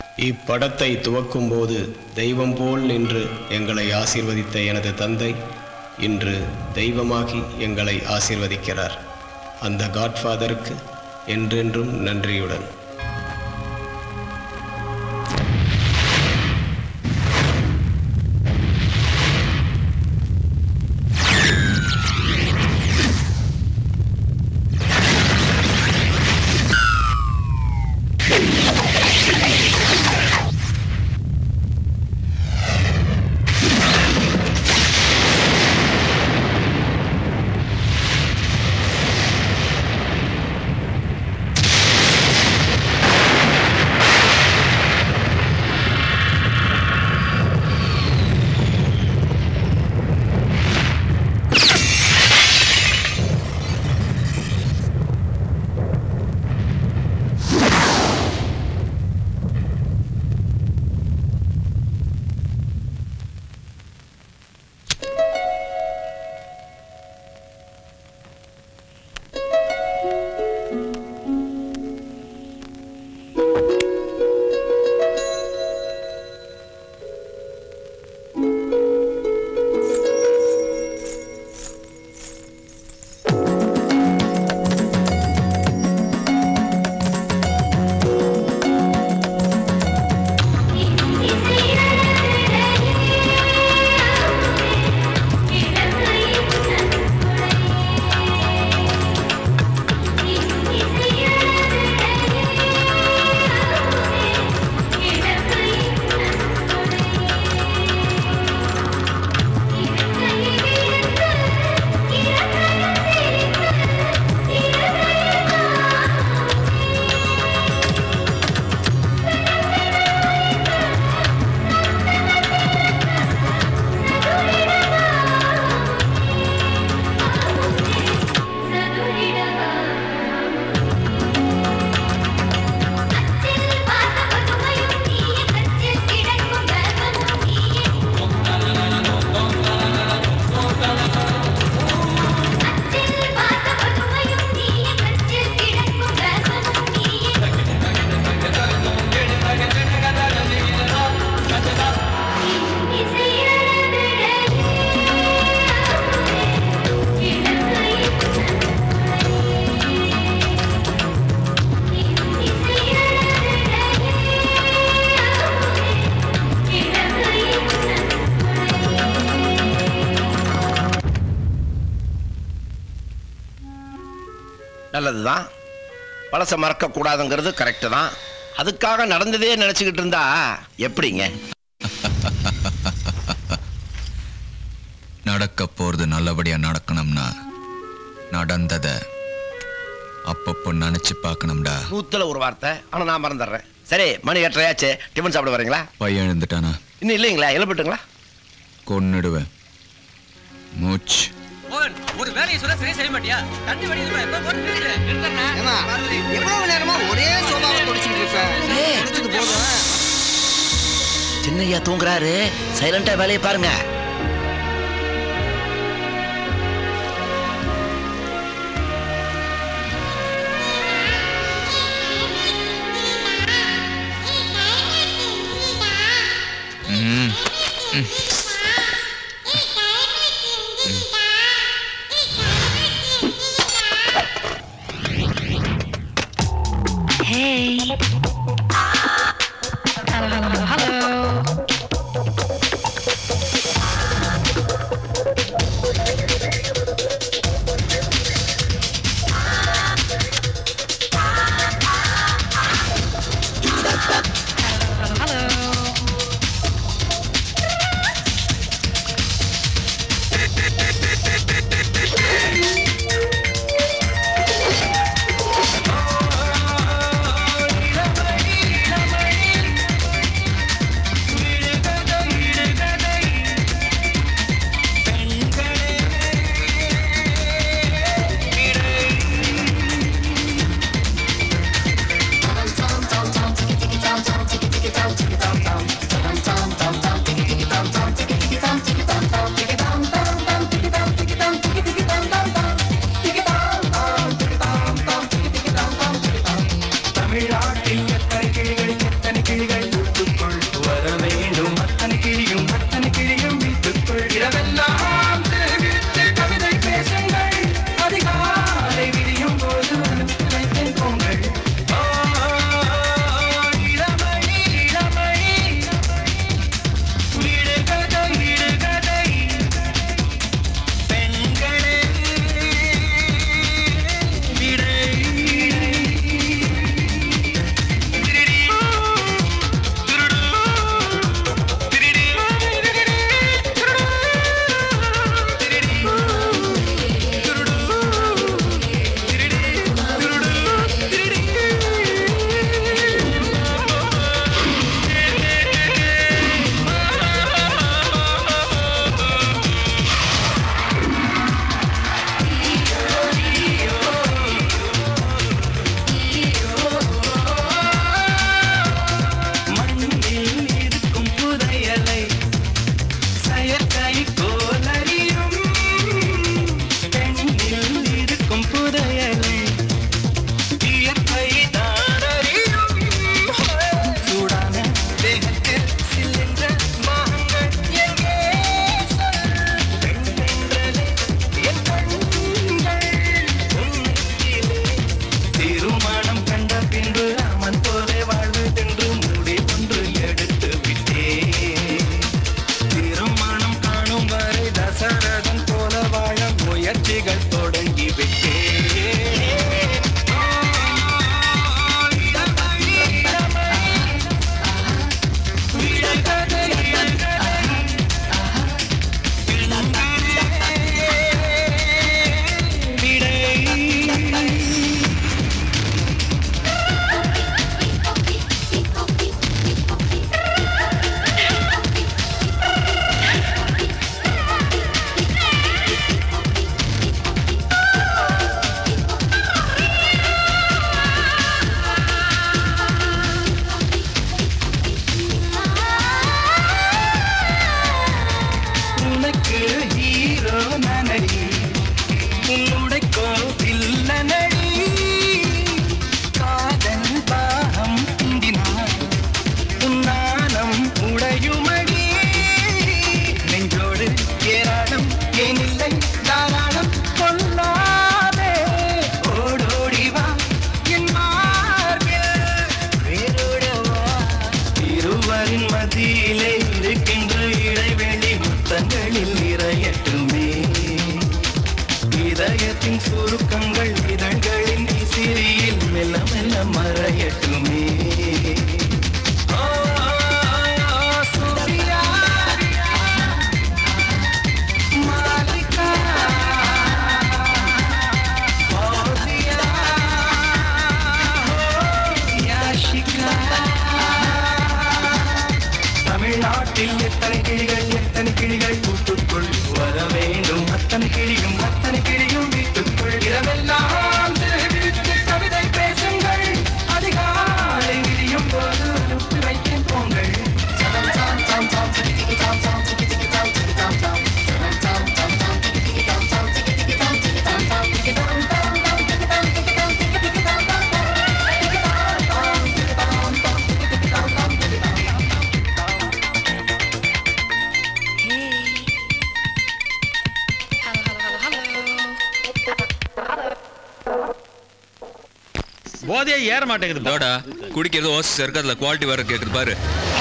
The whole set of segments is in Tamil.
இப்படத்தை துவக்கும்போது தெய்வம் போல் நின்று எங்களை ஆசீர்வதித்த எனது தந்தை இன்று தெய்வமாகி எங்களை ஆசீர்வதிக்கிறார் அந்த காட்ஃபாதருக்கு என்றென்றும் நன்றியுடன் நல்லதுதான் பழச மறக்க கூடாதுங்கிறது கரெக்டு தான் அதுக்காக நடந்ததே நினைச்சுக்கிட்டு இருந்தா எப்படிங்க நடக்க போறது நல்லபடியா நடக்கணும்னா நடந்தத அப்பப்போ நினைச்சு பார்க்கணும்டா நூத்துல ஒரு வார்த்தை ஆனா நான் மறந்துடுறேன் சரி மணி எட்டரையாச்சு டிஃபன் சாப்பிட வரீங்களா பையன் எழுந்துட்டானா இன்னும் இல்லைங்களா எழுப்பிட்டுங்களா கொன்னுடுவேன் மூச்சு மோகன் ஒரு வேலையை சொல்ல சரியா செய்ய மாட்டியா தண்ணி வடி எப்ப போட்டு ஏம்மா, எவ்வளவு நேரமா ஒரே சோபாவை குடிச்சிட்டு இருப்பேன் குடிச்சது போதும் சின்னையா தூங்குறாரு சைலண்டா வேலையை பாருங்க ம் Hey. Hello, hello, hello. Hello, hello. கண்களின் சுருக்கங்கள் இதழ்களின் இசிறியில் மெல்ல மெல்ல மறையட்டுமே ஓ, சூர்யா, மாலிகா, ஃபௌசியா, யாஷிகா. தமிழ்நாட்டில் எத்தனை கிளிகள் எத்தனை கிளிகள் கூட்டுக்குள் வர வேண்டும் அத்தனை கிளியும் அத்தனை கிளியும் வீட்டுக்குள் இரவெல்லாம் சிறகிழித்து கவிதை பேசுங்கள் அதிகாலை விடியும் போது அனுப்பி வைக்கும் பொங்கல் சதம் சாம் சாம் சாம் சிக்கி சிக்கி சாம் சாம் சிக்கி சிக்கி சாம் சிக்கி சாம் சாம் சதம் சாம் சாம் சாம் சிக்கி சிக்கி சாம் சாம் சிக்கி சிக்கி சாம் சிக்கி சாம் சாம் சிக்கி சாம் சாம் சாம் சிக்கி சாம் சிக்கி சாம் சிக்கி சிக்கி சாம் சாம் சாம் சிக்கி சாம் சாம் சிக்கி சாம் சாம் சிக்கி சிக்கி சாம் சாம் சிக்கி சாம் போதையே ஏற மாட்டேங்குது இதோடா குடிக்கிறது ஓசஸ் இருக்கு அதுல குவாலிட்டி வேற கேக்குது பாரு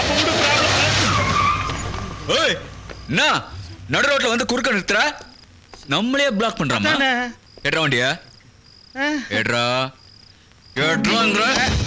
ஏய் என்ன நடு ரோட்ல வந்து குறுக்க நிறுத்துற நம்மளே பிளாக் பண்றாமா அதானே. எட்ரா வண்டியா எட்ரா எட்ராங்கிற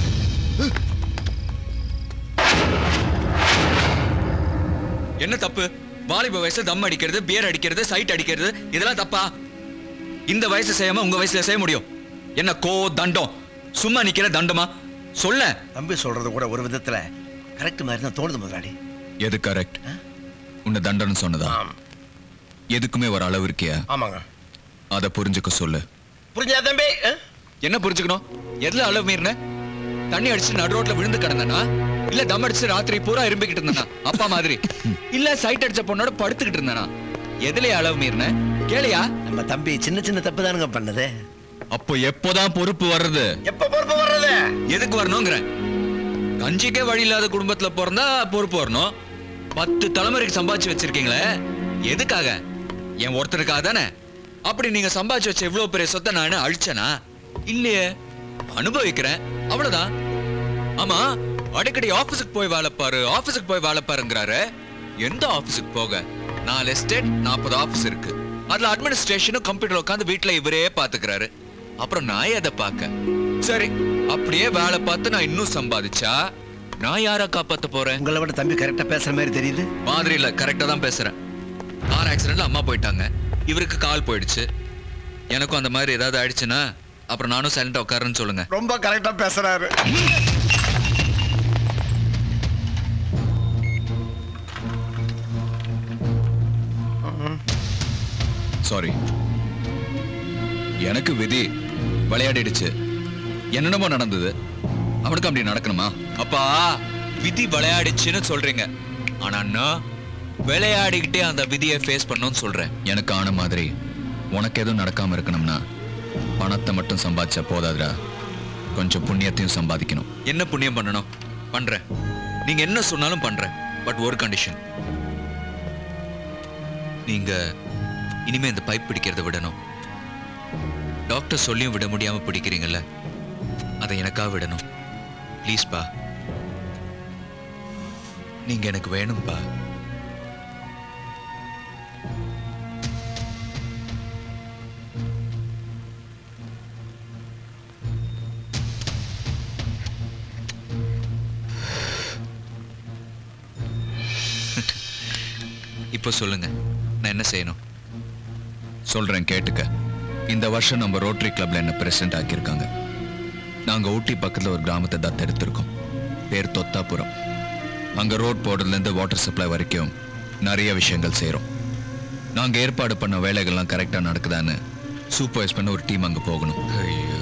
என்ன தப்பு வாலிப வயசுல தம் அடிக்கிறது பியர் அடிக்கிறது சைட் அடிக்கிறது இதெல்லாம் தப்பா இந்த வயசு செய்யாம உங்க வயசுல செய்ய முடியும் என்ன கோ தண்டம் சும்மா நிக்கிற தண்டமா சொல்ல தம்பி சொல்றது கூட ஒரு விதத்துல கரெக்ட் மாதிரி தான் தோணுது முதலாளி எது கரெக்ட் உன்னை தண்டனை சொன்னதா ஆம். எதுக்குமே ஒரு அளவு இருக்கியா ஆமாங்க அத புரிஞ்சுக்க சொல்லு புரிஞ்சா தம்பி ஆ? என்ன புரிஞ்சுக்கணும் எதுல அளவு மீறின தண்ணி அடிச்சு நடு ரோட்ல விழுந்து கிடந்தனா இல்ல தம் அடிச்சு ராத்திரி பூரா இரும்பிக்கிட்டு இருந்தனா அப்பா மாதிரி இல்ல சைட் அடிச்ச பொண்ணோட படுத்துக்கிட்டு இருந்தனா எதுலயே அளவு மீறின கேளையா நம்ம தம்பி சின்ன சின்ன தப்பு தானுங்க பண்ணது அப்போ எப்போதான் பொறுப்பு வர்றது எப்ப பொறுப்பு வர்றது எதுக்கு வரணுங்கிறேன் கஞ்சிக்கே வழி இல்லாத குடும்பத்துல பிறந்தா பொறுப்பு வரணும் பத்து தலைமுறைக்கு சம்பாதிச்சு வச்சிருக்கீங்களே எதுக்காக என் ஒருத்தருக்காக தானே அப்படி நீங்க சம்பாதிச்சு வச்ச இவ்வளவு பெரிய சொத்தை நான் என்ன அழிச்சனா இல்லையே அனுபவிக்கிறேன் அவ்வளவுதான் ஆமா அடிக்கடி ஆபீஸுக்கு போய் வேலை பாரு ஆபீஸுக்கு போய் வேலை பாருங்கிறாரு எந்த ஆபீஸுக்கு போக நாலு எஸ்டேட் நாற்பது ஆபீஸ் இருக்கு அதுல அட்மினிஸ்ட்ரேஷனும் கம்ப்யூட்டர் உட்காந்து வீட்டுல இவரே பாத்துக்கிறாரு அப்புறம் நான் எதை பார்க்க சரி அப்படியே வேலை பார்த்து நான் இன்னும் சம்பாதிச்சா நான் யாரை காப்பாத்த போறேன் உங்களை விட தம்பி கரெக்டா பேசுற மாதிரி தெரியுது மாதிரி இல்ல கரெக்டா தான் பேசுறேன் கார் ஆக்சிடென்ட்ல அம்மா போயிட்டாங்க இவருக்கு கால் போயிடுச்சு எனக்கும் அந்த மாதிரி ஏதாவது ஆயிடுச்சுன்னா அப்புறம் நானும் சைலண்டா உட்காருன்னு சொல்லுங்க ரொம்ப கரெக்டா பேசுறாரு சாரி எனக்கு விதி விளையாடிடுச்சு என்னென்னமோ நடந்தது அவனுக்கு அப்படி நடக்கணுமா அப்பா விதி விளையாடிச்சுன்னு சொல்றீங்க ஆனா நான் விளையாடிக்கிட்டே அந்த விதியை ஃபேஸ் பண்ணணும்னு சொல்றேன் எனக்கு ஆன மாதிரி உனக்கு எதுவும் நடக்காம இருக்கணும்னா பணத்தை மட்டும் சம்பாதிச்சா போதாதுடா கொஞ்சம் புண்ணியத்தையும் சம்பாதிக்கணும் என்ன புண்ணியம் பண்ணணும் பண்றேன் நீங்க என்ன சொன்னாலும் பண்றேன் பட் ஒரு கண்டிஷன் நீங்க இனிமே இந்த பைப் பிடிக்கிறத விடணும் டாக்டர் சொல்லியும் விட முடியாம பிடிக்கிறீங்கல்ல அதை எனக்காக விடணும் ப்ளீஸ் பா நீங்க எனக்கு வேணும்பா இப்போ சொல்லுங்க நான் என்ன செய்யணும் சொல்றேன் கேட்டுக்க இந்த வருஷம் நம்ம ரோட்டரி கிளப்ல என்ன பிரசிடென்ட் ஆக்கியிருக்காங்க நாங்க ஊட்டி பக்கத்துல ஒரு கிராமத்தை தத்தெடுத்திருக்கோம் பேர் தொத்தாபுரம் அங்க ரோட் போடுறதுல இருந்து வாட்டர் சப்ளை வரைக்கும் நிறைய விஷயங்கள் செய்றோம் நாங்க ஏற்பாடு பண்ண வேலைகள்லாம் கரெக்டா நடக்குதான்னு சூப்பர்வைஸ் பண்ண ஒரு டீம் அங்க போகணும் ஐயோ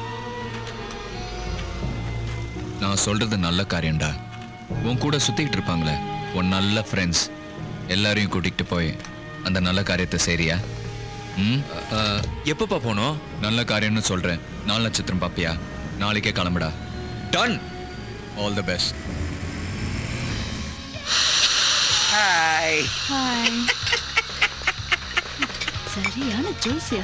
நான் சொல்றது நல்ல காரியம்டா உன் கூட சுத்திக்கிட்டு இருப்பாங்களே உன் நல்ல ஃப்ரெண்ட்ஸ் எல்லாரையும் கூட்டிகிட்டு போய் அந்த நல்ல காரியத்தை செய்றியா ம் எப்பப்பா போனோம் நல்ல காரியம்னு சொல்றேன் நாலு நட்சத்திரம் பாப்பியா நாளைக்கே கிளம்புடா done all the best hi hi சரியான ஜோசியா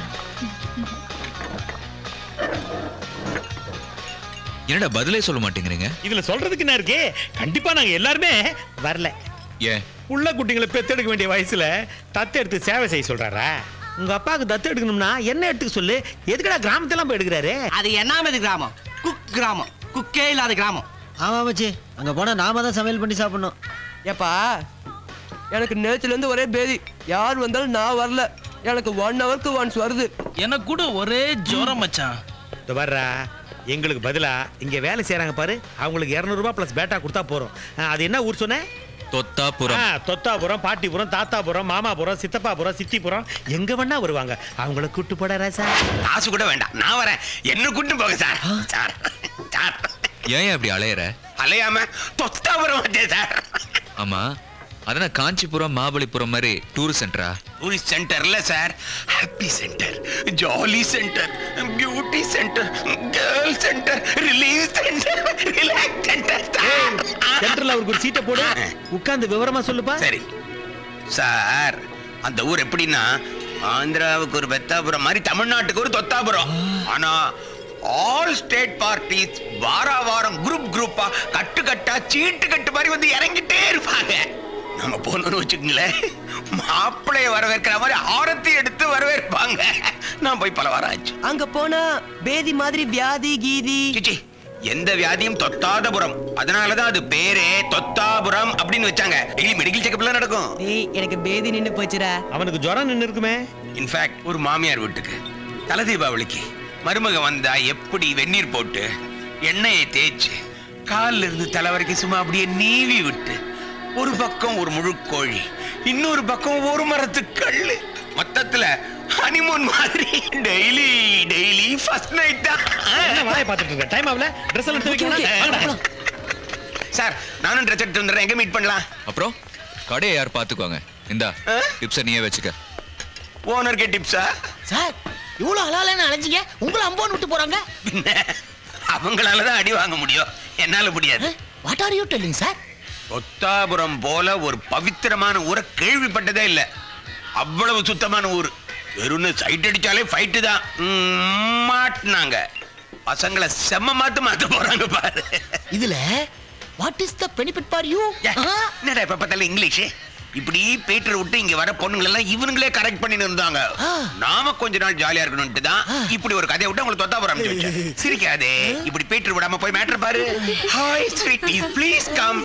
என்னடா பதிலே சொல்ல மாட்டேங்கிறீங்க இதுல சொல்றதுக்கு என்ன இருக்கு கண்டிப்பா நாங்க எல்லாருமே வரல ஏன் உள்ள குட்டிங்களை பெத்தெடுக்க வேண்டிய வயசுல தத்தெடுத்து சேவை செய்ய சொல்றாரா உங்க அப்பாவுக்கு தத்து எடுக்கணும்னா என்ன எடுத்துக்க சொல்லு எதுக்குடா கிராமத்தெல்லாம் போய் எடுக்கிறாரு அது என்னாமது கிராமம் குக் கிராமம் குக்கே இல்லாத கிராமம் ஆமா மச்சி அங்க போனா நாம தான் சமையல் பண்ணி சாப்பிடணும் ஏப்பா எனக்கு நேத்துல இருந்து ஒரே பேதி யார் வந்தாலும் நான் வரல எனக்கு ஒன் ஹவருக்கு ஒன்ஸ் வருது எனக்கு கூட ஒரே ஜோரம் மச்சான் இந்த வர்றா எங்களுக்கு பதிலா இங்க வேலை செய்யறாங்க பாரு அவங்களுக்கு 200 ரூபாய் பிளஸ் பேட்டா கொடுத்தா போறோம் ஆ, அது என்ன ஊர் சொன்னேன் தொத்தாபுரம் ஆ, தொத்தாபுரம் பாட்டிபுரம் தாத்தாபுரம் மாமாபுரம் சித்தப்பாபுரம் சித்திபுரம் எங்க வேணா வருவாங்க அவங்கள கூட்டு போட ராசா காசு கூட வேண்டாம் நான் வரேன் என்ன கூட்டு போங்க சார் சார் சார் ஏன் அப்படி அலையற அலையாம தொத்தாபுரம் வந்தேன் சார் ஆமா அதான காஞ்சிபுரம் மகாபலிபுரம் மாதிரி டூர் சென்டரா டூரிஸ்ட் சென்டர்ல sir happy centre jolly centre beauty centre girl centre relief centre relax centre சென்டர்ல அவருக்கு ஒரு சீட்டை போடு உட்கார்ந்து விவரமா சொல்லுப்பா சரி சார் அந்த ஊர் எப்படின்னா ஆந்திராவுக்கு ஒரு பெத்தாபுரம் மாதிரி தமிழ்நாட்டுக்கு ஒரு தொத்தாபுரம் ஆனா ஆல் ஸ்டேட் பார்ட்டிஸ் வார வாரம் குரூப் குரூப்பா கட்டு கட்டா சீட்டு கட்டு மாதிரி வந்து இறங்கிட்டே இருப்பாங்க நம்ம போனோம்னு வச்சுக்கோங்களேன் மாப்பிள்ளைய வரவேற்கிற மாதிரி ஆரத்தி எடுத்து வரவேற்பாங்க நான் போய் பல வாரம் ஆச்சு அங்க போனா பேதி மாதிரி வியாதி கீதி சிச்சி எந்த வியாதியும் தொத்தாதபுரம் அதனாலதான் அது பேரே தொத்தாபுரம் அப்படின்னு வச்சாங்க டெய்லி மெடிக்கல் செக்அப்லாம் நடக்கும் டேய் எனக்கு பேதி நின்னு போச்சுடா அவனுக்கு ஜுரம் நின்னு இருக்குமே இன்ஃபேக்ட் ஒரு மாமியார் வீட்டுக்கு தலை தீபாவளிக்கு மருமக வந்தா எப்படி வெந்நீர் போட்டு எண்ணெயை தேய்ச்சு கால்ல இருந்து தலை வரைக்கும் சும்மா அப்படியே நீவி விட்டு ஒரு பக்கம் ஒரு முழு கோழி இன்னொரு பக்கம் ஒரு மரத்து கல்லு மொத்தத்துல ஹனிமூன் மாதிரி டெய்லி டெய்லி ஃபர்ஸ்ட் நைட் தான் என்ன வாயை பார்த்துட்டு இருக்க டைம் ஆகல ட்ரெஸ் எல்லாம் எடுத்து வைக்கணும் சார் நானும் ட்ரெஸ் எடுத்து வந்துடுறேன் எங்க மீட் பண்ணலாம் அப்புறம் கடையை யார் பாத்துக்குவாங்க இந்தா ஆ? டிப்ஸை நீயே வச்சுக்க ஓனர்கே டிப்ஸா சார் இவ்வளவு அலாலன்னு அழைச்சிங்க உங்களை அம்போன்னு விட்டு போறாங்க அவங்களால தான் அடி வாங்க முடியும் என்னால முடியாது what are you telling sir Othapuram போல ஒரு பவித்திரமான ஊரை கேள்விப்பட்டதே இல்ல அவ்வளவு சுத்தமான ஊர் வெறும்னு சைட் அடிச்சாலே ஃபைட்டு தான் ம், மாட்டுனாங்க பசங்களை செம்ம மாத்து மாத்த போறாங்க பாரு இதுல what is the benefit for you ஏ, என்னடா இப்ப பார்த்தாலும் இங்கிலீஷ் இப்படி பீட்டர் விட்டு இங்க வர பொண்ணுங்களை எல்லாம் இவனுங்களே கரெக்ட் பண்ணிட்டு இருந்தாங்க ஆ. நாம கொஞ்ச நாள் ஜாலியா இருக்கணும்ட்டு தான் இப்படி ஒரு கதையை விட்டு உங்களுக்கு தொத்தா போறாம சிரிக்காதே இப்படி பீட்டர் விடாம போய் மேட்டர் பாரு ஹாய் ஸ்வீட்டி ப்ளீஸ் கம்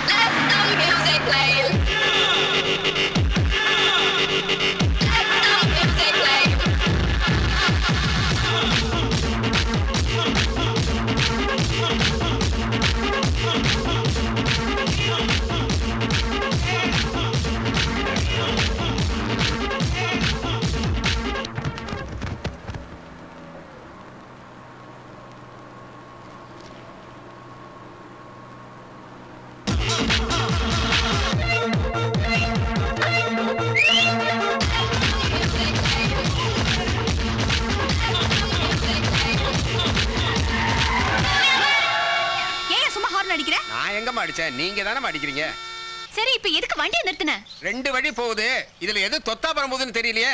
ஏன் சும்மா ஹார்ன் அடிக்கிற நான் எங்கம்மா அடிச்சேன் நீங்க தானே அடிக்கிறீங்க சரி இப்ப எதுக்கு வண்டியை நிறுத்தின ரெண்டு வழி போகுது இதுல எது தொத்தா போகுதுன்னு தெரியலையே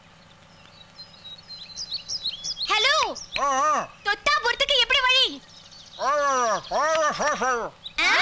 ஹலோ தொத்தாபுரத்துக்கு எப்படி வழி ஆ?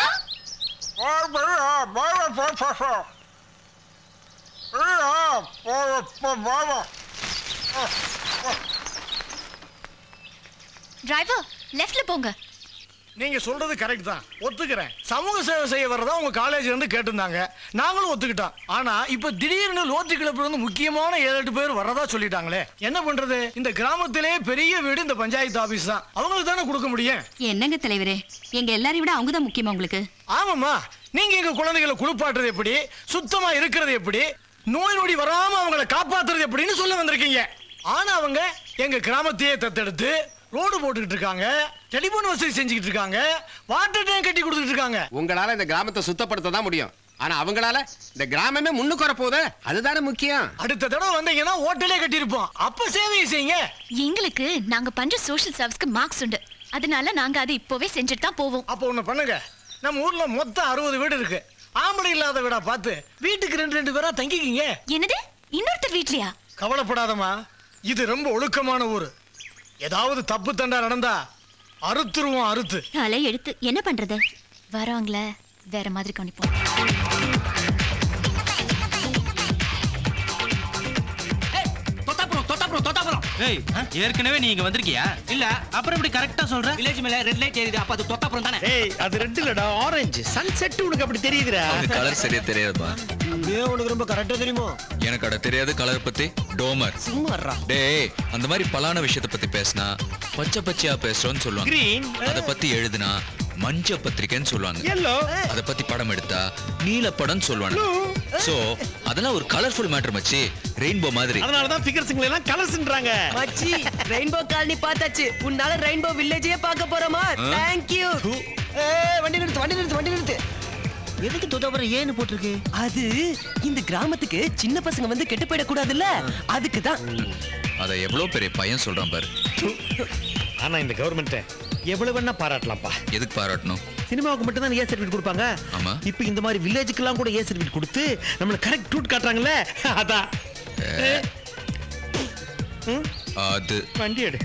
டிரைவர் லெஃப்ட்ல போங்க நீங்க சொல்றது கரெக்ட் தான் ஒத்துக்கிறேன் சமூக சேவை செய்ய வரதா உங்க காலேஜ்ல இருந்து கேட்டிருந்தாங்க நாங்களும் ஒத்துக்கிட்டோம் ஆனா இப்ப திடீர்னு லோத்தி கிளப்புல இருந்து முக்கியமான ஏழு எட்டு பேர் வரதா சொல்லிட்டாங்களே என்ன பண்றது இந்த கிராமத்திலே பெரிய வீடு இந்த பஞ்சாயத்து ஆபீஸ் தான் அவங்களுக்கு தானே கொடுக்க முடியும் என்னங்க தலைவரே எங்க எல்லாரையும் விட அவங்க தான் முக்கியமா உங்களுக்கு ஆமாம்மா நீங்க எங்க குழந்தைகளை குளிப்பாட்டுறது எப்படி சுத்தமா இருக்கிறது எப்படி நோய் நொடி வராம அவங்கள காப்பாத்துறது எப்படின்னு சொல்ல வந்திருக்கீங்க ஆனா அவங்க எங்க கிராமத்தையே தத்தெடுத்து ரோடு போட்டுக்கிட்டு இருக்காங்க டெலிபோன் வசதி செஞ்சுக்கிட்டு இருக்காங்க வாட்டர் டேங்க் கட்டி கொடுத்துட்டு இருக்காங்க உங்களால இந்த கிராமத்தை சுத்தப்படுத்த தான் முடியும் ஆனா அவங்களால இந்த கிராமமே முன்னுக்கு வரப்போகுது அதுதானே முக்கியம் அடுத்த தடவை வந்தீங்கன்னா ஹோட்டலே கட்டியிருப்போம் அப்ப சேவையை செய்யுங்க எங்களுக்கு நாங்க பண்ற சோஷியல் சர்வீஸ்க்கு மார்க்ஸ் உண்டு அதனால நாங்க அதை இப்போவே செஞ்சுட்டு தான் போவோம் அப்போ ஒண்ணு பண்ணுங்க நம்ம ஊர்ல மொத்தம் அறுபது வீடு இருக்கு ஆம்பளை இல்லாத வீடா பார்த்து வீட்டுக்கு ரெண்டு ரெண்டு பேரா தங்கிக்கிங்க என்னது இன்னொருத்தர் வீட்லயா கவலைப்படாதம்மா இது ரொம்ப ஒழுக்கமான ஊர் ஏதாவது தப்பு தண்டா நடந்தா அறுத்துருவோம் அறுத்து தலை எடுத்து என்ன பண்றது வரவங்கள வேற மாதிரி கவனிப்போம் ஏய் ஏற்கனவே நீ இங்க வந்திருக்கியா இல்ல அப்புறம் இப்படி கரெக்டா சொல்ற வில்லேஜ் மேல ரெட் லைட் எரியுது அப்ப அது தொத்தாப்புறம் தானே ஏய் அது ரெட் இல்லடா ஆரஞ்சு சன்செட் உனக்கு அப்படி தெரியுதுடா அந்த கலர் சரியா தெரியாதுப்பா அப்படியே உனக்கு ரொம்ப கரெக்டா தெரியுமோ எனக்கு அட தெரியாது கலர் பத்தி டோமர் சும்மாறா டேய் அந்த மாதிரி பலான விஷயத்தை பத்தி பேசினா பச்சை பச்சையா பேசுறோம்னு சொல்லுவாங்க Green. அத பத்தி எழுதுனா மஞ்ச பத்திரிக்கைன்னு சொல்லுவாங்க Yellow. அத பத்தி படம் எடுத்தா நீல படம்னு சொல்லுவாங்க சோ அதெல்லாம் ஒரு கலர்ஃபுல் மேட்டர் மச்சி ரெயின்போ மாதிரி அதனால தான் ஃபிகர்ஸ்ங்களை எல்லாம் கலர்ஸ்ன்றாங்க மச்சி ரெயின்போ காலனி பார்த்தாச்சு உன்னால ரெயின்போ வில்லேஜே பார்க்க போறோமா ஆ? தேங்க் யூ ஏய் வண்டி நிறுத்து வண்டி நிறுத்து வண்டி நிறுத்து எதுக்கு தொட்டாபுரம் ஏன்னு போட்டிருக்கு அது இந்த கிராமத்துக்கு சின்ன பசங்க வந்து கெட்டு போயிடக்கூடாதுல்ல அதுக்கு தான் அத எவ்வளவு பெரிய பையன் சொல்றான் பாரு ஆனா இந்த கவர்மெண்ட் எவ்வளவு வேணா பாராட்டலாம்ப்பா எதுக்கு பாராட்டணும் சினிமாவுக்கு மட்டும் தான் ஏ சர்டிஃபிகேட் கொடுப்பாங்க ஆமா இப்போ இந்த மாதிரி வில்லேஜுக்கெல்லாம் கூட ஏ சர்டிஃபிகேட் கொடுத்து நம்மள கரெக்ட் ரூட் காட்டுறாங்கல்ல அதான் அது வண்டி எடு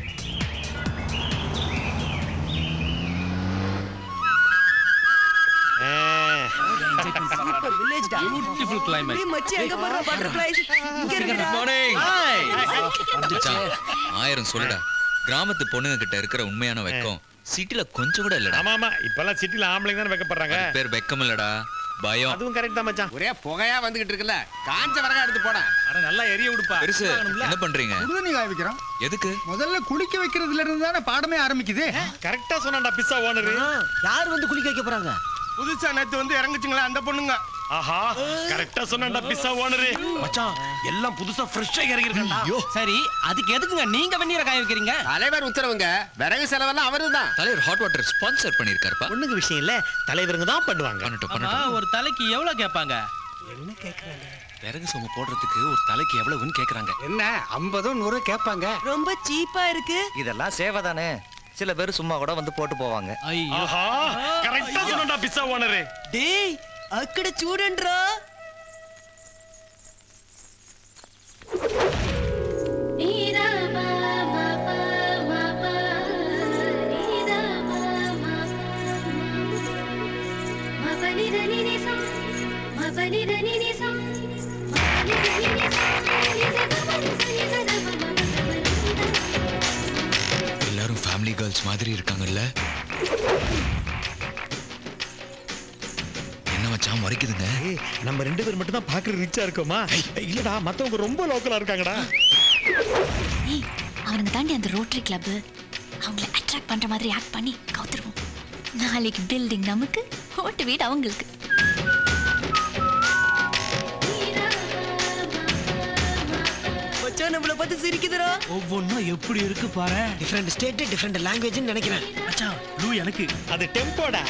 சூப்பர் வில்லேஜ் டா பியூட்டிஃபுல் கிளைமேட் ஏய் மச்சி எங்க போற பட்டர்ஃப்ளைஸ் இங்க இருக்குடா மச்சான், ஆயிரம் சொல்லுடா கிராமத்து பொண்ணுங்க கிட்ட இருக்கிற உண்மையான வெக்கம் சிட்டில கொஞ்சம் கூட இல்லடா ஆமா ஆமா இப்பெல்லாம் சிட்டில ஆம்பளைங்க தானே வைக்கப்படுறாங்க அது பேர் வெக்கம் இல்லடா பயம் அதுவும் கரெக்ட் தான் மச்சான் ஒரே புகையா வந்துகிட்டு இருக்குல்ல காஞ்ச வரகா எடுத்து போட அட நல்லா எரிய விடுப்பா பெருசு என்ன பண்றீங்க சுடுதண்ணி காய வைக்கிறோம் எதுக்கு முதல்ல குளிக்க வைக்கிறதுல இருந்து தானே பாடமே ஆரம்பிக்குது கரெக்டா சொன்னான்டா பிஸ்ஸா ஓனர் யார் வந்து குளிக்க வைக்க போறாங்க புதுசா நேத்து வந்து இறங்குச்சுங்களே அந்த பொண்ணுங்க ஆஹா கரெக்டா சொன்னான்டா பிஸ்ஸா ஓனர் மச்சான் எல்லாம் புதுசா ஃப்ரெஷ்ஷா இறங்கிருக்கா சரி அதுக்கு எதுக்குங்க நீங்க வெந்நீரை காய வைக்கிறீங்க தலைவர் உத்தரவுங்க விறகு செலவெல்லாம் அவருதான் தலைவர் ஹாட் வாட்டர் ஸ்பான்சர் பண்ணிருக்காருப்பா பொண்ணுங்க விஷயம் இல்ல தலைவருங்க தான் பண்ணுவாங்க பண்ணட்டும் ஆமா, பண்ணட்டும் ஒரு தலைக்கு எவ்வளவு கேட்பாங்க விறகு சோம போடுறதுக்கு ஒரு தலைக்கு எவ்வளவுன்னு கேக்குறாங்க என்ன ஐம்பதோ நூறோ கேட்பாங்க ரொம்ப சீப்பா இருக்கு இதெல்லாம் சேவை தானே சில பேர் சும்மா கூட வந்து போட்டு போவாங்க ஆஹா கரெக்டா சொன்னான்டா பிஸ்ஸா ஓனர் டேய் అక్కడ చూడండిరా எல்லாரும் ஃபேமிலி கேர்ள்ஸ் மாதிரி இருக்காங்கல்ல என்ன மச்சான் முறைக்குதுங்க நம்ம ரெண்டு பேர் மட்டும் தான் பாக்குற ரிச்சா இருக்கோமா இல்லடா மத்தவங்க ரொம்ப லோக்கலா இருக்காங்கடா ஏய் அவனுங்க தாண்டி அந்த ரோட்டரி கிளப் அவங்கள அட்ராக்ட் பண்ற மாதிரி ஆக்ட் பண்ணி கவுத்துருவோம் நாளைக்கு பில்டிங் நமக்கு ஓட்டு வீடு அவங்களுக்கு மச்சான் நம்மள பார்த்து சிரிக்குதுடா ஒவ்வொன்றும் எப்படி இருக்கு பாரு டிஃப்ரெண்ட் ஸ்டேட் டிஃப்ரெண்ட் லாங்குவேஜ்னு நினைக்கிறேன் மச்சான் லூ எனக்கு அது டெம்போடா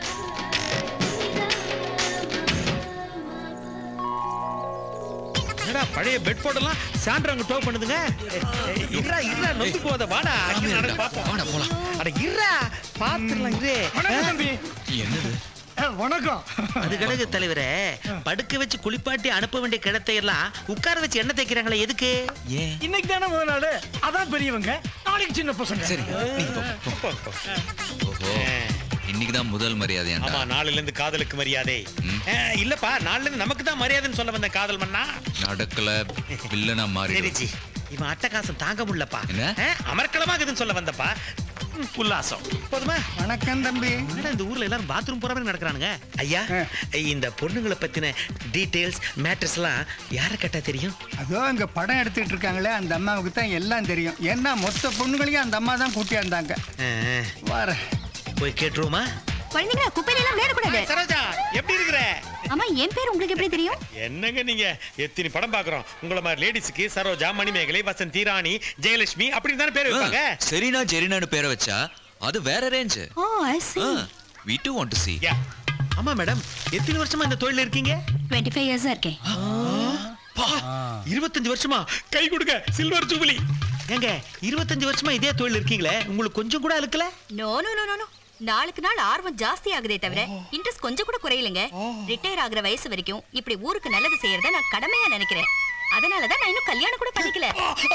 என்னடா பழைய பெட் போர்டெல்லாம் சாண்ட்ராங்க டோ பண்ணுதுங்க ஏய், இருடா இருடா நொந்து போத வாடா அங்க நடந்து பாப்போம் வாடா போலாம் அட இருடா பாத்துறலாம் இரு வணக்கம் தம்பி என்னது ஏய், வணக்கம் அது கிடக்கு தலைவரே படுக்க வச்சு குளிப்பாட்டி அனுப்ப வேண்டிய கிடத்தை எல்லாம் உட்கார வச்சு என்ன தைக்கிறாங்களே எதுக்கு ஏன் இன்னைக்கு தானே முதல் நாள் அதான் பெரியவங்க நாளைக்கு சின்ன பசங்க சரி நீங்க போ, போ. ஓஹோ இன்னைக்கு தான் முதல் மரியாதையாண்டா ஆமா நாளைல இருந்து காதலுக்கு மரியாதை ம். அஹ், இல்லப்பா நாளைல இருந்து நமக்கு தான் மரியாதைன்னு சொல்ல வந்த காதல் மன்னா நடக்கல வில்லனா மாறி சரிச்சி இவன் அட்டகாசம் தாங்க முடியலப்பா என்ன? அஹ், அமர்க்களமாகுதுன்னு சொல்ல வந்தப்பா ம், உல்லாசம் போதுமா வணக்கம் தம்பி என்னடா இந்த ஊர்ல எல்லாரும் பாத்ரூம் போற மாதிரி நடக்கிறானுங்க ஐயா இந்த பொண்ணுங்களை பத்தின டீடைல்ஸ் மேட்டர்ஸ் எல்லாம் யார கேட்டா தெரியும் அதோ இங்க படம் எடுத்துட்டு இருக்காங்களே அந்த அம்மாவுக்கு தான் எல்லாம் தெரியும் ஏன்னா மொத்த பொண்ணுங்களையும் அந்த அம்மா தான் கூட்டியாந்தாங்க அஹ், வார போய் கேட்டுருவோமா குழந்தைங்களா குப்பையில எல்லாம் விளையாடக்கூடாது சரோஜா எப்படி இருக்கிற ஆமா என் பேர் உங்களுக்கு எப்படி தெரியும் என்னங்க நீங்க எத்தனை படம் பாக்குறோம் உங்கள மாதிரி லேடிஸ்க்கு சரோஜா மணிமேகலை வசந்தி ராணி ஜெயலட்சுமி அப்படின்னு தானே பேர் வைப்பாங்க சரினா ஜெரினான்னு பேரை வச்சா அது வேற range oh I see we do want to see yeah. ஆமா மேடம் எத்தனை வருஷமா இந்த தொழில இருக்கீங்க 25 இயர்ஸா இருக்கேன் பா, இருபத்தஞ்சு வருஷமா கை கொடுங்க சில்வர் ஜூபிலி ஏங்க இருபத்தஞ்சு வருஷமா இதே தொழில் இருக்கீங்களே உங்களுக்கு கொஞ்சம் கூட அழுக்கல no no no no no நாளுக்கு நாள் ஆர்வம் ஜாஸ்தி ஆகுதே தவிர இன்ட்ரெஸ்ட் கொஞ்சம் கூட குறையலங்க ரிட்டையர் ஆகுற வயசு வரைக்கும் இப்படி ஊருக்கு நல்லது செய்யறத நான் கடமையா நினைக்கிறேன் அதனால தான் நான் இன்னும் கல்யாணம் கூட பண்ணிக்கல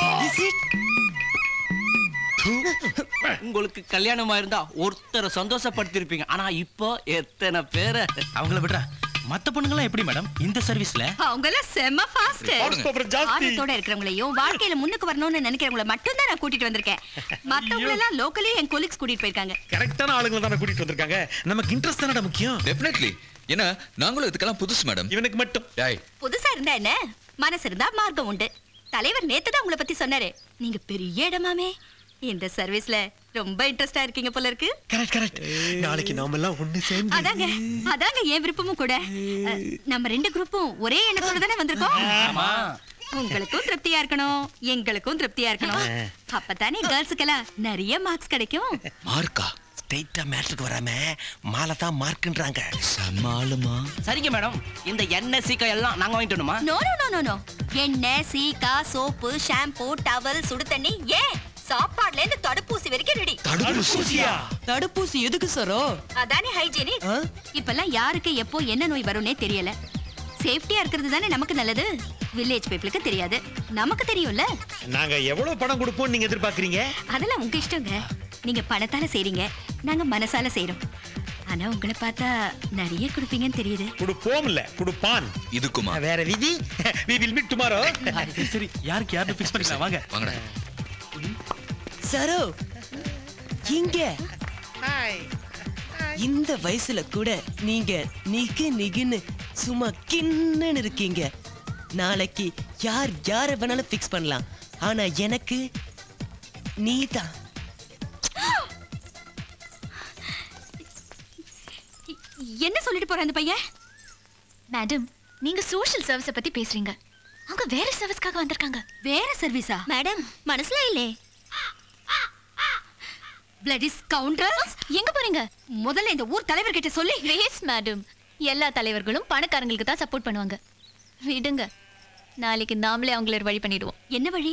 உங்களுக்கு கல்யாணமா இருந்தா ஒருத்தரை சந்தோஷப்படுத்திருப்பீங்க ஆனா இப்போ எத்தனை பேரை அவங்கள விடுறா மத்த பொண்ணுங்கலாம் எப்படி மேடம் இந்த சர்வீஸ்ல அவங்க எல்லாம் செம்ம ஃபாஸ்ட் Horse power ஜாஸ்தி. ஆர்வத்தோட இருக்கிறவங்களையும் வாழ்க்கையில முன்னுக்கு வரணும்னு நினைக்கிறவங்கள மட்டும் தான் நான் கூட்டிட்டு வந்திருக்கேன் மத்தவங்க எல்லாம் லோக்கலே என் கொலீக்ஸ் கூட்டிட்டு போயிருக்காங்க கரெக்டான ஆளுங்களை தானே கூட்டிட்டு வந்திருக்காங்க நமக்கு இன்ட்ரெஸ்ட் தானடா முக்கியம் டெஃபினெட்லி ஏன்னா நாங்களும் இதுக்கெல்லாம் புதுசு மேடம் இவனுக்கு மட்டும் டேய் புதுசா இருந்தா என்ன மனசு இருந்தா மார்க்கம் உண்டு தலைவர் நேத்து தான் உங்களை பத்தி சொன்னாரு நீங்க பெரிய இடமாமே இந்த சர்வீஸ்ல ரொம்ப இன்ட்ரெஸ்டா இருக்கீங்க போல இருக்கு கரெக்ட் கரெக்ட் நாளைக்கு நாம எல்லாம் ஒண்ணு சேர்ந்து அதாங்க அதாங்க என் விருப்பமும் கூட அஹ், நம்ம ரெண்டு குரூப்பும் ஒரே எண்ணத்தோட தானே வந்திருக்கோம் ஆமா. உங்களுக்கும் திருப்தியா இருக்கணும் எங்களுக்கும் திருப்தியா இருக்கணும் அப்பதானே கேர்ள்ஸுக்கெல்லாம் நிறைய மார்க்ஸ் கிடைக்கும் மார்க்கா ஸ்ட்ரைட்டா மேட்ருக்கு வராம மாலை தான் மார்க்குன்றாங்க செம்ம ஆளுமா சரிங்க மேடம் இந்த எண்ணெய் சீக்கா எல்லாம் நாங்க வாங்கிட்டு வரணுமா no no no no no எண்ணெய் சீக்கா சோப்பு ஷாம்பு டவல் சுடு தண்ணி ஏன் சாப்பாடுல இருந்து தடுப்பூசி வரைக்கும் ரெடி தடுப்பூசி எதுக்கு சாரோ அதானே ஹைஜீனிக் இப்பெல்லாம் யாருக்கு எப்போ என்ன நோய் வரும்னே தெரியல சேஃப்டியா இருக்கிறது தானே நமக்கு நல்லது வில்லேஜ் பீப்புளுக்கு தெரியாது நமக்கு தெரியும்ல நாங்க எவ்வளவு பணம் கொடுப்போம் நீங்க எதிர்பார்க்கறீங்க அதெல்லாம் உங்க இஷ்டங்க நீங்க பணத்தால செய்றீங்க நாங்க மனசால செய்றோம் ஆனா உங்களை பார்த்தா நிறைய கொடுப்பீங்கன்னு தெரியுது கொடுப்போம் இல்ல கொடுப்பான் இதுக்குமா வேற விதி we will meet tomorrow சரி யாருக்கு யாரு ஃபிக்ஸ் பண்ணிக்கலாம் வாங்க வாங்கடா சரோ இங்க இந்த வயசுல கூட நீங்க நிகு நிகுன்னு சும்மா கிண்ணுன்னு இருக்கீங்க நாளைக்கு யார் யார வேணாலும் ஃபிக்ஸ் பண்ணலாம் ஆனா எனக்கு நீதான் என்ன சொல்லிட்டு போற அந்த பையன் மேடம் நீங்க சோஷியல் சர்வீஸ பத்தி பேசுறீங்க அவங்க வேற சர்வீஸ்க்காக வந்திருக்காங்க வேற சர்வீஸா மேடம் மனசுல இல்லே பிளடி ஸ்கவுண்டர்ஸ் எங்க போறீங்க முதல்ல இந்த ஊர் தலைவர்கிட்ட சொல்லி ரேஸ் மேடம் எல்லா தலைவர்களும் பணக்காரங்களுக்கு தான் சப்போர்ட் பண்ணுவாங்க விடுங்க நாளைக்கு நாமளே அவங்கள ஒரு வழி பண்ணிடுவோம் என்ன வழி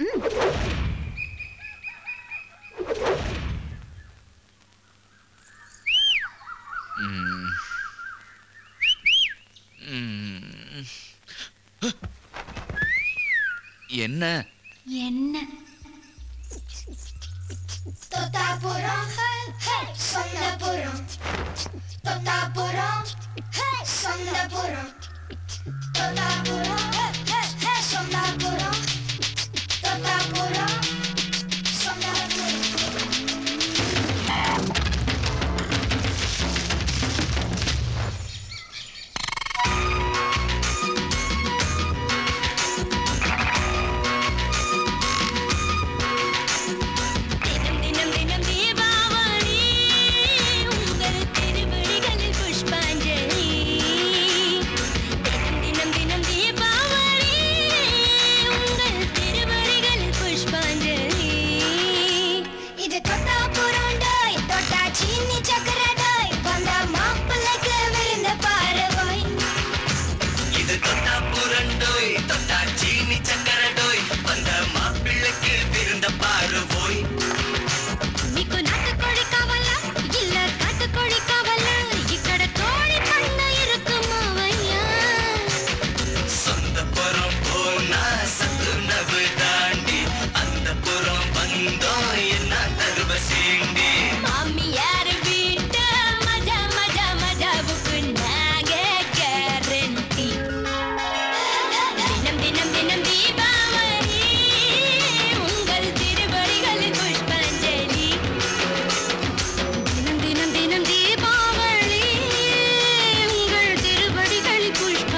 ம். ம். என்ன என்ன தொத்தாபுரம் சொந்தபுரம் தொத்தாபுரம் சொந்தபுரம் தொத்தாபுரம் சொந்தபுரம் தொத்தாபுரம் சொந்தபுரம் தினம் தினம் தினம் தீபாவளி உங்கள் திருவடிகளில் புஷ்பாஞ்சலி தினம் தினம் தினம் தீபாவளி உங்கள் திருவடிகளில் புஷ்பாஞ்சலி இது தொட்டாபுரம் டோய் தொட்டா சீனி சக்கர டோய் வந்த மாப்பிள்ளைக்கு விருந்த பாருவோய் இது தொட்டா புரண்டோய் தொட்டா சீனி சக்கரடோய் வந்த மாப்பிள்ளைக்கு விருந்த பாரு போய் నీకు నాటుకోడి కావాలా இல்ல காட்டுக்கோழி காவாலா ఇక్కడ கோழி பண்ண இருக்கு மாவையா சொந்த புறம் போனா சத்துணவு தாண்டி அந்த புறம் வந்தோம் என்ன தருவ சீண்டி மாமியார் வீட்டு மஜா மஜா மஜாவுக்கு நாங்க கேரண்டி தினம் தினம் தினம் தீபாவளி உங்கள் திருவடிகளில் புஷ்பாஞ்சலி தினம் தினம் தினம் தீபாவளி உங்கள் திருவடிகளில்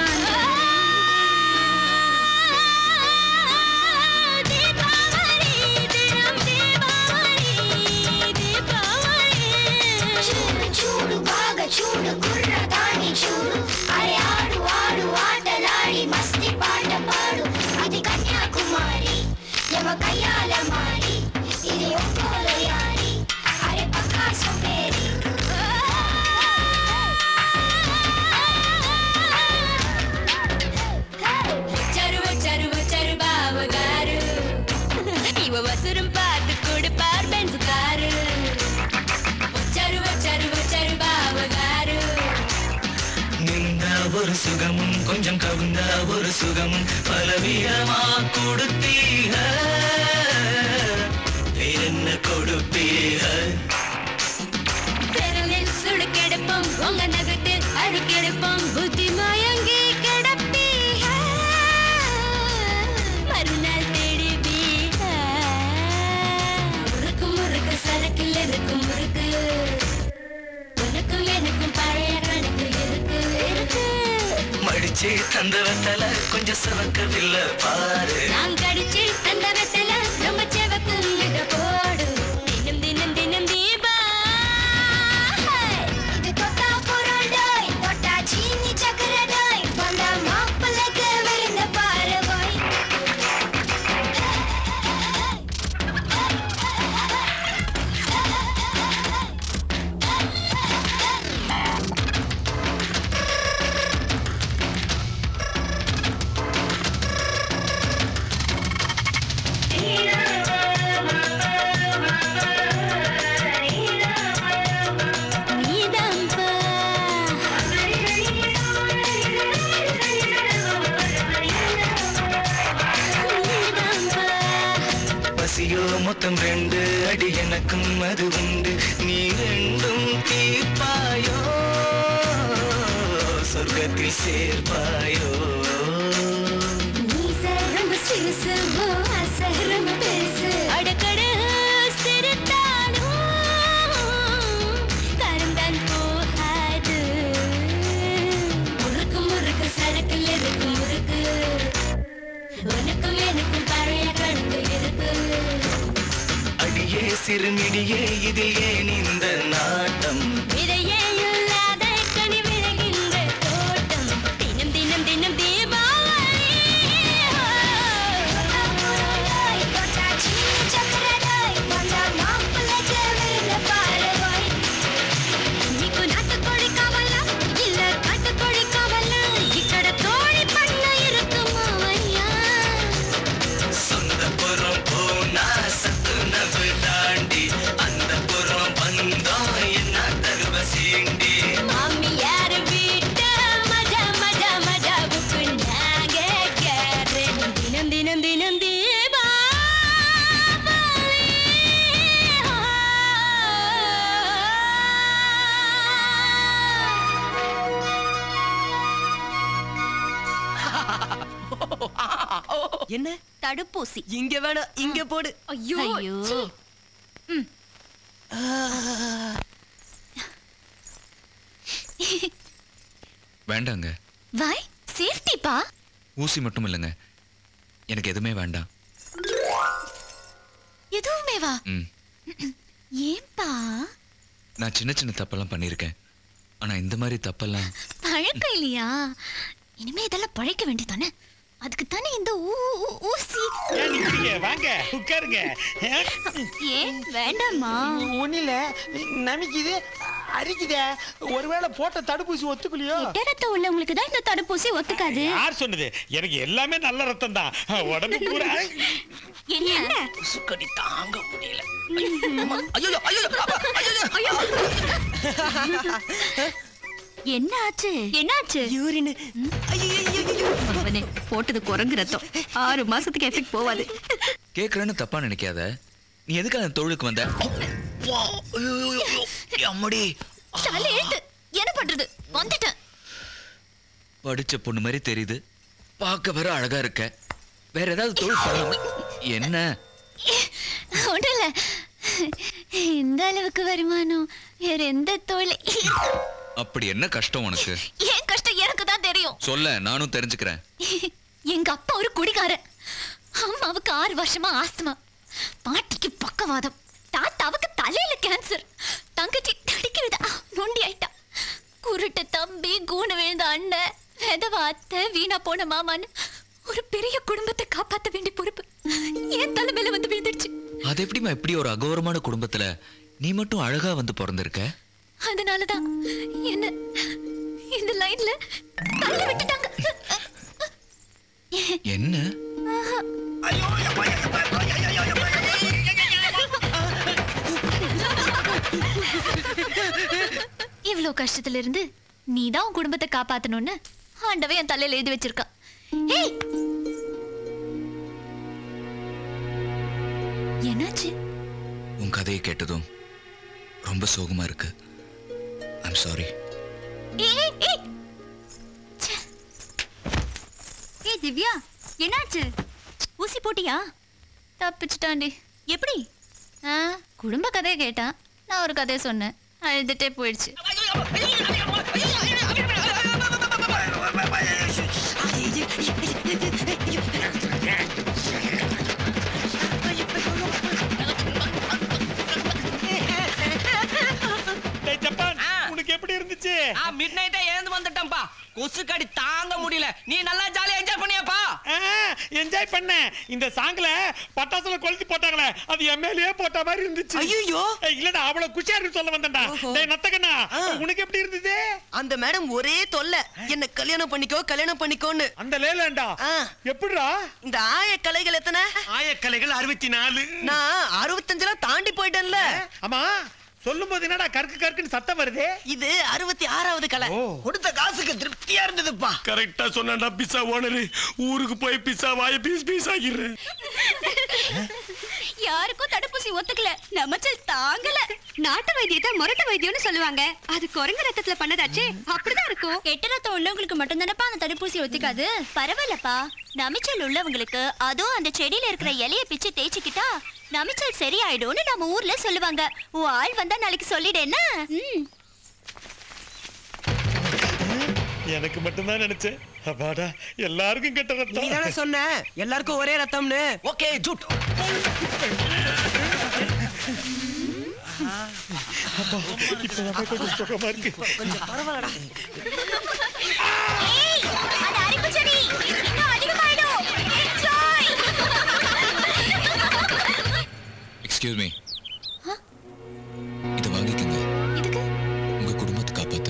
புஷ்பாஞ்சலி தீபாவளி தினம் தீபாவளி தீபாவளி చూడు చూడు బాగా చూడు కుర్రదాని చూడు అరే ఆడు ఆడు ఆటలాడి మస్తి పాట పాడు అది కన్యాకుమారి యమ కయ్యాల మారి ఇది ఒంగోలు యారి అరే పక్కా సొమ్మేరి చరువ చరువ చరుబావ గారు ఇవ వసురం పాటు கொடுப்பார் பென்ஸ் காரு చరువ చరువ చరుబావ గారు நின்ற ஒரு சுகமும் கொஞ்சம் கவுந்த ஒரு சுகமும் பலவீனமா கொடுத்தீக என்ன கொடுப்பீக விரலில் சுடுக்கெடுப்போம் உங்க நகத்தில் அழுக்கெடுப்போம் புத்தி கடிச்சு தந்த வெத்தல கொஞ்சம் சவக்கவில்லை பாரு நான் கடிச்சு தந்த வெத்தல ரொம்ப செவக்கும் இத போடு தினம் தினம் தினம் தீபா இது தொட்டா பொருள்டாய் தொட்டா சீனி சக்கரடாய் வந்தா மாப்பிள்ளைக்கு விருந்த பாருவாய் நீதான்பா பசியோ மொத்தம் ரெண்டு அடி எனக்கும் அது உண்டு நீ ரெண்டும் தீர்ப்பாயோ சொர்க்கத்தில் சேர்ப்பாயோ நீச ரொம்ப சிறுசு ஓ ஆசை ரொம்ப பெருசு அடக்கடு சிறுத்தாலும் கருந்தான் போகாது முறுக்கு முறுக்கு சரக்குல இருக்கு முறுக்கு உனக்கும் எனக்கும் பழைய கணக்கு இருக்கு அடியே சிறுமிடியே இதில் ஏன் இந்த நாட்டம் விதையே இல்லாத கனி விளைகின்ற தோட்டம் தினம் தினம் தினம் தீபாவளி தொட்டா சீனி சக்கரடாய் வந்தா மாப்பிள்ளைக்கு விருந்த பாருவாய் నీకు నాటుకోడి కావాలా இல்ல காட்டுக்கோழி காவாலா ఇక్కడ கோழி பண்ண இருக்கு மாவையா சொந்த புறம் போனா சத்துணவு தாண்டி அந்த புறம் வந்தோம் என்ன தருவ சீண்டி மாமியார் வீட்டு மஜா மஜா மஜா புக்கு நாங்க கேரன் தினம் தினம் தினம் தீபாவளி என்ன தடுப்பூசி இங்க வேணாம் இங்க போடு ஐயோ ஐயோ. சீ. வேண்டாங்க வாய் சேஃப்டிப்பா ஊசி மட்டும் இல்லைங்க எனக்கு எதுவுமே வேண்டாம் எதுவுமே வா ம் ஏன்பா நான் சின்ன சின்ன தப்பெல்லாம் பண்ணியிருக்கேன் ஆனா இந்த மாதிரி தப்பெல்லாம் பழக்கம் இல்லையா இனிமே இதெல்லாம் பழைக்க வேண்டியதானே அதுக்கு தானே இந்த ஊ- ஊ- ஊசி ஏன் நிக்கிறீங்க வாங்க உட்காருங்க ஏன் வேண்டாமா ஒன்னில நமிக்குது அரிக்குதே ஒருவேளை போட்ட தடுப்பூசி ஒத்துக்கலையோ ரத்தம் உள்ளவங்களுக்கு தான் இந்த தடுப்பூசி ஒத்துக்காது யார் சொன்னது எனக்கு எல்லாமே நல்ல ரத்தம் தான் உடம்பு பூரா என்ன சுக்கடி தாங்க முடியல என்ன ஆச்சு என்னாச்சு யூரின் அவனே போட்டது குரங்கு ரத்தம் ஆறு மாசத்துக்கு எஃபெக்ட் போவாது கேட்கறேன்னு தப்பா நினைக்காத நீ எதுக்கு அந்த தொழிலுக்கு வந்த அம்முடி தலை எழுத்து என்ன பண்றது வந்துட்டேன் படிச்ச பொண்ணு மாதிரி தெரியுது பார்க்க வேற அழகா இருக்க வேற ஏதாவது தொழில் பண்ண என்ன ஒண்ணும் இல்ல இந்த அளவுக்கு வருமானம் வேற எந்த தொழில் அப்படி என்ன கஷ்டம் உனக்கு ஏன் கஷ்டம் எனக்கு தான் தெரியும் சொல்ல நானும் தெரிஞ்சுக்கிறேன் எங்க அப்பா ஒரு குடிகாரன் அம்மாவுக்கு ஆறு வருஷமா ஆஸ்துமா பாட்டிக்கு பக்கவாதம் தாத்தாவுக்கு தலையில கேன்சர் தங்கச்சி தடிக்க விட நொண்டி ஆயிட்டா குருட்டு தம்பி கூணு விழுந்த அண்ணன் விதவ அத்தை வீணா போன மாமான்னு ஒரு பெரிய குடும்பத்தை காப்பாத்த வேண்டிய பொறுப்பு என் தலைமையில வந்து விழுந்துடுச்சு அது எப்படிம்மா இப்படி ஒரு அகோரமான குடும்பத்துல நீ மட்டும் அழகா வந்து பிறந்திருக்க அதனாலதான் என்ன இந்த லைன்ல தள்ளி விட்டுட்டாங்க என்ன இவ்ளோ கஷ்டத்துல இருந்து நீதான் உன் குடும்பத்தை காப்பாத்தணும்னு ஆண்டவன் என் தலையில எழுதி வச்சிருக்கா ஏய் என்னாச்சு உன் கதையை கேட்டதும் ரொம்ப சோகமா இருக்கு ஐம் சாரி ஏய் ஏய், ஏய் ஏய் திவ்யா என்னாச்சு ஊசி போட்டியா தப்பிச்சிட்டாண்டி எப்படி ஆ குடும்ப கதையை கேட்டான் நான் ஒரு கதையை சொன்னேன் அழுதுட்டே போயிடுச்சு நான் மிட் நைட்டே எழுந்து வந்துட்டேன்ப்பா கொசு கடி தாங்க முடியல நீ நல்லா ஜாலியா என்ஜாய் பண்ணியாப்பா என்ஜாய் பண்ணேன் இந்த சாங்ல பட்டாசுல கொளுத்தி போட்டாங்களே அது எம்எல்ஏ போட்ட மாதிரி இருந்துச்சு ஐயோ இல்லடா அவ்வளவு குஷியா இருக்கு சொல்ல வந்தேன்டா டேய் நத்தக்கண்ணா உனக்கு எப்படி இருந்தது அந்த மேடம் ஒரே தொல்லை என்ன கல்யாணம் பண்ணிக்கோ கல்யாணம் பண்ணிக்கோன்னு அந்த லேலண்டா எப்படிடா இந்த ஆய கலைகள் எத்தனை ஆயக்கலைகள் அறுபத்தி நாலு நான் அறுபத்தஞ்சுல தாண்டி போயிட்டேன்ல ஆமா சொல்லும் போது என்னடா கருக்கு கருக்குன்னு சத்தம் வருது இது அறுபத்தி ஆறாவது கலை கொடுத்த காசுக்கு திருப்தியா இருந்ததுப்பா கரெக்டா சொன்னான்டா பிஸா ஓனரு ஊருக்கு போய் பிஸா வாய பீஸ் பீஸ் ஆகிடுறேன் யாருக்கும் தடுப்பூசி ஒத்துக்கல நமச்சல் தாங்கல நாட்டு வைத்தியத்தை முரட்டு வைத்தியம்னு சொல்லுவாங்க அது குரங்கு ரத்தத்துல பண்ணதாச்சே அப்படிதான் இருக்கும் எட்டு ரத்தம் உள்ளவங்களுக்கு மட்டும் தானப்பா அந்த தடுப்பூசி ஒத்துக்காது பரவாயில்லப்பா நமிச்சல் உள்ளவங்களுக்கு அதுவும் அந்த செடியில இருக்கிற இலைய பிச்சு தேய்ச்சிக்கிட்டா நமிச்சல் சரியாயிடும்னு நம்ம ஊர்ல சொல்லுவாங்க உன் ஆள் வந்தா நாளைக்கு சொல்லிடு என்ன ம் எனக்கு மட்டும்தான் நினைச்சேன் அப்பாடா எல்லாருக்கும் கெட்ட நீ தானே ரத்தம் சொன்ன எல்லாருக்கும் ஒரே ரத்தம்னு ஓகே ஜூட் அப்பா இப்பதான் கொஞ்சம் சுகமா இருக்கு கொஞ்சம் பரவாயில்லடா ஏய் அது அரிப்பு செடி இன்னும் அதிகமாயிடும் என்ஜாய் எக்ஸ்கியூஸ் மீ இதை வாங்கிக்கங்க உங்க குடும்பத்தை காப்பாத்த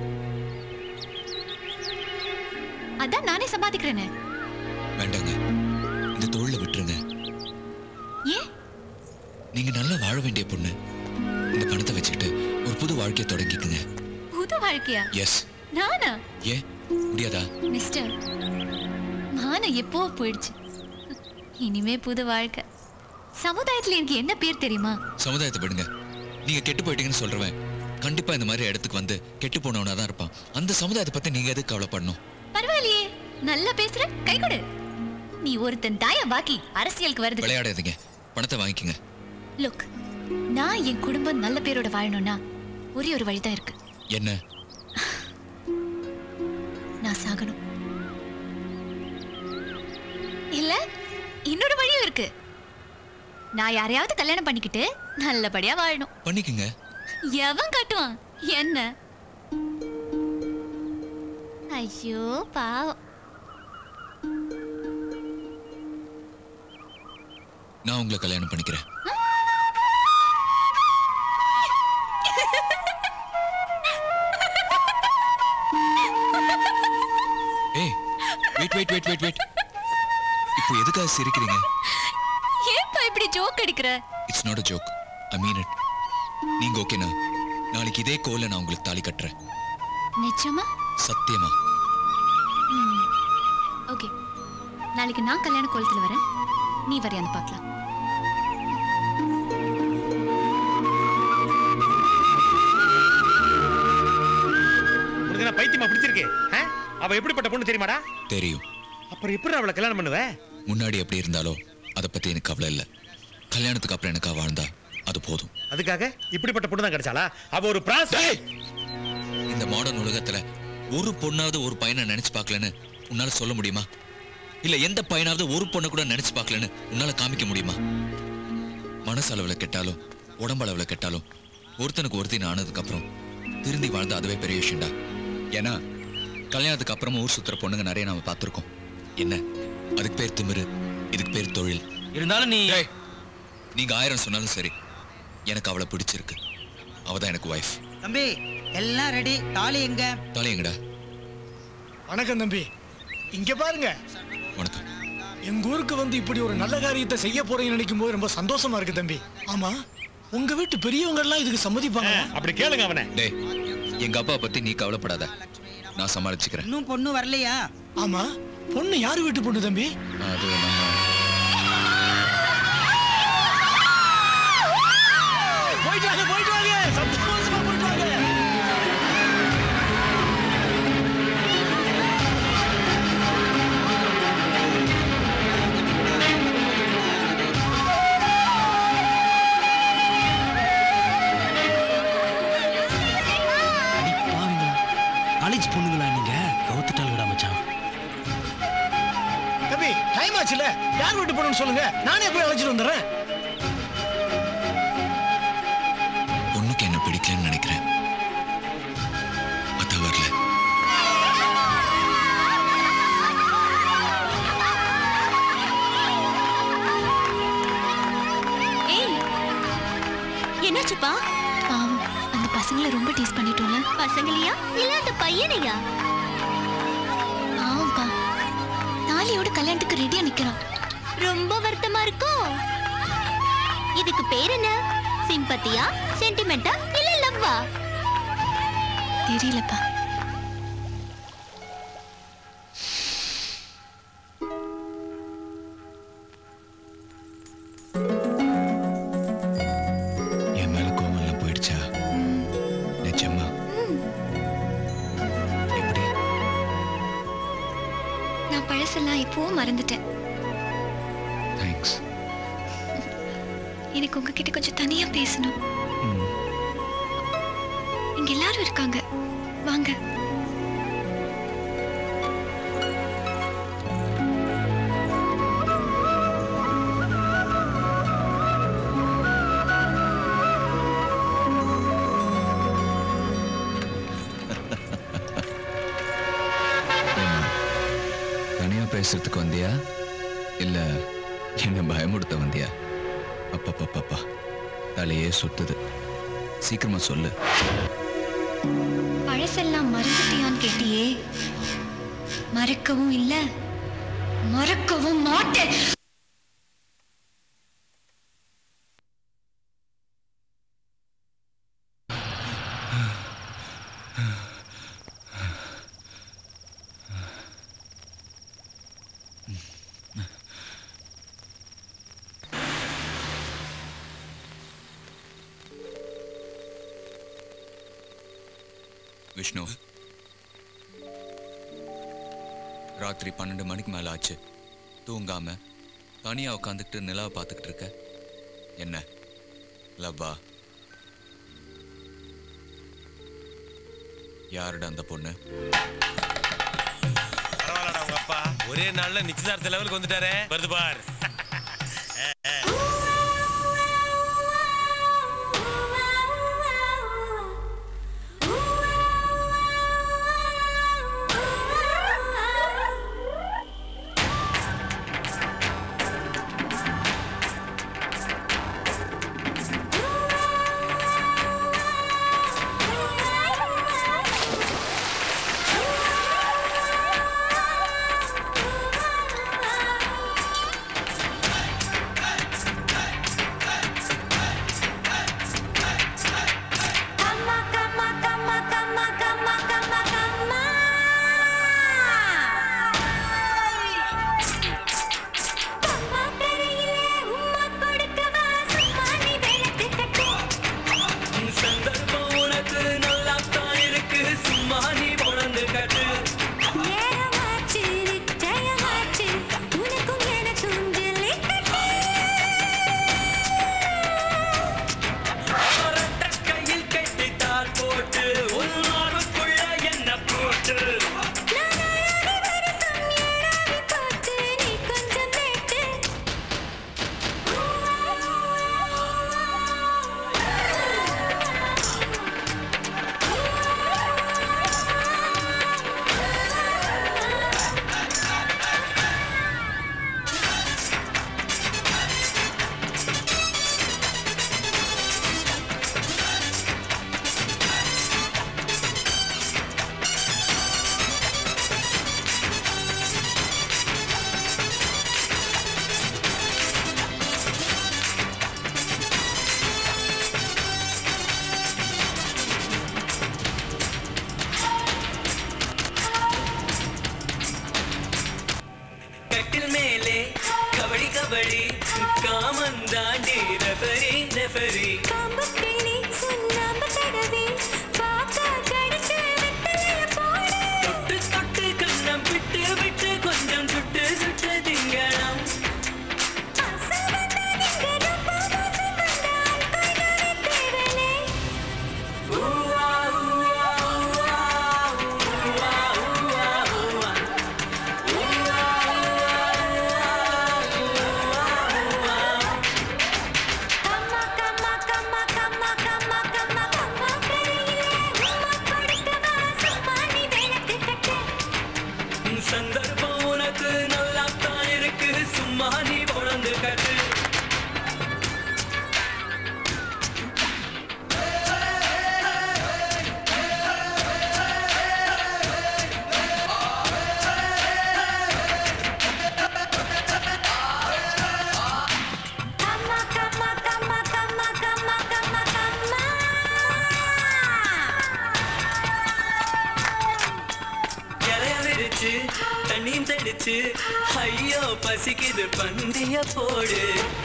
அதான் நானே சம்பாதிக்கிறேனே வேண்டாங்க இந்த தொழிலை விட்டுருங்க ஏன் நீங்க நல்லா வாழ வேண்டிய பொண்ணு இந்த பணத்தை வச்சுக்கிட்டு ஒரு புது வாழ்க்கையை தொடங்கிக்கங்க புது வாழ்க்கையா எஸ் நானா ஏன் முடியாதா மிஸ்டர் மானம் எப்போ போயிடுச்சு இனிமே புது வாழ்க்கை சமுதாயத்துல எனக்கு என்ன பேர் தெரியுமா சமுதாயத்தை விடுங்க நீங்க கெட்டு போயிட்டீங்கன்னு சொல்றவன் கண்டிப்பா இந்த மாதிரி இடத்துக்கு வந்து கெட்டு போனவனா தான் இருப்பான் அந்த சமுதாயத்தை பத்தி நீங்க எதுக்கு கவலைப்படணும் பரவாயில்லையே நல்லா பேசுற கை கொடு நீ ஒருத்தன் தாய பாக்கி அரசியலுக்கு வருது விளையாடாதீங்க பணத்தை வாங்கிக்கங்க லுக் நான் என் குடும்பம் நல்ல பேரோட வாழணும்னா ஒரே ஒரு வழிதான் இருக்கு என்ன நான் சாகணும் இல்ல இன்னொரு வழியும் இருக்கு நான் யாரையாவது கல்யாணம் பண்ணிக்கிட்டு நல்லபடியா வாழணும் பண்ணிக்கங்க எவன் கட்டுவான் என்ன ஐயோ பாவம் நான் உங்களை கல்யாணம் பண்ணிக்கிறேன் ஏய் wait wait wait wait wait இப்போ எதுக்காக சிரிக்கிறீங்க ஏன்பா இப்படி ஜோக் அடிக்கிற it's not a joke I mean it நீங்க ஓகேனா நாளைக்கு இதே கோல நான் உங்களுக்கு தாலி கட்டுறேன் நிஜமா சத்தியமா ஓகே நாளைக்கு நான் கல்யாண கோலத்துல வரேன் நீ வரையான்னு பார்க்கலாம் உனக்கு என்ன பைத்தியமா பிடிச்சிருக்கு ஆ? அவ எப்படிப்பட்ட பொண்ணு தெரியுமாடா தெரியும் அப்புறம் எப்படி அவளை கல்யாணம் பண்ணுவ முன்னாடி எப்படி இருந்தாலோ அதை பத்தி எனக்கு கவலை இல்லை கல்யாணத்துக்கு அப்புறம் எனக்கா வாழ்ந்தா அது போதும் அதுக்காக இப்படிப்பட்ட பொண்ணு தான் கிடைச்சாளா அவ ஒரு பிராஸ் இந்த மாடர்ன் உலகத்துல ஒரு பொண்ணாவது ஒரு பையனை நினைச்சு பார்க்கலன்னு உன்னால சொல்ல முடியுமா இல்ல எந்த பையனாவது ஒரு பொண்ணை கூட நினைச்சு பார்க்கலன்னு உன்னால காமிக்க முடியுமா மனசளவுல கெட்டாலும் உடம்பளவுல கெட்டாலும் ஒருத்தனுக்கு ஒருத்தின் ஆனதுக்கு அப்புறம் திருந்தி வாழ்ந்தா அதுவே பெரிய விஷயம்டா ஏன்னா கல்யாணத்துக்கு அப்புறமா ஊர் சுத்துற பொண்ணுங்க நிறைய நாம பார்த்திருக்கோம் என்ன அதுக்கு பேர் திமிரு இதுக்கு பேர் தொழில் இருந்தாலும் நீ நீங்க ஆயிரம் சொன்னாலும் சரி எனக்கு அவளை பிடிச்சிருக்கு அவ தான் எனக்கு ஒய்ஃப் தம்பி எல்லாம் ரெடி தாலி எங்க தாலி எங்கடா வணக்கம் தம்பி இங்க பாருங்க வணக்கம் எங்க ஊருக்கு வந்து இப்படி ஒரு நல்ல காரியத்தை செய்ய போறீங்கன்னு நினைக்கும் போது ரொம்ப சந்தோஷமா இருக்கு தம்பி ஆமா உங்க வீட்டு பெரியவங்க எல்லாம் இதுக்கு சம்மதிப்பாங்க அப்படி கேளுங்க அவனை டேய் எங்க அப்பா பத்தி நீ கவலைப்படாத நான் சமாளிச்சுக்கிறேன் இன்னும் பொண்ணு வரலையா ஆமா பொண்ணு யாரு வீட்டு பொண்ணு தம்பி அது நம்ம போயிட்டு வாங்க போயிட்டு வாங்க சந்தோஷமா போயிட்டு வாங்க காலேஜ் பொண்ணுங்களா நீங்க கவுத்துட்டாங்கடா மச்சான் தம்பி டைம் ஆச்சுல யார் வீட்டு பொண்ணுன்னு சொல்லுங்க நானே போய் அழைச்சிட்டு வந்துடுறேன் பொண்ணுக்கு என்ன பிடிக்கலன்னு நினைக்கிறேன் அத ஏன்பா பாவம் அந்த பசங்களை ரொம்ப டீஸ் பண்ணிட்டோம்ல பசங்களையா இல்ல அந்த பையனையா பாவம்ப்பா நாளையோட கல்யாணத்துக்கு ரெடியா நிக்கிறான் ரொம்ப வருத்தமா இருக்கும் இதுக்கு பேர் என்ன சிம்பத்தியா சென்டிமெண்டா இல்ல லவ்வா தெரியலப்பா என் மேல கோவம் எல்லாம் போயிடுச்சா நிஜமா நான் பழசெல்லாம் இப்பவும் மறந்துட்டேன் தேங்க்ஸ் எனக்கு உங்ககிட்ட கொஞ்சம் தனியா பேசணும் இங்க எல்லாரும் இருக்காங்க வாங்க தனியா பேசுறதுக்கு வந்தியா இல்ல என்ன பயமுடுத்த வந்தியா அப்பப்பப்பப்பா தலையே சுத்துது சீக்கிரமா சொல்லு பழசெல்லாம் மறந்துட்டியான்னு கேட்டியே மறக்கவும் இல்ல மறக்கவும் மாட்டேன் விஷ்ணு ராத்திரி பன்னெண்டு மணிக்கு மேல ஆச்சு தூங்காம தனியா உட்காந்துக்கிட்டு நிலாவை பார்த்துக்கிட்டு இருக்க என்ன லவ்வா யாருடா அந்த பொண்ணு பரவாயில்லடா உங்க அப்பா ஒரே நாள்ல நிச்சயதார்த்த லெவலுக்கு வந்துட்டாரே வருது பார் ஆ வச்சு தண்ணியும் தெளிச்சு ஐயோ பசிக்குது பந்திய போடு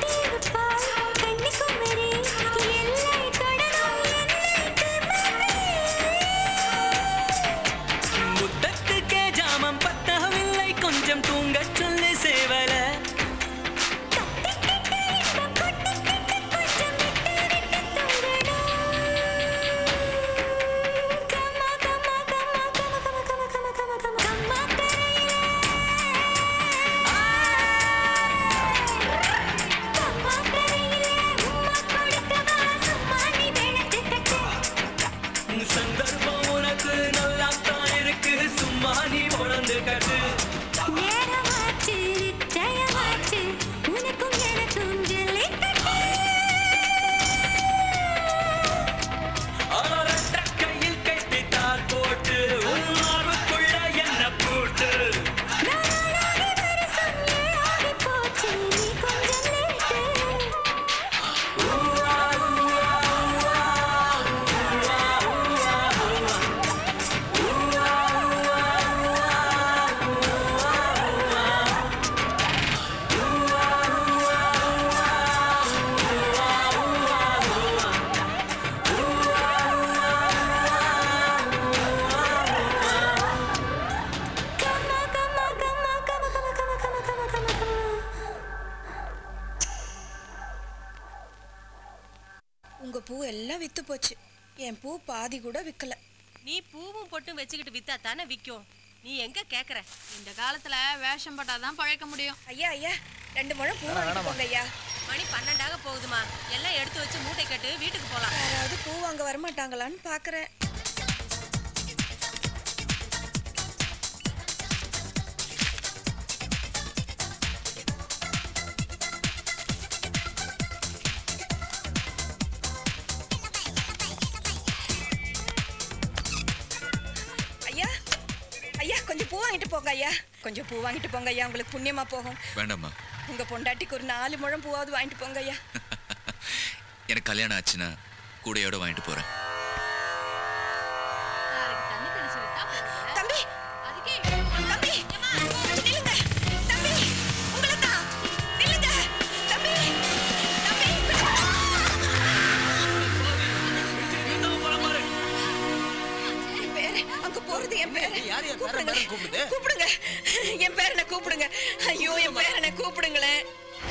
முத்தத்துக்கே ஜாமம் பத்தகவில்லை கொஞ்சம் தூங்கச் சொல்லி சேவல சந்தர்ப்பம் உனக்கு நல்லாத்தான் இருக்கு சும்மா நீ உணர்ந்து கட்டு நேரமாச்சு நிச்சயமாச்சு உனக்கும் எனக்கும் ஜல்லிக்கட்டு ஆரட்ட கையில் கட்டித்தார் போட்டு உன் மார்புக்குள்ள என்ன போட்டு போச்சு நீ கொஞ்சம் லேட்டு உங்க பூ எல்லாம் வித்து போச்சு என் பூ பாதி கூட விக்கல நீ பூவும் பொட்டும் வச்சுக்கிட்டு வித்தா தானே விக்கும் நீ எங்க கேக்குற இந்த காலத்துல வேஷம் போட்டாதான் பழைக்க முடியும் ஐயா ஐயா ரெண்டு முழம் பூ வாங்கிட்டு போங்க ஐயா மணி பன்னெண்டாக போகுதுமா எல்லாம் எடுத்து வச்சு மூட்டை கட்டு வீட்டுக்கு போலாம் யாராவது பூ வாங்க வரமாட்டாங்களான்னு பாக்குறேன் ஐயா ஐயா கொஞ்சம் பூ வாங்கிட்டு போங்க ஐயா கொஞ்சம் பூ வாங்கிட்டு போங்க ஐயா உங்களுக்கு புண்ணியமா போகும் வேண்டாம்மா உங்க பொண்டாட்டிக்கு ஒரு நாலு முழம் பூவாவது வாங்கிட்டு போங்க ஐயா எனக்கு கல்யாணம் ஆச்சுன்னா கூடையோட வாங்கிட்டு போறேன் தண்ணி தெளிச்சு விட்டா போதும். தம்பி அதுக்கே தம்பி நில்லுங்க தம்பி உங்களை தான் நில்லுங்க தம்பி தம்பி என் பேரு அங்க போறது என் பேரு கூப்பிடுங்க கூப்பிடுங்க என் பேரனை கூப்பிடுங்க ஐயோ என் பேரனை கூப்பிடுங்களேன்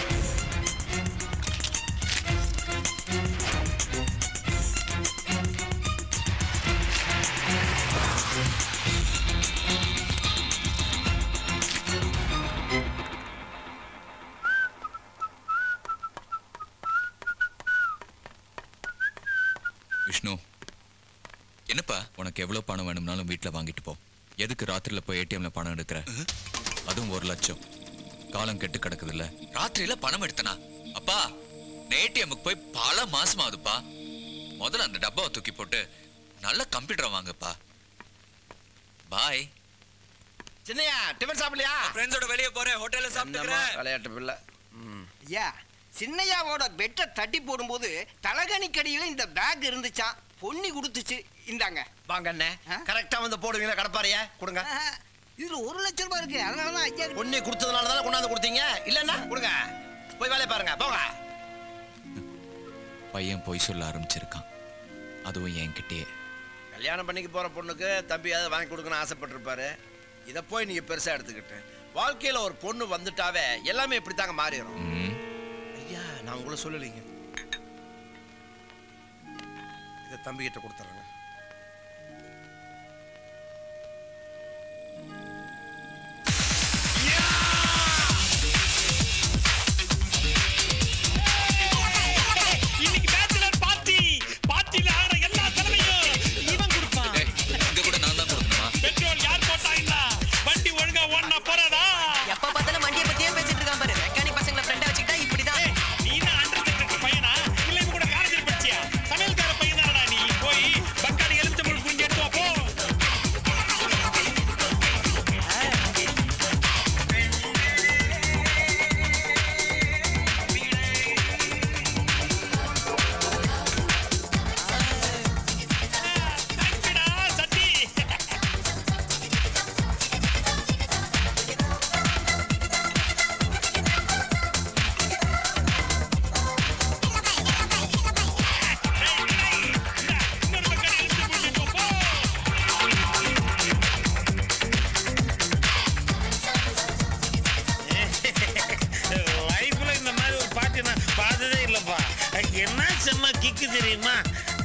விஷ்ணு என்னப்பா உனக்கு எவ்வளவு பணம் வேணும்னாலும் வீட்ல வாங்கிட்டு போ எதுக்கு ராத்திரில போய் ஏடிஎம்ல பணம் எடுக்கிற அதுவும் ஒரு லட்சம் காலம் கெட்டு கிடக்குது இல்ல ராத்திரியில பணம் எடுத்தனா அப்பா ஏடிஎம்க்கு போய் பல மாசம் ஆகுதுப்பா முதல்ல அந்த டப்பாவை தூக்கி போட்டு நல்ல கம்ப்யூட்டர் வாங்கப்பா பாய் சின்னையா டிஃபன் சாப்பிடலையா ஃப்ரெண்ட்ஸோட வெளியே போறேன் ஹோட்டல்ல சாப்பிட்டுக்கிறேன் விளையாட்டு பிள்ளை ஐயா சின்னையாவோட பெட்டை தட்டி போடும்போது தலகணிக்கடியில இந்த பேக் இருந்துச்சான் பொன்னி கொடுத்துச்சு இந்தாங்க வாங்க அண்ணே கரெக்டா வந்து போடுவீங்களா கடப்பாரியா கொடுங்க இதுல ஒரு லட்சம் ரூபாய் இருக்கு அதனாலதான் ஐயா பொண்ணு கொடுத்ததுனால தானே கொண்டாந்து கொடுத்தீங்க இல்லன்னா கொடுங்க போய் வேலையை பாருங்க போங்க பையன் பொய் சொல்ல ஆரம்பிச்சிருக்கான் அதுவும் என்கிட்டயே கல்யாணம் பண்ணிக்க போற பொண்ணுக்கு தம்பி அதை வாங்கி கொடுக்கணும்னு ஆசைப்பட்டிருப்பாரு இதை போய் நீங்க பெருசா எடுத்துக்கிட்டு வாழ்க்கையில ஒரு பொண்ணு வந்துட்டாவே எல்லாமே இப்படித்தாங்க மாறிடும் ஐயா நான் உங்களை சொல்லலைங்க இதை தம்பி கிட்ட கொடுத்துறேங்க இன்னைக்கு பேச்சுலர் பார்ட்டி பார்ட்டில ஆன எல்லா தலைமையும் இவன் கொடுப்பான் இங்க கூட நான் தான் கொடுக்கணுமா பெட்ரோல் யார் போட்டா என்ன வண்டி ஒழுங்கா ஓடனா போறதா எப்ப பார்த்தாலும் வண்டியை பத்தியே பேசிட்டு இருக்கான் பாரு மெக்கானிக் பசங்களை ஃப்ரெண்டா வச்சுக்கிட்டா இப்படிதான் நீ தான் அண்டர் செக்ரட்டரி பையனா இல்ல இவன் கூட காலேஜில் படிச்சியா சமையல்கார பையன் நீ போய் பக்கா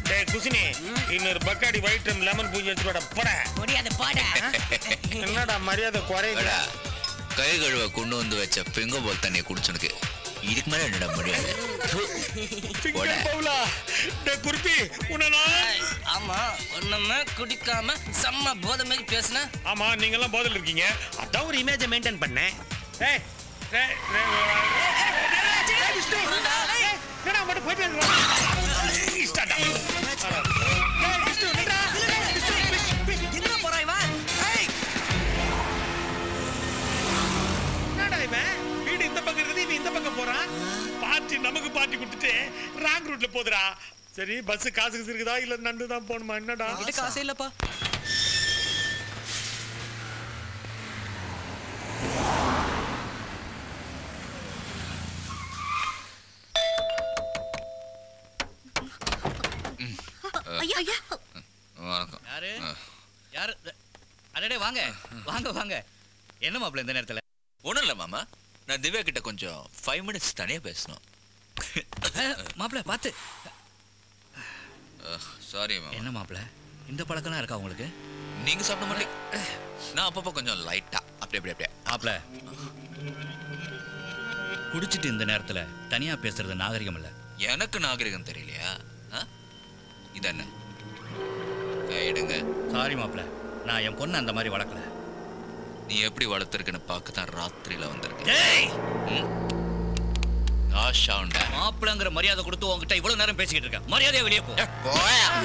டேய் குசினி இன்னொரு பக்காடி ஒயிட் ரம் லெமன் பூஞ்சி எடுத்து போட போட முடியாது போட என்னடா மரியாதை குறையுது கை கழுவ கொண்டு வந்து வச்ச பிங்க போல் தண்ணியை குடிச்சனுக்கு இதுக்கு மேல என்னடா முடியாது பவுலா டேய் குருப்பி உன்னை நான் ஆமா ஒண்ணுமே குடிக்காம செம்ம போதை மாதிரி பேசுன ஆமா நீங்க எல்லாம் போதில் இருக்கீங்க அதான் ஒரு இமேஜை மெயின்டைன் பண்ணேன் ஏய் டேய், டேய், டேய், விஷ்ணு. ஏய், என்னடா மட்டும் போயிட்டு இருக்கா? இஷ்டாடா. டேய், விஷ்ணு, நில்றா. விஷ்ணு, விஷ்ணு. எங்க போறா இவன் ஏய் என்னடா இவன் வீடு இந்த பக்கம் இருக்குது இவன் இந்த பக்கம் போறான் பார்ட்டி நமக்கு பார்ட்டி கொடுத்துட்டு ராங் ரூட்ல போதுடா சரி பஸ் காசு கீசு இருக்குதா இல்ல நண்டு தான் போகணுமா என்னடா இது காசே இல்லப்பா ஐயா ஐயா வணக்கம் யாரு யாரு அடடே வாங்க வாங்க வாங்க என்ன மாப்பிள்ள இந்த நேரத்துல ஒண்ணும் இல்ல மாமா நான் திவ்யா கிட்ட கொஞ்சம் ஃபைவ் மினிட்ஸ் தனியா பேசணும் மாப்பிள்ள பார்த்து சாரி மாமா என்ன மாப்பிள்ள இந்த பழக்கம்லாம் இருக்கா உங்களுக்கு நீங்க சாப்பிட மாட்டீங்க நான் அப்பப்போ கொஞ்சம் லைட்டா அப்படி அப்படி அப்படியே மாப்பிள்ள குடிச்சிட்டு இந்த நேரத்துல தனியா பேசுறது நாகரிகம் இல்ல எனக்கு நாகரிகம் தெரியலையா ஆ? இது என்ன கையிடுங்க சாரி மாப்பிள்ள நான் என் பொண்ணை அந்த மாதிரி வளர்க்கல நீ எப்படி வளர்த்துருக்குன்னு பார்க்க தான் ராத்திரியில வந்திருக்கேன் டேய் ஆஷாண்டா மாப்பிள்ளங்கிற மரியாதை கொடுத்து உன்கிட்ட இவ்வளவு நேரம் பேசிக்கிட்டு இருக்கேன் மரியாதையா வெளியே போ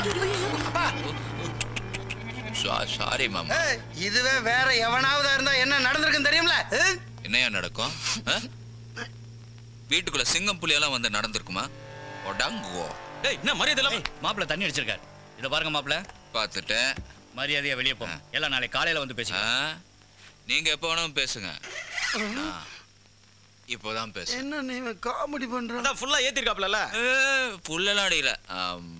சாரி மாமா ஏய், இதுவே வேற எவனாவதா இருந்தா என்ன நடந்திருக்குன்னு தெரியும்ல ஏய், என்னையா நடக்கும் ஆ? வீட்டுக்குள்ள சிங்கம் புலியெல்லாம் வந்து நடந்திருக்குமா ஒடாங்கோ டேய் என்ன மரியாதை இல்லாம மாப்பிள்ள தண்ணி அடிச்சிருக்காரு இத பாருங்க மாப்பிள்ள பார்த்துட்டேன் மரியாதையா வெளியே போ எல்லாம் நாளைக்கு காலையில வந்து பேசுங்க நீங்க எப்போ வேணாலும் பேசுங்க நான் இப்போதான் பேசுறேன் என்ன நீ காமெடி பண்ற ஃபுல்லா ஏத்திருக்காப்ல ஃபுல்லெல்லாம் அடிக்கல ஆம்,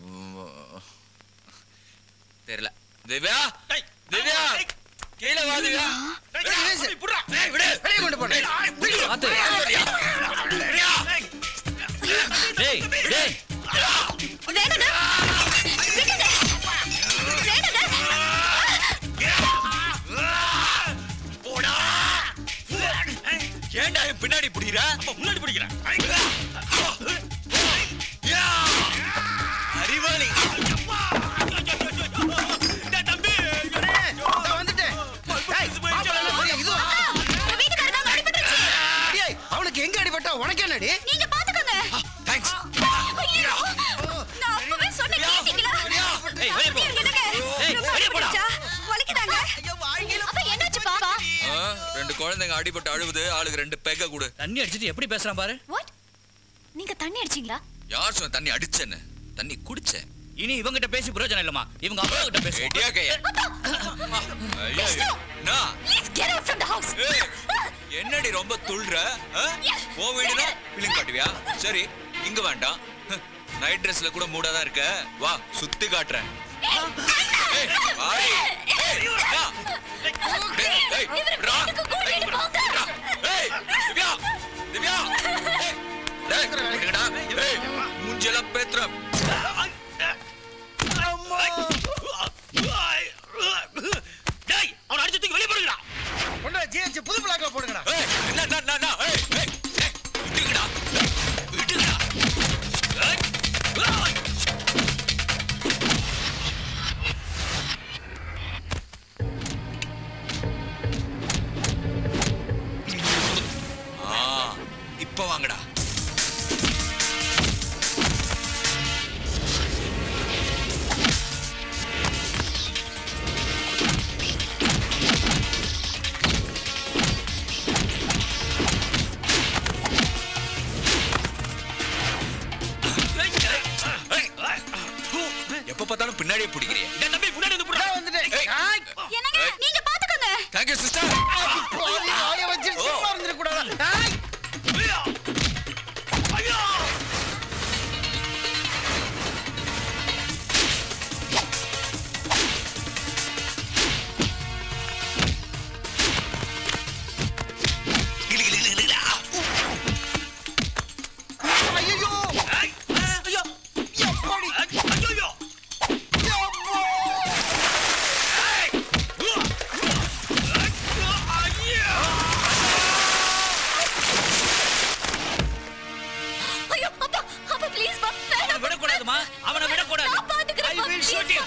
தெரியல திவ்யா திவ்யா கீழே வா திவ்யா வெளியே கொண்டு போனேன் பாத்து டேய் டேய் வேணுண்ணா விடுங்க வேணுங்க ஏன்டா என் பின்னாடி பிடிக்கிற முன்னாடி பிடிக்கிறேன் அறிவாளி டேய், அவனுக்கு எங்க அடிபட்டா உனக்கு என்னடி நீங்க பாத்துக்கோங்க தேங்க்ஸ் ஐயோ நான் அப்பவே சொன்ன கேட்டீங்களா ஏய் வெளியே போ என்னங்க ஏய் ரொம்ப வெளியே போடா அடிபட்டுச்சா? வலிக்குதாங்க அப்ப என்னாச்சு பாப்பா ஆ, ரெண்டு குழந்தைங்க அடிபட்டு அழுவுது ஆளுக்கு ரெண்டு பெக்க கொடு தண்ணி அடிச்சிட்டு எப்படி பேசுறான் பாரு வாட் நீங்க தண்ணி அடிச்சீங்களா யார் சொன்ன தண்ணி அடிச்சேன்னு தண்ணி குடிச்சேன் இனி இவங்கிட்ட பேசி பிரயோஜனம் இல்லம்மா இவங்க அப்பா கிட்ட பேசு ரெடியா கைய ஐயோ ஐயோ. நான் please get out from the house ஏய், என்னடி ரொம்ப துள்ற ஆ? உன் வீடுனா பிள்ளைங்க காட்டுவியா சரி இங்க வேண்டாம் நைட் ட்ரெஸ்ல கூட மூடாதான் இருக்க வா சுத்தி காட்டுறேன் ஏய், வாடி. ஏய், வா. டேய், ஏய், விட்றா. ஏய், விட்றா. ஏய், திவ்யா, திவ்யா. ஏய், டேய், விடுங்கடா. ஏய், மூஞ்செல்லாம் பேத்துற. டேய் அவன் அடிச்சு தூக்கி வெளியே போடுங்கடா கொண்டு ஜிஹெச் புது பிளாக்ல போடுங்கடா ஏய், என்ன, என்ன, என்ன, என்ன? ஏய், ஏய், ஏய், விட்டுங்கடா. விட்டுங்கடா. ஏய், ஏய். ஆ, இப்ப வாங்கடா எப்ப பார்த்தாலும் பின்னாடியே பிடிக்கிறிய தம்பி முன்னாடி வந்து போடா என்னங்க நீங்க பாத்துக்கோங்க தேங்க்யூ சிஸ்டர் பாவி வாய வச்சு சும்மா இருந்திர கூடாது ஐயோ ஐயோ எப்படி ஐயோ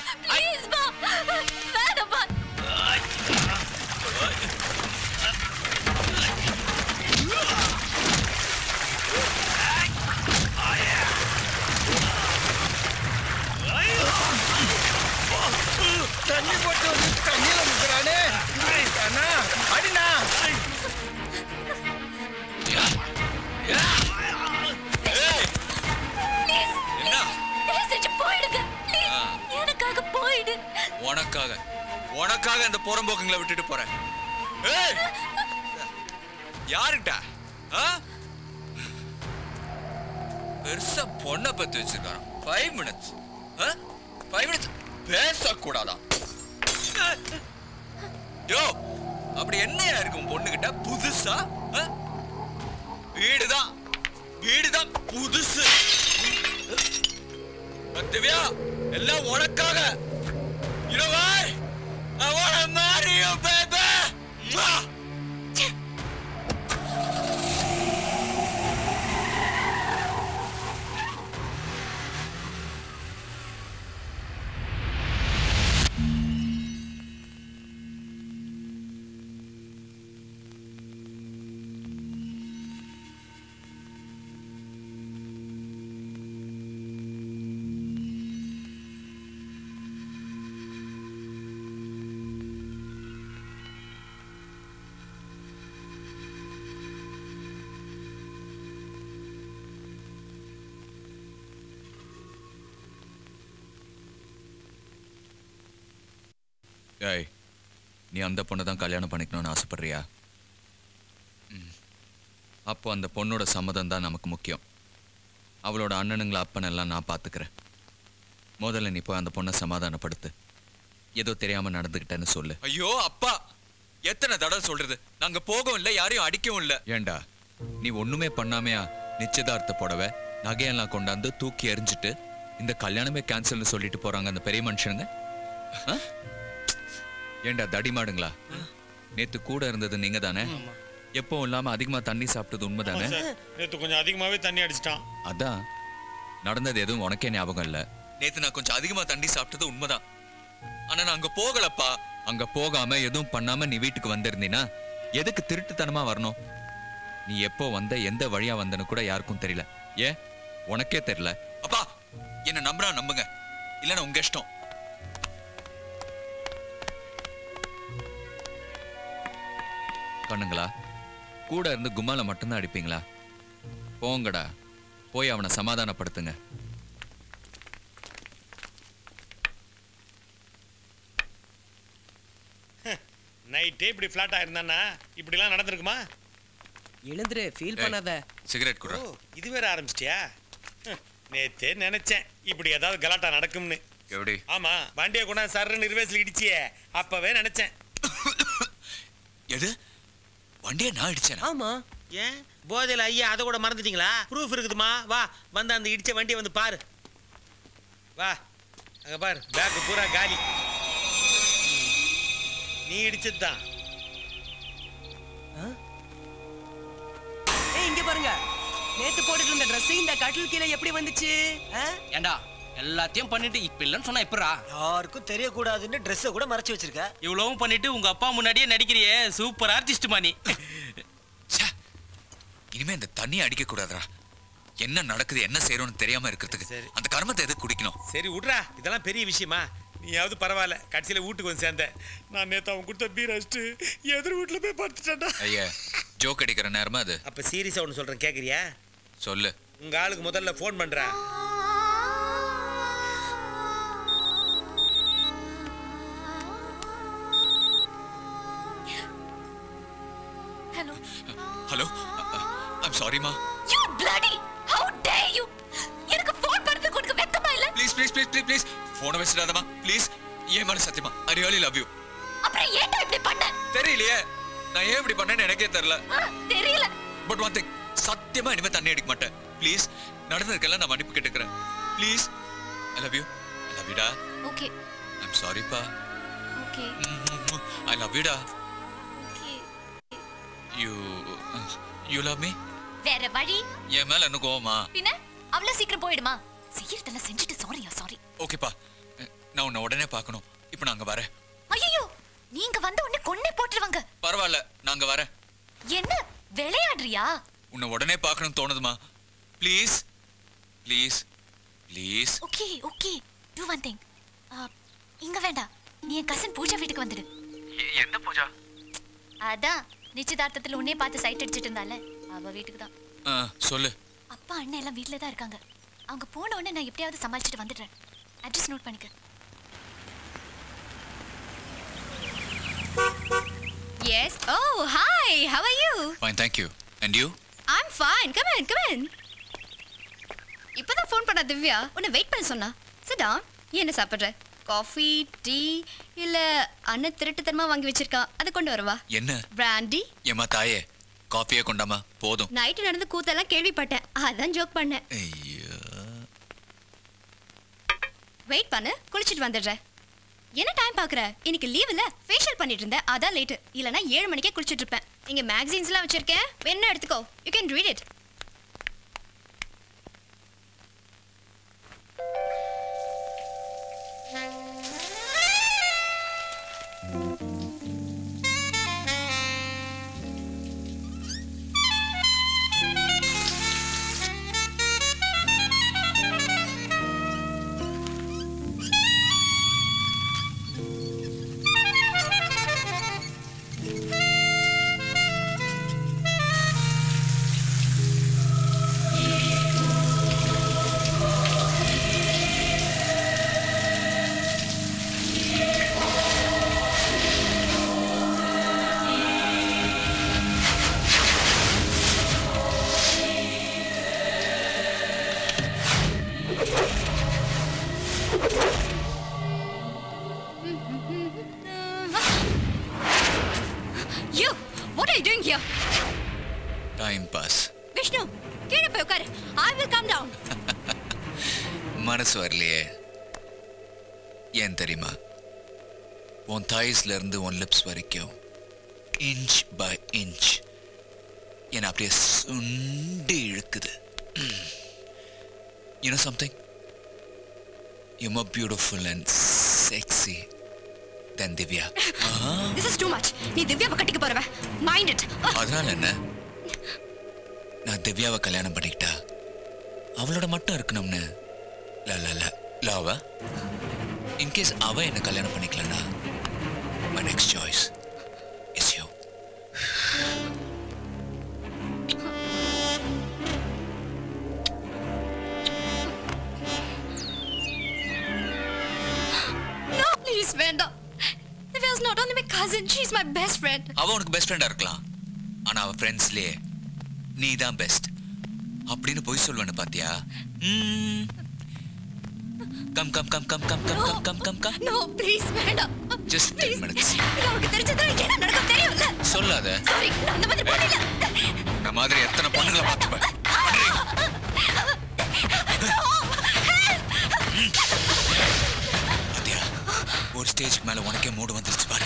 ப்ளீஸ் பா வேணாம்ப்பா தண்ணி போட்டு வந்து தண்ணியில முக்கிறானே அண்ணா அடிண்ணா ப்ளீஸ் என்ன தயவு செஞ்சு போயிடுங்க ப்ளீஸ் எனக்காக போயிடு உனக்காக உனக்காக அந்த புறம்போக்குங்களை விட்டுட்டு போறேன் ஏய்! யாருக்கிட்ட ஆ? பெருசா பொண்ணை பத்தி வச்சிருக்கான் ஃபைவ் மினிட்ஸ் ஃபைவ் மினிட்ஸ் பேசக்கூடாதா யோ அப்படி என்னையா இருக்கும் பொண்ணுகிட்ட புதுசா ஆ? வீடுதான் வீடுதான் புதுசு திவ்யா எல்லாம் உனக்காக You know why? I wanna marry you, baby! Mwah! ஏய் நீ அந்த பொண்ணை தான் கல்யாணம் பண்ணிக்கணும்னு ஆசைப்படுறியா ம். அப்போ அந்த பொண்ணோட சம்மதம் தான் நமக்கு முக்கியம் அவளோட அண்ணனுங்களை அப்பனெல்லாம் நான் பார்த்துக்கிறேன் முதல்ல நீ போய் அந்த பொண்ணை சமாதானப்படுத்து ஏதோ தெரியாம நடந்துக்கிட்டேன்னு சொல்லு ஐயோ அப்பா எத்தனை தடவை சொல்றது நாங்க போகவும் இல்லை யாரையும் அடிக்கவும் இல்லை ஏண்டா நீ ஒண்ணுமே பண்ணாமையா நிச்சயதார்த்த புடவை நகையெல்லாம் கொண்டாந்து தூக்கி எறிஞ்சிட்டு இந்த கல்யாணமே கேன்சல்னு சொல்லிட்டு போறாங்க அந்த பெரிய மனுஷனுங்க ஆ? ஏண்டா தடிமாடுங்களா நேத்து கூட இருந்தது நீங்க தானே எப்பவும் இல்லாம அதிகமா தண்ணி சாப்பிட்டது உண்மைதானே நேத்து கொஞ்சம் அதிகமாவே தண்ணி அடிச்சிட்டான் அதான் நடந்தது எதுவும் உனக்கே ஞாபகம் இல்ல நேத்து நான் கொஞ்சம் அதிகமா தண்ணி சாப்பிட்டது உண்மைதான் ஆனா நான் அங்க போகலப்பா அங்க போகாம எதுவும் பண்ணாம நீ வீட்டுக்கு வந்திருந்தீனா எதுக்கு திருட்டுத்தனமா வரணும் நீ எப்போ வந்த எந்த வழியா வந்தன்னு கூட யாருக்கும் தெரியல ஏன் உனக்கே தெரியல அப்பா என்ன நம்புறா நம்புங்க இல்லைன்னா உங்க இஷ்டம் கண்ணுங்களா கூட இருந்து கும்மால மட்டும்தான் அடிப்பீங்களா போங்கடா போய் அவனை சமாதானப்படுத்துங்க நைட்டே இப்படி ஃப்ளாட் ஆயிருந்தானா இப்படிலாம் நடந்திருக்குமா எழுந்துரு ஃபீல் பண்ணாத சிகரெட் குடுறா ஓ இது வேற ஆரம்பிச்சிட்டியா ஹம், நேத்தே நினைச்சேன் இப்படி ஏதாவது கலாட்டா நடக்கும்னு எப்படி ஆமா வண்டியை கொண்டாந்து சர்ன்னு நிர்வேசில் இடிச்சியே அப்பவே நினைச்சேன் எது வண்டியை நான் அடிச்சேன் ஆமா ஏன் போதையில ஐயா அதை கூட மறந்துட்டீங்களா ப்ரூஃப் இருக்குதுமா வா வந்து அந்த இடிச்ச வண்டியை வந்து பாரு வா அங்க பாரு பேக் பூரா காலி ம். நீ இடிச்சது தான் ஏய் இங்க பாருங்க நேத்து போட்டுட்டு இருந்த Dress இந்த கட்டில் கீழே எப்படி வந்துச்சு ஆ? ஏண்டா எல்லாத்தையும் பண்ணிட்டு இப்ப இல்லைன்னு சொன்னா எப்படா யாருக்கும் தெரியக்கூடாதுன்னு ட்ரெஸ்ஸை கூட மறைச்சு வச்சிருக்க இவ்வளவும் பண்ணிட்டு உங்க அப்பா முன்னாடியே நடிக்கிறியே சூப்பர் ஆர்டிஸ்ட் நீ இனிமே இந்த தண்ணியை அடிக்க கூடாதுடா என்ன நடக்குது என்ன செய்யறோம்னு தெரியாம இருக்கிறதுக்கு அந்த கர்மத்தை எதுக்கு குடிக்கணும் சரி விட்றா இதெல்லாம் பெரிய விஷயமா நீயாவது பரவாயில்ல கடைசியில வீட்டுக்கு வந்து சேர்ந்தேன் நான் நேத்து அவன் கொடுத்த பீர் அடிச்சுட்டு எதிர் வீட்டுல போய் படுத்துட்டேன்டா ஐயா ஜோக் அடிக்கிற நேரமா அது அப்ப சீரியஸா ஒன்று சொல்றேன் கேக்குறியா சொல்லு உங்க ஆளுக்கு முதல்ல ஃபோன் பண்றேன் ஹலோ ஹலோ ஐம் சாரிமா you bloody how dare you எனக்கு ஃபோன் பண்ணது கொடுக்க வெக்கமா இல்ல please please please please please ஃபோனை வச்சிடாதமா ப்ளீஸ் ஏன் மேல சத்தியமா ஐ ரியலி லவ் யூ அப்புறம் ஏன்டா இப்படி பண்ண தெரியலையே நான் ஏன் இப்படி பண்ணேன்னு எனக்கே தெரியல ஆ, தெரியல பட் ஒன் திங் சத்தியமா இனிமே தண்ணி அடிக்க மாட்டேன் ப்ளீஸ் நடந்ததுக்கெல்லாம் நான் மன்னிப்பு கேட்டுக்கிறேன் please I love you I love யூடா ஓகே ஐம் சாரிப்பா ஓகே ஐ லவ் யூடா okay you you love me வேற வழி என் மேல என்ன கோவமா பின்ன அவ்வளவு சீக்கிரம் போயிடுமா செய்யறதெல்லாம் செஞ்சுட்டு சாரியா சாரி ஓகேப்பா நான் உன்னை உடனே பார்க்கணும் இப்போ நாங்க வரேன் ஐயோ நீங்க வந்த உடனே கொன்னே போட்டுருவாங்க பரவாயில்ல நாங்க வரேன் என்ன விளையாடுறியா உன்னை உடனே பார்க்கணும் தோணுதுமா please please please okay okay do one thing இங்க வேண்டாம் நீ என் கசன் பூஜா வீட்டுக்கு வந்துடு எந்த பூஜா அதான் நிச்சயதார்த்தத்துல உன்னே பார்த்து சைட் அடிச்சிட்டு இருந்தால அவ வீட்டுக்கு தான் ஆ சொல்லு அப்பா அண்ணன் எல்லாம் வீட்ல தான் இருக்காங்க அவங்க போன உடனே நான் எப்படியாவது சமாளிச்சுட்டு வந்துடுறேன் அட்ரஸ் நோட் பண்ணிக்க Yes. Oh, hi. How are you? Fine thank you and you I'm fine. Come in, come in. இப்பதான் ஃபோன் பண்ண திவ்யா உன்னை வெயிட் பண்ண சொன்னா சிட் டவுன் நீ என்ன சாப்பிடுற காஃபி டீ இல்ல அண்ணன் திருட்டுத்தனமா வாங்கி வச்சிருக்கா அதை கொண்டு வரவா என்ன பிராண்டி ஏமா தாயே காஃபியே கொண்டாமா போதும் நைட்டு நடந்த கூத்தெல்லாம் கேள்விப்பட்டேன் அதான் ஜோக் பண்ணேன் ஐயோ வெயிட் பண்ணு குளிச்சிட்டு வந்துடுறேன் என்ன டைம் பாக்குற இன்னைக்கு லீவ் இல்ல ஃபேஷியல் பண்ணிட்டு இருந்தேன் அதான் லேட்டு இல்லனா ஏழு மணிக்கே குளிச்சிட்டு இருப்பேன் இங்க மேகசின்ஸ்லாம் வச்சிருக்கேன் வேணா எடுத்துக்கோ you can read it you what are you doing here time pass Vishnu கீழே போய் உட்காரு ஐ வில் கம் டவுன் மனசு வரலையே ஏன் தெரியுமா உன் தாய்ஸ்ல இருந்து உன் லிப்ஸ் வரைக்கும் இன்ச் பை இன்ச் என்னை அப்படியே சுண்டி இழுக்குது you know something you more beautiful and sexy then Divya this is too much நீ திவ்யாவை கட்டிக்க போறவ மைண்ட் இட் அதனால என்ன நான் திவ்யாவை கல்யாணம் பண்ணிக்கிட்டா அவளோட மட்டும் இருக்கணும்னு ல ல ல லாவா இன்கேஸ் அவ என்ன கல்யாணம் பண்ணிக்கலன்னா my next choice is you no please வேண்டாம் Divya is not only my cousin she is my best friend அவ உனக்கு பெஸ்ட் ஃப்ரெண்டா இருக்கலாம் ஆனா அவ ஃப்ரெண்ட்ஸ்லயே நீ தான் பெஸ்ட் அப்படின்னு பொய் சொல்லுவேன்னு பாத்தியா come come come come come come come come come come no please வேண்டாம் ஜஸ்ட் டென் மினிட்ஸ் இது அவருக்கு தெரிஞ்சதா என்ன நடக்கும் தெரியும்ல சொல்லாத சாரி நான் அந்த மாதிரி பண்ணல இந்த மாதிரி எத்தனை பொண்ணுங்களை பார்த்துப்பேன் பாத்தியா ஒரு ஸ்டேஜ்க்கு மேல உனக்கே மூடு வந்துருச்சு பாரு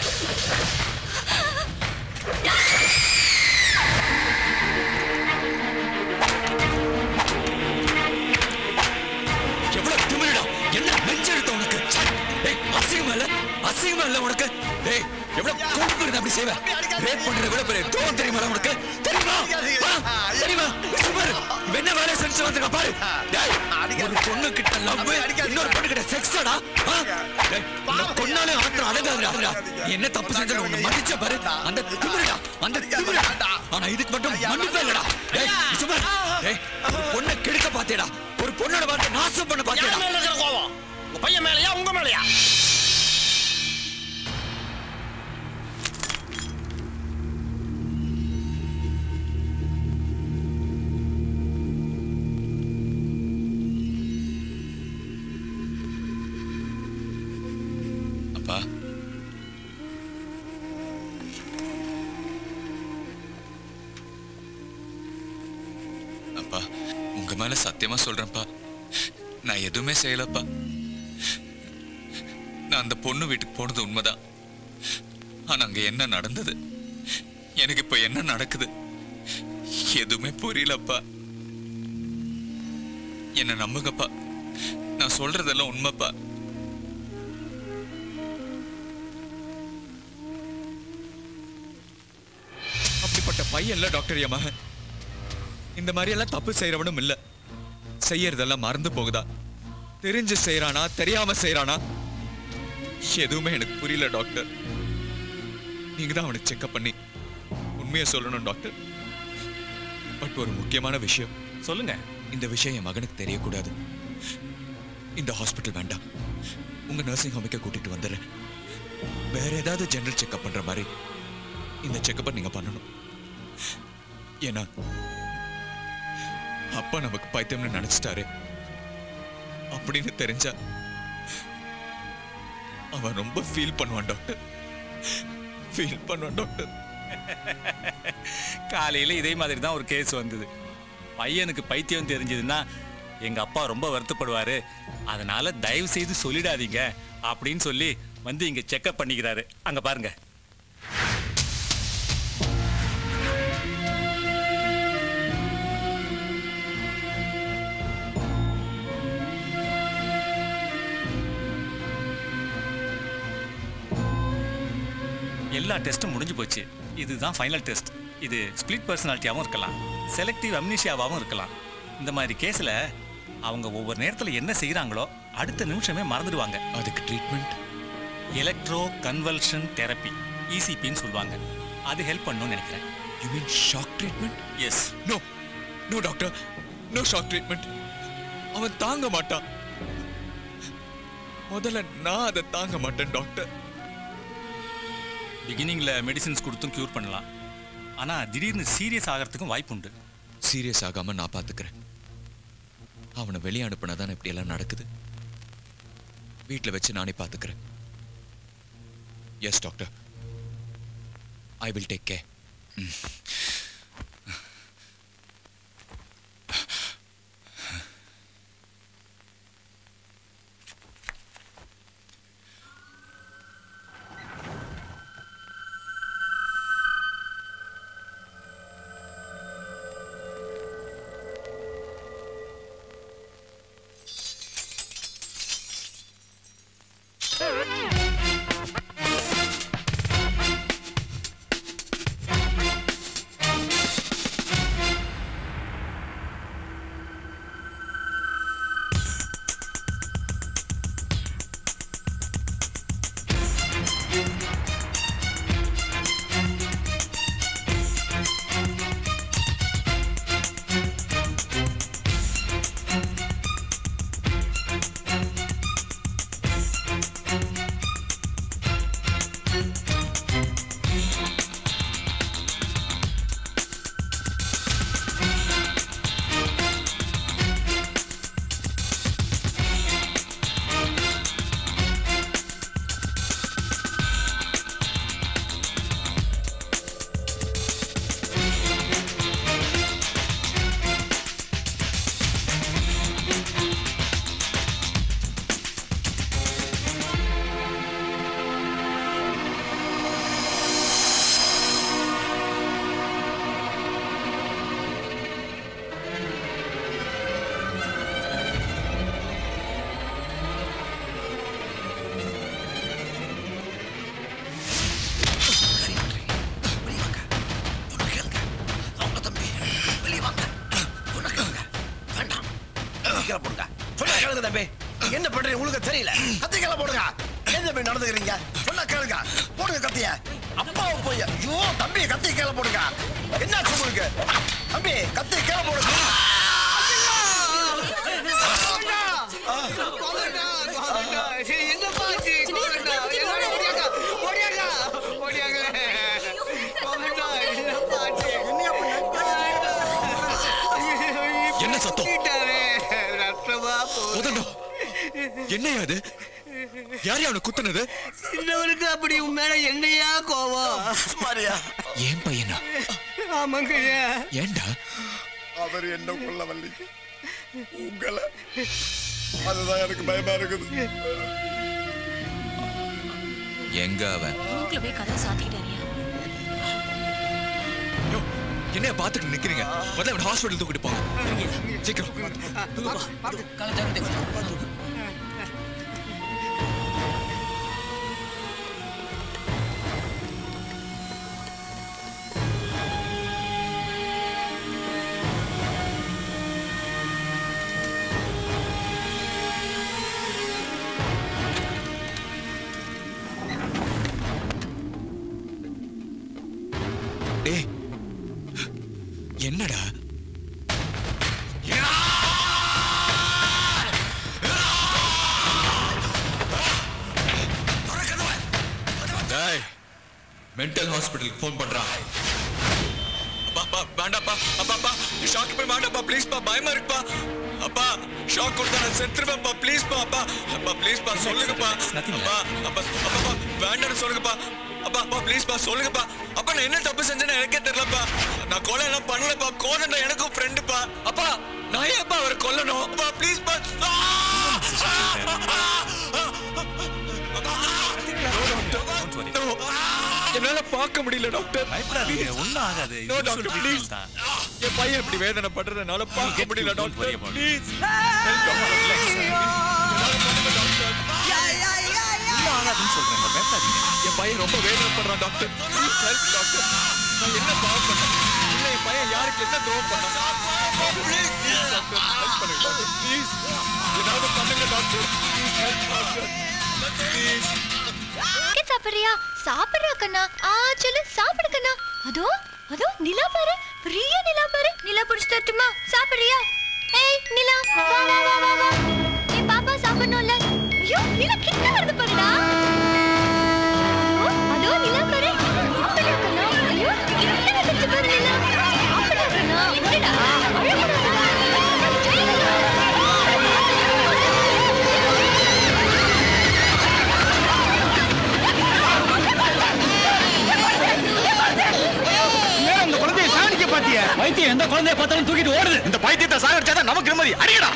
எவ்வளவு திமிருடா என்ன நெஞ்செடுத்த உனக்கு ச்சே! டேய் அசிங்கமா இல்ல அசிங்கமா இல்ல உனக்கு டேய் எவ்வளவு கொழுப்பு இருந்தா அப்படி செய்வ ரேப் பண்றது விட பெரிய தோம் தெரியுமா உனக்கு தெரியுமா ஆ, தெரியுமா சும்மா இரு. இவன் என்ன வேலை செஞ்சு வந்திருக்க பாரு டேய் ஒரு பொண்ணு கிட்ட லவ் இன்னொரு பொண்ணு கிட்ட செக்ஸடா கொன்னாலே ஆத்திரம் அடங்காதுடா நீ என்ன தப்பு செஞ்ச உன்னை மன்னிச்ச பாரு அந்த திமிருடா அந்த திமிருடா ஆனா இதுக்கு மட்டும் மன்னிப்பே இல்லடா டேய் நீ சும்மா இரு. டேய் ஒரு பொண்ணை கெடுக்க பாத்தியடா ஒரு பொண்ணோட வாழ்க்கை நாசம் பண்ண பாத்தியடா யார் மேல இருக்கிற கோவம் உங்க பையன் மேலயா உங்க மேலயா அப்பா அப்பா உங்க மேல சத்தியமா சொல்றேன்ப்பா நான் எதுவுமே செய்யலப்பா நான் அந்த பொண்ணு வீட்டுக்கு போனது உண்மைதான் ஆனா அங்க என்ன நடந்தது எனக்கு இப்ப என்ன நடக்குது எதுவுமே புரியலப்பா என்ன நம்புங்கப்பா நான் சொல்றதெல்லாம் உண்மைப்பா பையன்ல டாக்டர் என் மகன் இந்த மாதிரி எல்லாம் தப்பு செய்யறவனும் இல்ல செய்யறதெல்லாம் மறந்து போகுதா தெரிஞ்சு செய்யறானா தெரியாம செய்யறானா எதுவுமே எனக்கு புரியல டாக்டர் நீங்க தான் அவனை செக்அப் பண்ணி உண்மையை சொல்லணும் டாக்டர் பட் ஒரு முக்கியமான விஷயம் சொல்லுங்க இந்த விஷயம் என் மகனுக்கு தெரியக்கூடாது இந்த ஹாஸ்பிட்டல் வேண்டாம் உங்க நர்சிங் ஹோமுக்கே கூட்டிட்டு வந்துடுறேன் வேற ஏதாவது ஜெனரல் செக்அப் பண்ற மாதிரி இந்த செக்கப்பை நீங்க பண்ணணும் ஏன்னா அப்பா நமக்கு பைத்தியம்னு நினைச்சிட்டாரு அப்படின்னு தெரிஞ்சா அவன் ரொம்ப ஃபீல் பண்ணுவான் டாக்டர் ஃபீல் பண்ணுவான் டாக்டர் காலையில இதே மாதிரி தான் ஒரு கேஸ் வந்தது பையனுக்கு பைத்தியம் தெரிஞ்சதுன்னா எங்க அப்பா ரொம்ப வருத்தப்படுவாரு அதனால தயவு செய்து சொல்லிடாதீங்க அப்படின்னு சொல்லி வந்து இங்க செக்அப் பண்ணிக்கிறாரு அங்க பாருங்க எல்லா டெஸ்ட்டும் முடிஞ்சு போச்சு இதுதான் ஃபைனல் டெஸ்ட் இது ஸ்பிளிட் பர்சனாலிட்டியாகவும் இருக்கலாம் செலக்டிவ் அம்னிஷியாவாகவும் இருக்கலாம் இந்த மாதிரி கேஸில் அவங்க ஒவ்வொரு நேரத்தில் என்ன செய்கிறாங்களோ அடுத்த நிமிஷமே மறந்துடுவாங்க அதுக்கு ட்ரீட்மெண்ட் எலக்ட்ரோ கன்வல்ஷன் தெரப்பி இசிபின்னு சொல்லுவாங்க அது ஹெல்ப் பண்ணணும்னு நினைக்கிறேன் you mean shock treatment yes no no doctor no shock treatment அவன் தாங்க மாட்டான் முதல்ல நான் அதை தாங்க மாட்டேன் டாக்டர் பிகினிங்கில் மெடிசின்ஸ் கொடுத்தும் க்யூர் பண்ணலாம் ஆனால் திடீர்னு சீரியஸ் ஆகிறதுக்கும் வாய்ப்பு உண்டு சீரியஸ் ஆகாம நான் பாத்துக்கிறேன் அவனை வெளியே அனுப்புனாதான் இப்படி எல்லாம் நடக்குது வீட்ல வச்சு நானே பாத்துக்கிறேன் yes doctor I will take care கத்திரிக்காய் போடுங்க சொன்னா கேளுங்க தம்பி நீங்க என்ன பண்றீங்க உங்களுக்கு தெரியல கத்திரிக்காய் போடுங்க என்ன தம்பி நடந்துக்கிறீங்க சொன்னா கேளுங்க போடுங்க கத்திய அப்பாவை போய் ஐயோ தம்பி கத்திரிக்காய் போடுங்க என்னாச்சு உங்களுக்கு தம்பி கத்திரிக்காய் போடுங்க என்ன சத்தம் உதண்டோ என்னையா அது யார் அவனை குத்துனது சின்னவனுக்கு அப்படி உன் மேல என்னையா கோவம் மாரியா ஏன் பையனா ஆமாங்க ஏன்டா அவர் என்ன கொல்ல வரலீங்க உங்களை அதுதான் எனக்கு பயமா இருக்குது எங்க அவன் ரூம்ல போய் கதை சாத்திக்கிட்டாரியா என்னைய பாத்துட்டு நிக்கிறீங்க முதல்ல அவன் ஹாஸ்பிட்டல் தூக்கிட்டு போங்க சீக்கிரம் என்னடா டேய் மென்டல் ஹாஸ்பிட்டலுக்கு ஃபோன் பண்றான் அப்பா அப்பா வேண்டாப்பா அப்பா அப்பா ஷாக் போய் வேண்டாப்பா ப்ளீஸ்ப்பா பயமா இருக்குப்பா அப்பா ஷாக் கொடுத்தா நான் செத்துருவேன்ப்பா ப்ளீஸ்ப்பா அப்பா அப்பா ப்ளீஸ்ப்பா சொல்லுங்கப்பா அப்பா அப்பா அப்பா அப்பா வேண்டாம்னு சொல்லுங்கப்பா அப்பா அப்பா ப்ளீஸ்ப்பா சொல்லுங்கப்பா அப்பா நான் என்ன தப்பு செஞ்சேன்னு எனக்கே தெரியலப்பா நான் கொலை எல்லாம் பண்ணலப்பா கோதண்டா எனக்கும் ஃப்ரெண்டுப்பா அப்பா நான் ஏன்ப்பா அவரை கொல்லணும் அப்பா ப்ளீஸ்ப்பா என்னால பார்க்க முடியல டாக்டர் பயப்படாதீங்க ஒன்றும் ஆகாது நோ டாக்டர் ப்ளீஸ் என் பையன் இப்படி வேதனை பண்றத என்னால பார்க்க முடியல டாக்டர் ப்ளீஸ் ஒன்றும் ஆகாதுன்னு சொல்றேன் பயப்படாதீங்க என் பையன் ரொம்ப வேதனைப்படுறான் டாக்டர் ப்ளீஸ் ஹெல்ப் டாக்டர் நான் என்ன பாவம் பண்ணேன் இல்ல என் பையன் யாருக்கு என்ன துரோகம் பண்ணான் ப்ளீஸ் டாக்டர் ஹெல்ப் பண்ணுங்க டாக்டர் ப்ளீஸ் ஏதாவது பண்ணுங்க doctor please help doctor please biscuit சாப்பிடுறியா சாப்பிடுறா கண்ணா ஆ சொல்லு சாப்பிடு கண்ணா அதோ அதோ நிலா பாரு பெரிய நிலா பாரு நிலா புடிச்சு தட்டுமா சாப்பிடுறியா ஏய் நிலா வா வா வா வா வா நீ பாப்பா சாப்பிடணும்ல ஐயோ நிலா கிட்ட வருது பாருடா அதோ அதோ நிலா பாரு சாப்பிடுறா கண்ணா ஐயோ கிட்ட வந்துச்சு பாரு நிலா சாப்பிடுறா கண்ணா என்னடா ஏன் அந்த குழந்தைய சாடிக்க பாத்தியா வைத்தியம் எந்த குழந்தைய பார்த்தாலும் தூக்கிட்டு ஓடுது இந்த பைத்தியத்தை சாகடிச்சாதான் நமக்கு நிம்மதி அடிக்கடா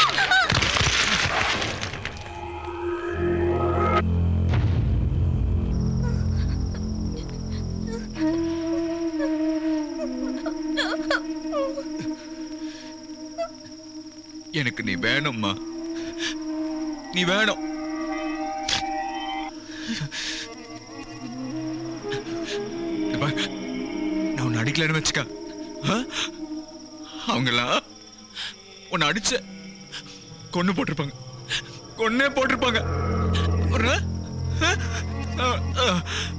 எனக்கு நீ வேணும்மா நீ வேணும் இங்க பாரு, நான் உன்னை அடிக்கலன்னு வச்சுக்க ஆ? அவங்கெல்லாம் உன்னை அடிச்ச கொன்னு போட்டிருப்பாங்க கொன்னே போட்டிருப்பாங்க ஒரு ஆ? ஆ, ஆ.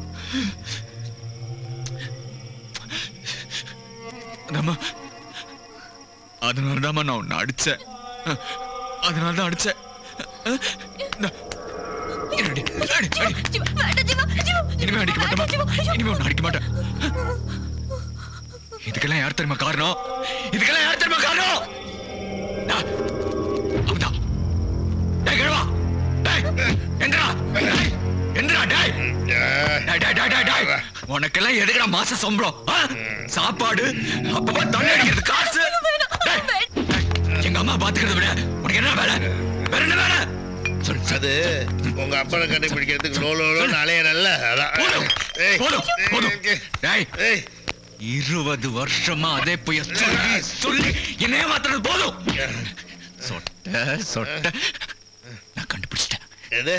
அதாம்மா அதனாலதாம்மா நான் உன்னை அடிச்சேன் அதனால தான் அடிச்சேன் ஆ? இந்தா. அடி, அடி, அடி. இனிமே அடிக்க மாட்டேன் இனிமே உன்னை அடிக்க மாட்டேன் இதுக்கெல்லாம் யார் தெரியுமா காரணம் இதுக்கெல்லாம் யார் தெரியுமா காரணம் நான். அவன்தான். டேய், கிழவா. டேய், எந்திரா. டேய், எந்திரா, டேய். டேய், டேய், டேய், டேய், டேய். உனக்கெல்லாம் எதுக்குடா மாச சம்பளம் ஆ? சாப்பாடு அப்பப்ப தண்ணி அடிக்கிறது காசு டேய், டேய், எங்க அம்மா பாத்துக்கிறத விட உனக்கு என்ன வேலை வேற என்ன வேலை அது உங்க அப்பனை கண்டுபிடிக்கிறதுக்கு லோ லோ லோன்னு அலையறல்ல அதான் ஏய், போதும், போதும். டேய், ஏய் இருபது வருஷமா அதே போய் சொல்லி சொல்லி என்ன ஏமாத்துறது போதும் சொட்ட சொட்ட நான் கண்டுபிடிச்சிட்டேன் எது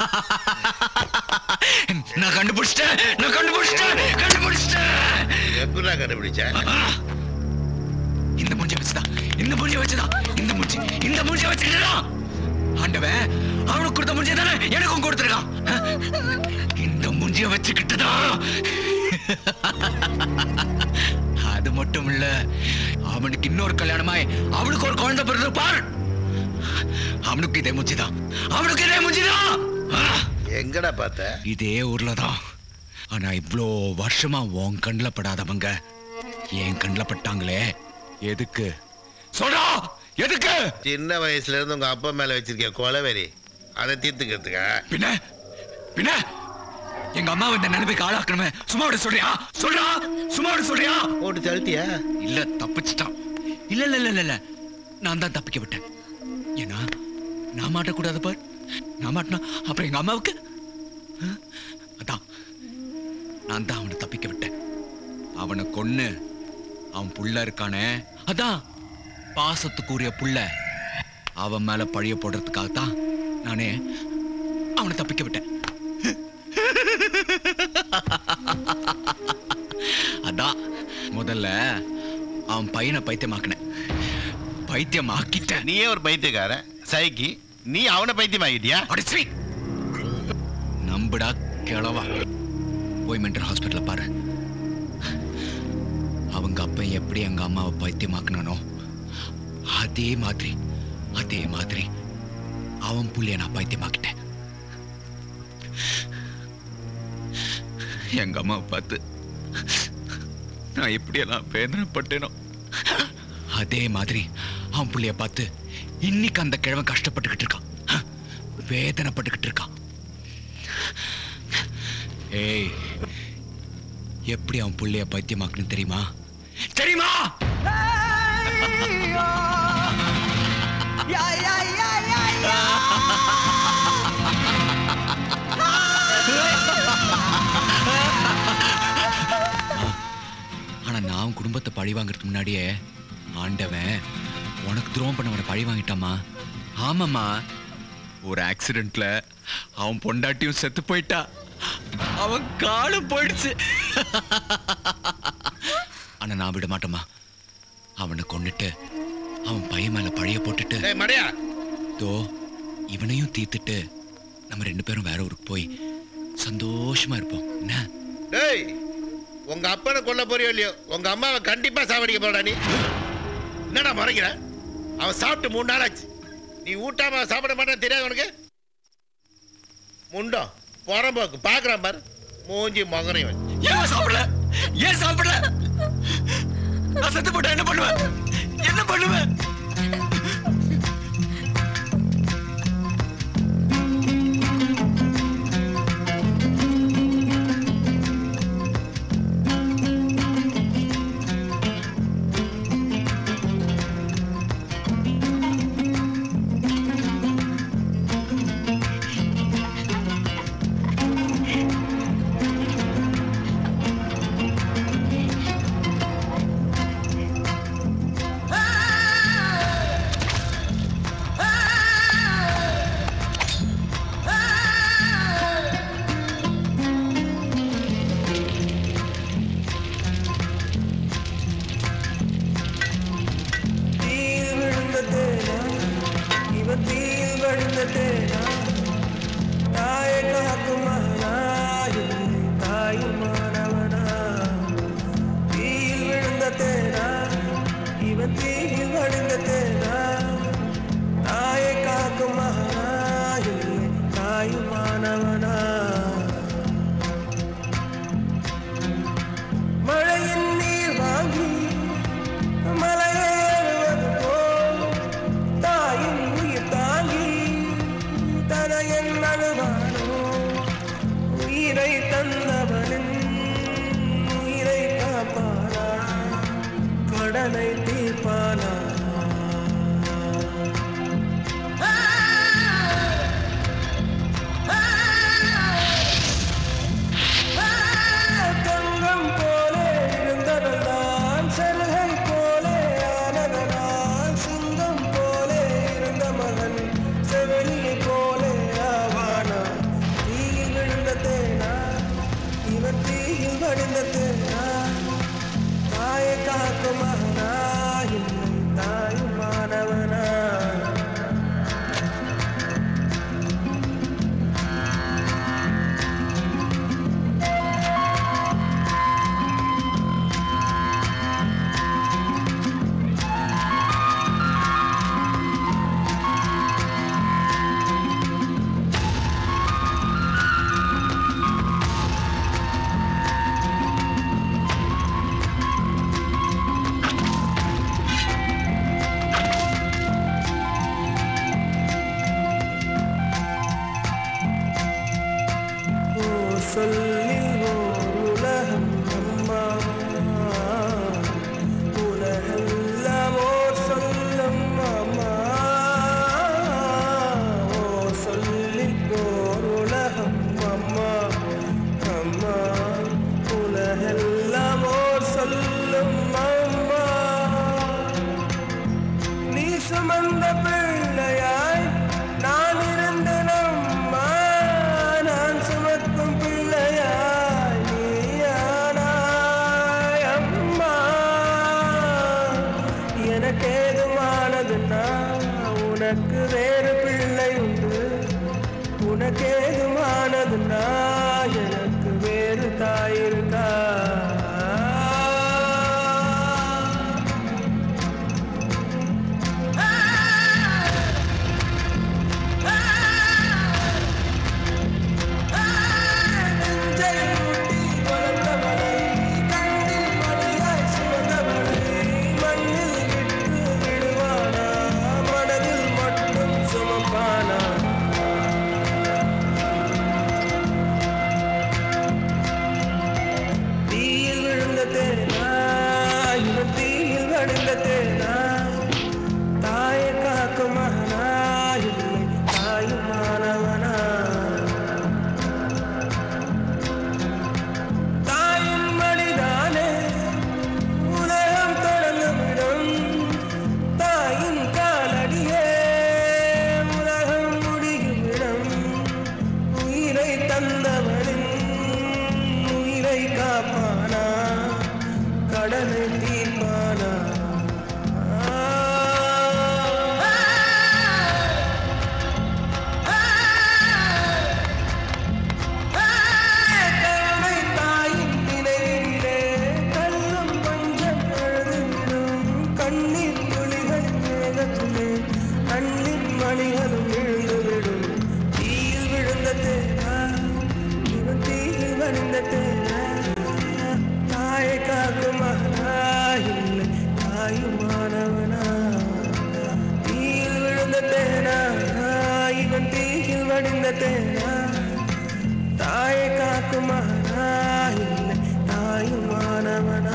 நான் கண்டுபிடிச்சிட்டேன் நான் கண்டுபிடிச்சிட்டேன் கண்டுபிடிச்சிட்டேன் எப்படா கண்டுபிடிச்ச இந்த மூஞ்ச வச்சுதான் இந்த மூஞ்ச வச்சுதான் இந்த மூஞ்சி இந்த மூஞ்ச வச்சுக்கிட்டுதான் ஆண்டவன் அவனுக்கு கொடுத்த மூஞ்சிய தானே எனக்கும் கொடுத்துருக்கான் இந்த மூஞ்சிய வச்சுக்கிட்டுதான் அது மட்டும் இல்ல அவனுக்கு இன்னொரு கல்யாணமாய் அவனுக்கு ஒரு குழந்தை பிறந்து பார் அவனுக்கு இதே மூஞ்சிதான் அவனுக்கு இதே மூஞ்சிதான் எங்கடா பார்த்த இதே ஊர்ல தான் ஆனா இவ்ளோ வருஷமா உன் கண்ணுல படாதவங்க என் கண்ணுல பட்டாங்களே எதுக்கு சொல்றா எதுக்கு சின்ன வயசுல இருந்து உங்க அப்பா மேல வச்சிருக்க கொலவெறி அதை தீர்த்துக்கிறதுக்கா பின்ன பின்ன எங்க அம்மா இந்த நினைப்புக்கு ஆளாக்கணுமே சும்மா விட சொல்றியா சொல்றா சும்மா விட சொல்றியா போட்டு தள்ளிட்டியா இல்ல தப்பிச்சிட்டான் இல்ல இல்ல இல்ல இல்ல, இல்ல நான் தான் தப்பிக்க விட்டேன் ஏன்னா நான் மாட்டக்கூடாது பார் நான் மாட்டினா அப்புறம் எங்க அம்மாவுக்கு ஆ? அதான் நான் தான் அவனை தப்பிக்க விட்டேன் அவனை கொன்னு அவன் புள்ள இருக்கானே அதான் பாசத்துக்குரிய புள்ள அவன் மேல பழிய போடுறதுக்காகத்தான் நானே அவனை தப்பிக்க விட்டேன் அதான் முதல்ல அவன் பையனை பைத்தியமாக்கினேன் பைத்தியமாக்கிட்டேன் நீயே ஒரு பைத்தியக்காரன் சைக்கி நீ அவனை பைத்தியமாக்கிட்டியா அடிச்சி நம்புடா கிழவா போய் மென்டல் ஹாஸ்பிட்டல் பாரு அவங்க அப்பன் எப்படி எங்க அம்மாவை பைத்தியமாக்குனானோ அதே மாதிரி அதே மாதிரி அவன் புள்ளைய நான் பைத்தியமாக்கிட்டேன் எங்க அம்மாவை பார்த்து நான் எப்படியெல்லாம் வேதனைப்பட்டேனோ அதே மாதிரி அவன் புள்ளைய பார்த்து இன்னைக்கு அந்த கிழவன் கஷ்டப்பட்டுக்கிட்டு இருக்கான் வேதனைப்பட்டுக்கிட்டு இருக்கான் ஏய் எப்படி அவன் புள்ளைய பைத்தியமாக்கணும் தெரியுமா தெரியுமா ஆனா நான் குடும்பத்தை பழி வாங்குறதுக்கு முன்னாடியே ஆண்டவன் உனக்கு துரோகம் பண்ணவனை பழி வாங்கிட்டாமா ஆமாம்மா ஒரு ஆக்சிடென்ட்ல அவன் பொண்டாட்டியும் செத்து போயிட்டா அவன் காலம் போயிடுச்சு ஆனா நான் விட மாட்டேம்மா அவனை கொன்னுட்டு அவன் பையன் மேல பழைய போட்டுட்டு டேய் மடையா தோ இவனையும் தீர்த்துட்டு நம்ம ரெண்டு பேரும் வேற ஊருக்கு போய் சந்தோஷமா இருப்போம் என்ன டேய் உங்க அப்பனை கொல்ல போறியோ இல்லையோ உங்க அம்மாவை கண்டிப்பா சாவடிக்க போடா நீ என்னடா மறைக்கிற அவன் சாப்பிட்டு மூணு நாள் ஆச்சு நீ ஊட்டாம அவன் சாப்பிட மாட்டான்னு தெரியாது உனக்கு முண்டம் புறம்போக்கு பாக்குறான் பாரு மூஞ்சி மகனையும் ஏன் சாப்பிடல ஏன் சாப்பிடல நான் செத்து போட்டா என்ன பண்ணுவேன் என்ன பண்ணுவேன் தீயில் விழுந்த தேனா இவன் தீயில் வழிந்த தேனா தாயை காக்கும் மகனாயும் தாயுமானவனா தீயில் விழுந்த தேனா இவன் தீயில் வழிந்த தேனா தாயை காக்கும் மகனாயும் தாயுமானவனா மழையின் நீர் வாங்கி மலையேறுவது போல் தாயின் உயிர் தாங்கி தனையன் அழுவானோ உயிரை தந்தவனின் உயிரை காப்பானா கடனை தீர்ப்பானா தங்கம் போலே இருந்தவள்தான் செல்கை போலே ஆனதனால் சிங்கம் போலே இருந்த மகன் செவிலியை போலே ஆவானா தீயில் விழுந்த தேனா இவன் தீயில் வடிந்த தேனா தாயை காக்கும் மகனா இல்லை தாயுமானவனா ஓ சொல்லில் ஓர் உலகம் அம்மா உலகெல்லாம் ஓர் சொல்லும் அம்மா ஓ சொல்லில் ஓர் உலகம் அம்மா அம்மா உலகெல்லாம் ஓர் சொல்லும் அம்மா நீ சுமந்த பிள்ளையாய் நான் இருந்தேன் அம்மா நான் சுமக்கும் பிள்ளையாய் நீயானாய் அம்மா எனக்கு ஏதுமானதுன்னா உனக்கு வேறு பிள்ளை உண்டு உனக்கு ஏதுமானதுன்னா எனக்கு வேறு தாய் இருக்கா கடனை தீர்ப்பானா கருணை தாயின் நினைவிலே கல்லும் பஞ்சம் எழுதுவிடும் கண்ணீர் துளிகள் மேகத்திலே கண்ணின் மணிகளும் விழுந்துவிடும் தீயில் விழுந்த தேனா இவன் தீயில் வடிந்த தேனா தாயை காக்குமானா இல்லை தாயுமானவனா தீயில் விழுந்த தேனா இவன் தீயில் வடிந்த தேனா தாயை காக்குமானா இல்லை தாயுமானவனா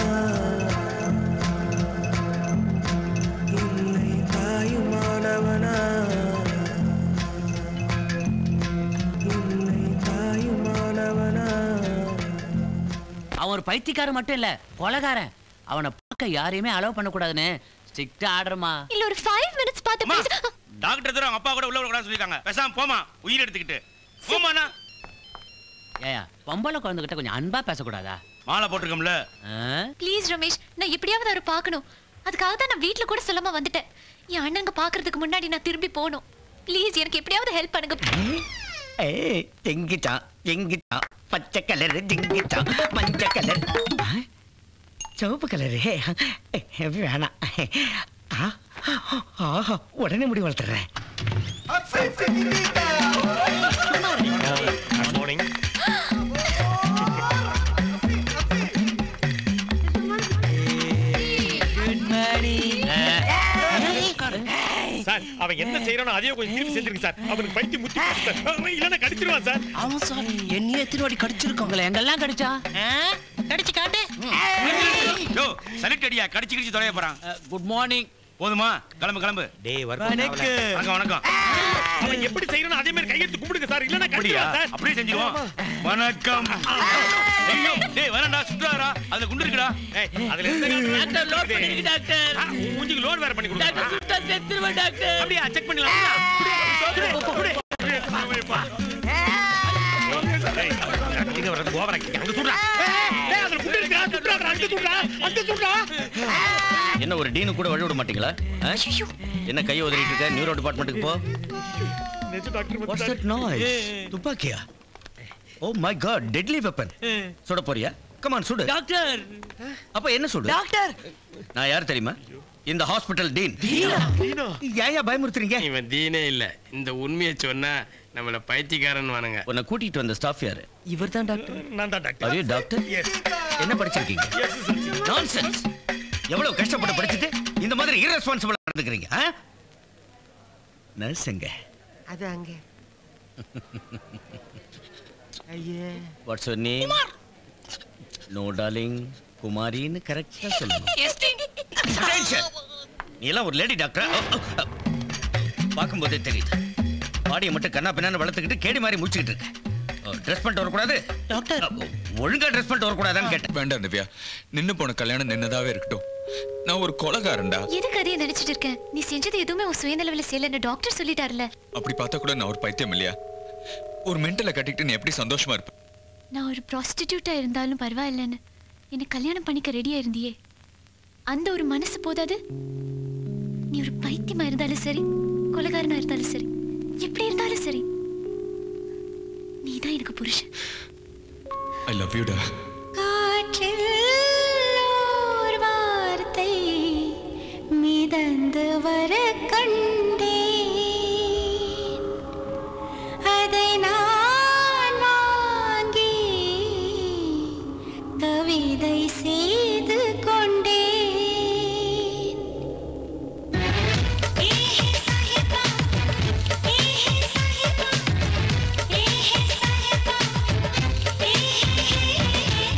இல்லை தாயுமானவனா இல்லை தாயுமானவனா அவன் ஒரு பைத்தியக்காரன் மட்டும் இல்ல கொலகாரன் அவனை பார்க்க யாரையுமே அலோவ் பண்ணக்கூடாதுன்னு ஸ்ட்ரிக்டா ஆடுறமா இல்ல ஒரு ஃபைவ் மினிட்ஸ் பார்த்து பேச டாக்டர் தர அப்பா கூட உள்ள விடக்கூடாது சொல்லிருக்காங்க பேசாம போமா உயிர் எடுத்துக்கிட்டு போமாண்ணா ஏயா பொம்பளை குழந்தைகிட்ட கொஞ்சம் அன்பா பேசக்கூடாதா மாலை போட்டிருக்கோம்ல ப்ளீஸ் ரமேஷ் நான் எப்படியாவது அவரை பார்க்கணும் அதுக்காக தான் நான் வீட்ல கூட சொல்லாம வந்துட்டேன் என் அண்ணங்க பார்க்கறதுக்கு முன்னாடி நான் திரும்பி போகணும் ப்ளீஸ் எனக்கு எப்படியாவது ஹெல்ப் பண்ணுங்க ஏய் ஜிங்கிச்சான் ஜிங்கிச்சான் பச்சை கலர் ஜிங்கிச்சான் மஞ்சள் கலர் ஆ, சிவப்பு கலரு வேணாம் ஆ, ஆஹா உடனே முடி வளர்த்துறேன் மார்னிங் சார் அவன் என்ன செய்யறானோ அதையே கொஞ்சம் திருப்பி செஞ்சிருங்க சார் அவனுக்கு பைத்தியம் முத்தி போச்சு சார் அவன் இல்லைன்னா கடிச்சிருவான் சார் ஆமா சார் என்னையே எத்தனை வாட்டி கடிச்சிருக்கோம் உங்களை எங்கெல்லாம் கடிச்சா கடிச்சு காட்டு யோ செலக்ட் அடியா கடிச்சு கடிச்சு தொலைய போறான் குட் மார்னிங் போதுமா கிளம்பு கிளம்பு டேய் வணக்கம். வணக்கம் வணக்கம் அவன் எப்படி செய்யறானோ அதே மாதிரி கையெடுத்து கும்பிடுங்க சார் இல்லைன்னா அப்படியா கடிச்சிருவான் சார் அப்படியே செஞ்சுக்குவோம் வணக்கம் ஐயோ டேய் வரேன்டா சுற்றுவாரா அதுல குண்டு இருக்குடா ஏய் அதுல எந்த டாக்டர் லோட் பண்ணிருக்கு டாக்டர் ஆ, உன் மூஞ்சிக்கு லோட் வேற பண்ணி கொடுங்க டாக்டர் சுத்தா செத்துருவேன் டாக்டர் அப்படியா செக் பண்ணலாம் இங்க வர கோவரா அங்க சுடுறா டேய் அதுல குண்டு இருக்குடா சுடுறா அங்க சுடுறா அங்க சுடுறா என்ன ஒரு டீனு கூட வழி விட மாட்டீங்களா ஆ? என்ன கை உதறிட்டு இருக்க நியூரோ டிபார்ட்மெண்ட்டுக்கு போ வாட்ஸ் தட் நாய்ஸ் துப்பாக்கியா oh my God deadly weapon சுட போறியா கமான் சுடு டாக்டர் அப்ப என்ன சுடு டாக்டர் நான் யார் தெரியுமா இந்த ஹாஸ்பிடல் டீன் ஏயா பயமுறுத்துறீங்க இவன் தீனே இல்ல இந்த உண்மையை சொன்னா நம்மள பைத்தியக்காரன் வானுங்க உன்னை கூட்டிட்டு வந்த ஸ்டாஃப் யாரு இவர் தான் டாக்டர் நான் தான் டாக்டர் அரே டாக்டர் என்ன படிச்சிருக்கீங்க நான்சென்ஸ் எவ்வளவு கஷ்டப்பட்டு படிச்சுட்டு இந்த மாதிரி irresponsible நடந்துக்கிறீங்க ஆ நர்ஸ் எங்க அது அங்க ஐயே what's your name no darling குமாரின்னு கரெக்டா சொல்லணும் Attention. நீ எல்லாம் ஒரு லேடி டாக்டர் பார்க்கும்போதே தெரியுது பாடியை மட்டும் கண்ணா பின்னான்னு வளர்த்துக்கிட்டு கேடி மாதிரி முடிச்சுக்கிட்டு இருக்க ட்ரெஸ் பண்ணிட்டு வரக்கூடாது டாக்டர் ஒழுங்கா ட்ரெஸ் பண்ணிட்டு வரக்கூடாதான்னு கேட்டேன் வேண்டாம் திவ்யா நின்னு போன கல்யாணம் நின்னதாவே இருக்கட்டும் நான் ஒரு கொலகாரன்டா எதுக்கு அதையே நினைச்சிட்டு இருக்கேன் நீ செஞ்சது எதுவுமே உன் சுயநலவில் செய்யலன்னு டாக்டர் சொல்லிட்டாருல அப்படி பார்த்தா கூட நான் ஒரு பைத்தியம் இல்லையா ஒரு மென்டலை கட்டிக்கிட்டு நீ எப்படி சந்தோஷமா இருப்ப நான் ஒரு ப்ராஸ்டிடியூட்டா இருந்தாலும் பரவாயில்லைன்னு என்னை கல்யாணம் பண்ணிக்க ரெடியா இருந்தியே அந்த ஒரு மனசு போதாது நீ ஒரு பைத்தியமா இருந்தாலும் சரி கொலகாரனா இருந்தாலும் சரி எப்படி இருந்தாலும் சரி நீதான் எனக்கு புருஷன் ஐ லவ் யூடா காற்றில் ஓர் வார்த்தை மிதந்து வர கண்டேன் அதை நான் வாங்கி கவிதை செய்து கொண்டேன் ஏஹே சாஹிபா ஏஹே சாஹிபா ஏஹே சாஹிபா ஏஹே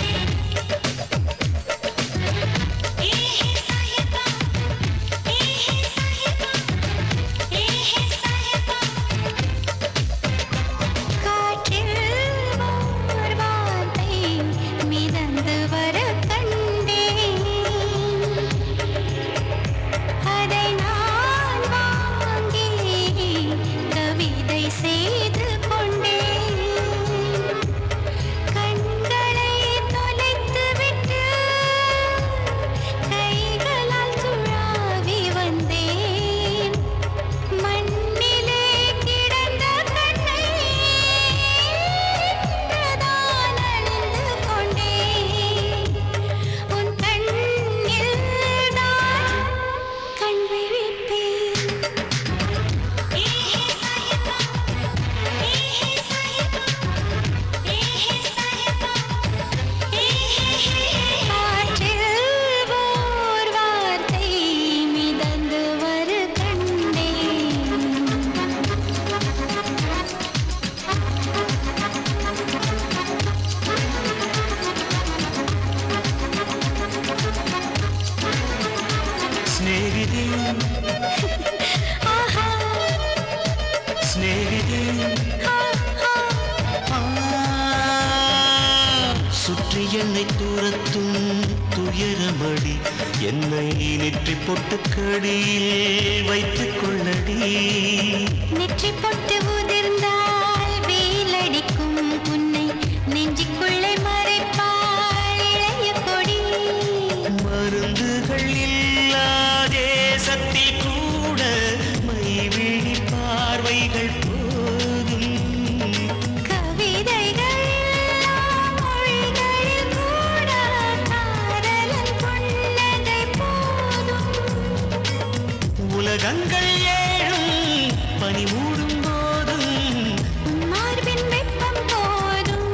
சுற்றி என்னை துரத்தும் துயரமடி என்னை நெற்றி பொட்டுக்கடியில் வைத்துக் கொள்ளடி நெற்றி பொட்டு உதிர்ந்தால் வெயிலடிக்கும் உன்னை நெஞ்சுக்குள்ளே மறைப்பாள் இளைய கொடி மருந்துகள் இல்லாதே சக்தி கூட மைவிழி பார்வைகள் போதும் கவிதைகள் எல்லாம் மொழிகளில் கூட காதலன் புன்னகை போதும் உலகங்கள் ஏழும் பனி மூடும் போதும் மார்பின் வெப்பம் போதும்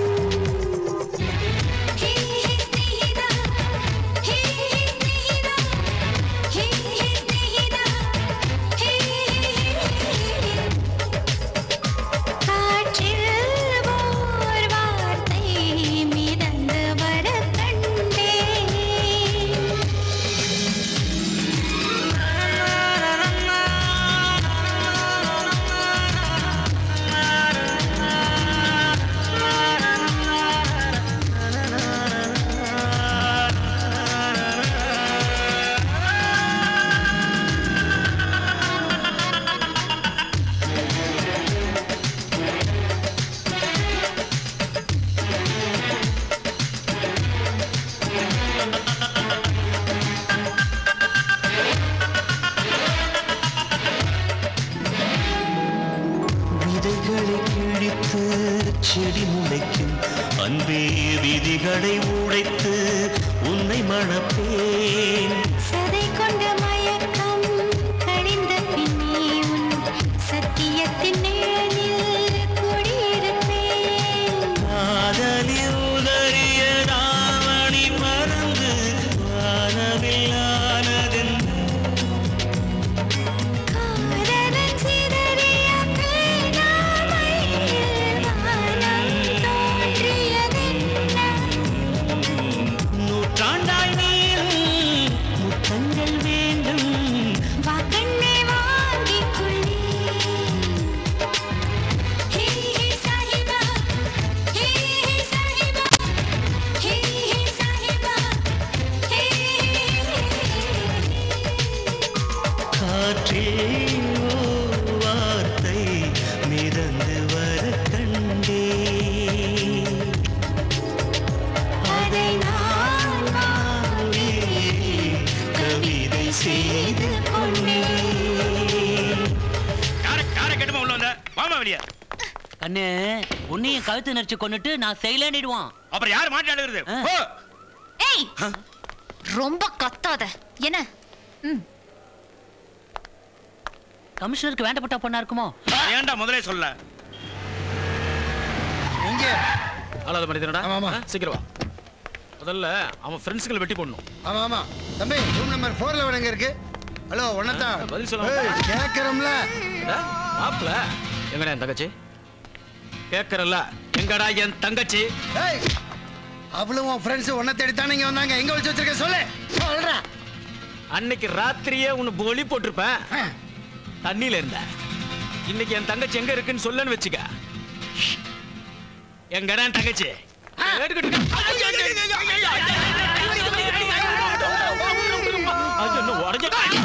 ஹே ஹே ஸ்நேகிதா ஹே ஹே ஸ்நேகிதா ஹே ஹே ஸ்நேகிதா ஹே காற்றில் ஓர் வார்த்தை மிதந்து வர கண்டேன் விதைகளை கிழித்து செடி முளைக்கும் அன்பே விதிகளை உடைத்து உன்னை மணப்பேன் சதை கொண்ட மயக்கம் கழிந்த பின்னே உன் சத்தியத்தின் நிழலில் குடியிருப்பேன் காதலில் உதறிய ராவணி மறந்து வானவில்லானதென் காதலன் சிதறிய பேராமையில் வானம் தோன்றியதென்ன நூற்றாண்டாய் நீளும் முத்தங்கள் வேண்டும் வா கண்ணே வாங்கிக் கொள்ளே ஹே ஹே சாஹிபா ஹே ஹே சாஹிபா ஹே ஹே சாஹிபா ஹே காற்றில் ஓர் வார்த்தை மிதந்து வர கண்டே அதை நான் வாங்கி கவிதை செய்து கொண்டேன் யார யார கேட்டுமா உள்ள வந்த வாமா வெளிய கண்ணு உன்னையும் கழுத்து நெரிச்சு கொண்டுட்டு நான் செய்யலேன்னுடுவான் அப்புறம் யார் மாட்டி அழுகுறது போ ஏய் ரொம்ப கத்தாத என்ன ம் கமிஷனருக்கு வேண்டப்பட்ட பொண்ணா இருக்குமோ ஏன்டா முதலே சொல்ல எங்க அல்லாத மனிதனடா ஆமா ஆமா சீக்கிரம் வா முதல்ல அவன் ஃப்ரெண்ட்ஸ்களை வெட்டி போடணும் ஆமா ஆமா தம்பி ரூம் நம்பர் ஃபோர்ல எங்க இருக்கு ஹலோ ஒன்னதான் பதில் சொல்ல கேக்குறோம்ல மாப்ள எங்கடா என் தங்கச்சி கேக்குறல்ல எங்கடா என் தங்கச்சி ஏய் அவளும் உன் ஃப்ரெண்ட்ஸ் உன்னை தேடி தானே இங்க வந்தாங்க எங்க வச்சு வச்சிருக்க சொல்லு சொல்றா அன்னைக்கு ராத்திரியே உன்னை பொலி போட்டிருப்பேன் தண்ணியில இருந்த இன்னைக்கு என் தங்கச்சி எங்க இருக்குன்னு சொல்லன்னு வச்சுக்க எங்கடா என் தங்கச்சி எடுக்கட்டு. அது என்ன உடைஞ்ச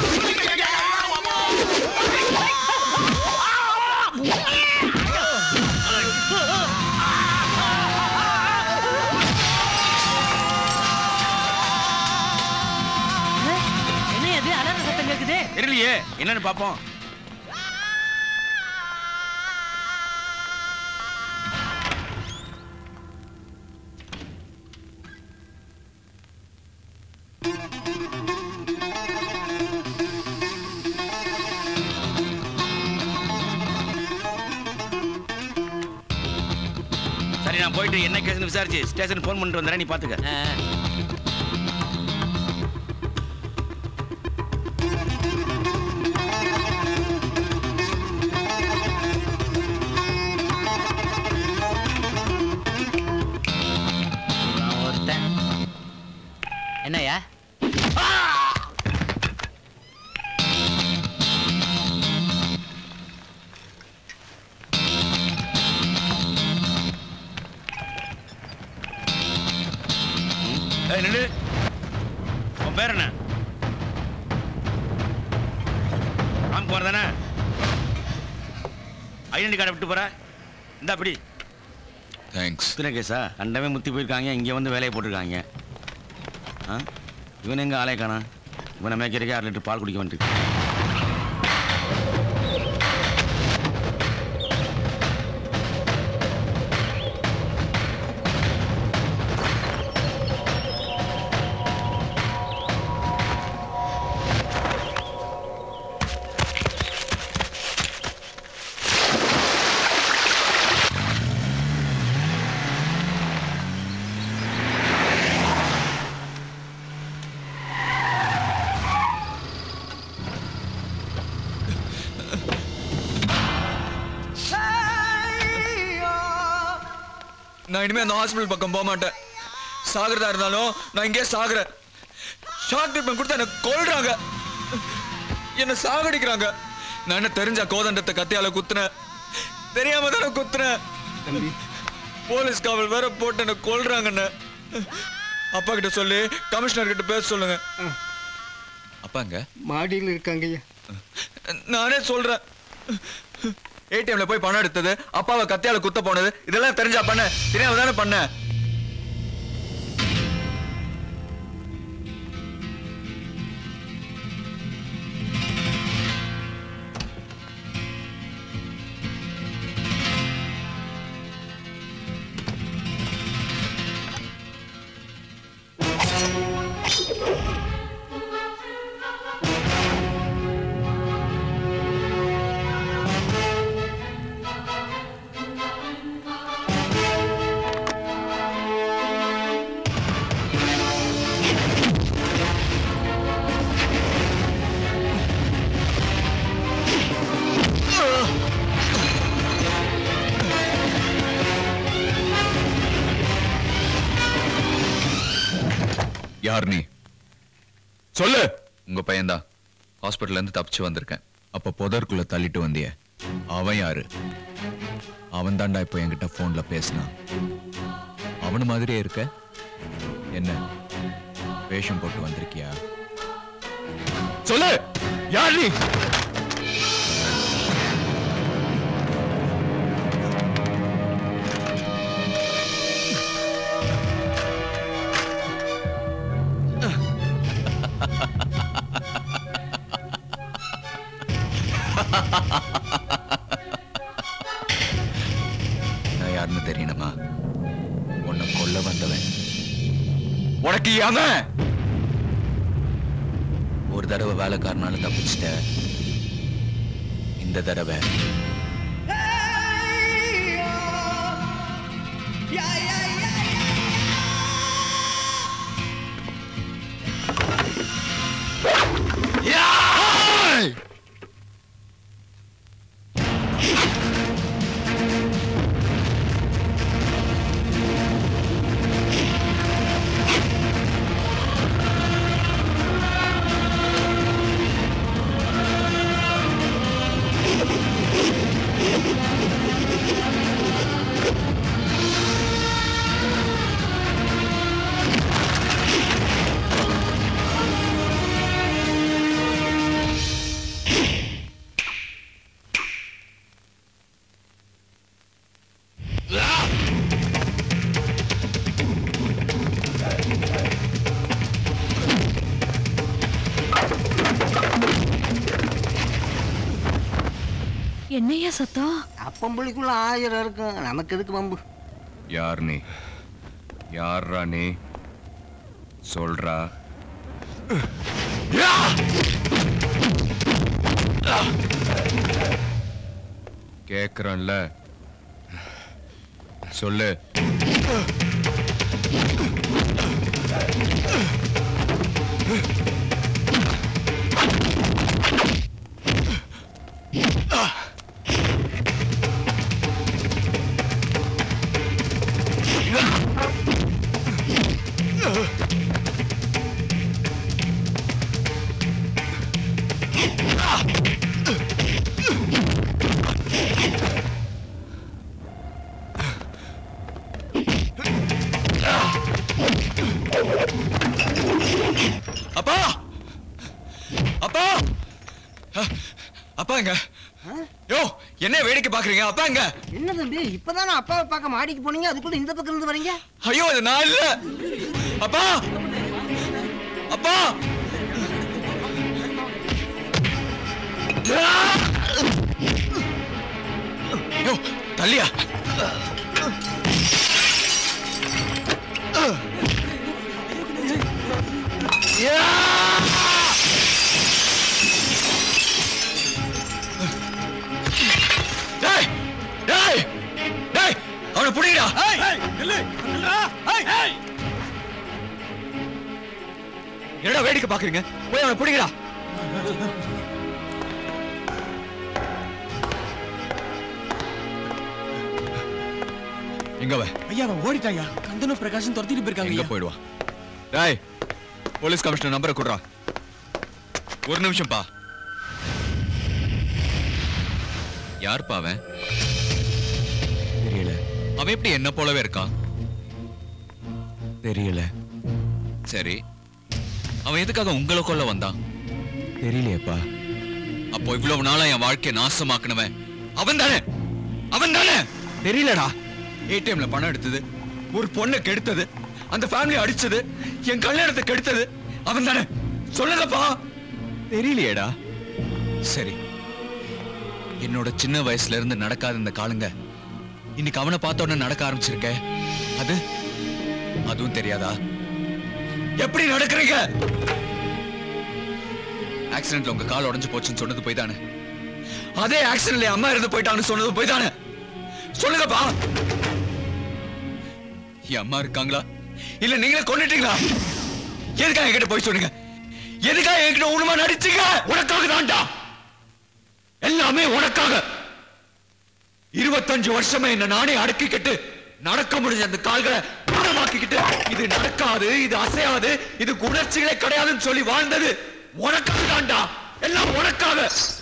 என்ன இது அலற சத்தம் கேக்குது தெரியலையே என்னன்னு பாப்போம் சரி நான் போயிட்டு என்ன கேஸ்னு விசாரிச்சு ஸ்டேஷன் ஃபோன் பண்ணிட்டு வந்துடுறேன் நீ பாத்துக்க நான் ஒருத்தன் என்னய்யா ஏய் நில்லு உன் பேர் என்ன ராம்குமார் தானே ஐடென்டி கார்டை விட்டு போற இந்த அப்படி தேங்க்ஸ் இத்தனை கேஸா அண்டவே முத்தி போயிருக்காங்க இங்கே வந்து வேலையை போட்டிருக்காங்க ஆ இவன் எங்க ஆளே காணா இவனை மேய்க்கிறதுக்கே அரை லிட்டர் பால் குடிக்க வந்துட்டு நான் இனிமே அந்த ஹாஸ்பிட்டல் பக்கம் போக மாட்டேன் சாகிறதா இருந்தாலும் நான் இங்கே சாகுறேன் ஷாக் ட்ரீட்மெண்ட் கொடுத்து என்ன கொல்றாங்க என்ன சாகடிக்கிறாங்க நான் என்ன தெரிஞ்ச கோதண்டத்தை கத்தியால குத்துனேன் தெரியாம தானே குத்துனேன் போலீஸ் காவல் வேற போட்டு என்ன கொல்றாங்கன்னு அப்பா கிட்ட சொல்லி கமிஷனர் கிட்ட பேச சொல்லுங்க அப்பாங்க மாடியில் இருக்காங்க ஐயா நானே சொல்றேன் ஏடிஎம்ல போய் பணம் எடுத்தது அப்பாவை கத்தியால குத்த போனது இதெல்லாம் தெரிஞ்சா பண்ண தெரியாம தானே பண்ண யார் நீ சொல்லு உங்க பையன்தான் ஹாஸ்பிட்டல்ல இருந்து தப்பிச்சு வந்திருக்கேன் அப்ப புதருக்குள்ள தள்ளிட்டு வந்தியே அவன் யாரு அவன் தான்டா இப்போ என்கிட்ட போன்ல பேசினான் அவனு மாதிரியே இருக்க என்ன வேஷம் போட்டு வந்திருக்கியா சொல்லு யார் நீ நான் யாருன்னு தெரியணுமா உன்னை கொல்ல வந்தவன் உனக்கு அவன் ஒரு தடவை வேலைக்காரனால தப்பிச்சிட்ட இந்த தடவை என்னையா சத்தம் அப்பம்புளிக்குள்ள ஆயிரம் இருக்கும் நமக்கு எதுக்கு வம்பு யார் நீ யார்ரா நீ சொல்றா கேக்குறேன்ல சொல்லு அப்பா அப்பா அ- அப்பா எங்க யோ என்ன வேடிக்கை பாக்குறீங்க அப்பா எங்க என்ன தம்பி இப்பதானே அப்பாவை பார்க்க மாடிக்கு போனீங்க அதுக்குள்ள இந்த பக்கம் இருந்து வரீங்க ஐயோ இது நான் இல்ல அப்பா அப்பா யோ தள்ளியா டேய் டேய் டேய் அவனை புடிங்கடா என்னடா வேடிக்கை பாக்குறீங்க போய் அவனை புடிங்கடா எங்க அவன் ஐயா அவன் ஓடிட்டாயா கந்தனும் பிரகாஷும் துரத்திட்டு போயிருக்காங்க எங்க ஐயா. போயிடுவான் டேய் போலீஸ் கமிஷனர் நம்பரை குடுறா ஒரு நிமிஷம் பா யார்ப்பா அவன் தெரியல அவன் எப்படி என்ன போலவே இருக்கான் தெரியல சரி அவன் எதுக்காக உங்களை கொல்ல வந்தான் தெரியலையேப்பா அப்போ இவ்வளவு நாளா என் வாழ்க்கையை நாசமாக்குனவன் அவன் தானே அவன் தானே தெரியலடா ஏடிஎம்ல பணம் எடுத்தது ஒரு பொண்ணை கெடுத்தது அந்த ஃபேமிலி அடிச்சது என் கல்யாணத்தை கெடுத்தது அவன் தானே சொல்லுங்கப்பா தெரியலையேடா சரி என்னோட சின்ன வயசுல இருந்து நடக்காத இந்த காலங்க இன்னைக்கு அவனை பார்த்த உடனே நடக்க ஆரம்பிச்சிருக்க அது அதுவும் தெரியாதா எப்படி நடக்கிறீங்க ஆக்சிடென்ட்ல உங்க கால் உடைஞ்சு போச்சுன்னு சொன்னது போய் தானே அதே ஆக்சிடென்ட்ல அம்மா இருந்து போயிட்டான்னு சொன்னது போய் தானே சொல்லுங்கப்பா என் அம்மா இருக்காங்களா இல்ல நீங்களே கொண்டுட்டீங்களா எதுக்காக என்கிட்ட போய் சொன்னீங்க எதுக்காக என்கிட்ட உண்மை நடிச்சீங்க உனக்காக தான்டா எல்லாமே உனக்காக இருபத்தஞ்சு வருஷமா என்ன நானே அடக்கிக்கிட்டு நடக்க முடிஞ்ச அந்த கால்களை பாடமாக்கிக்கிட்டு இது நடக்காது இது அசையாது இது உணர்ச்சிகளே கிடையாதுன்னு சொல்லி வாழ்ந்தது உனக்காக தான்டா எல்லாம் உனக்காக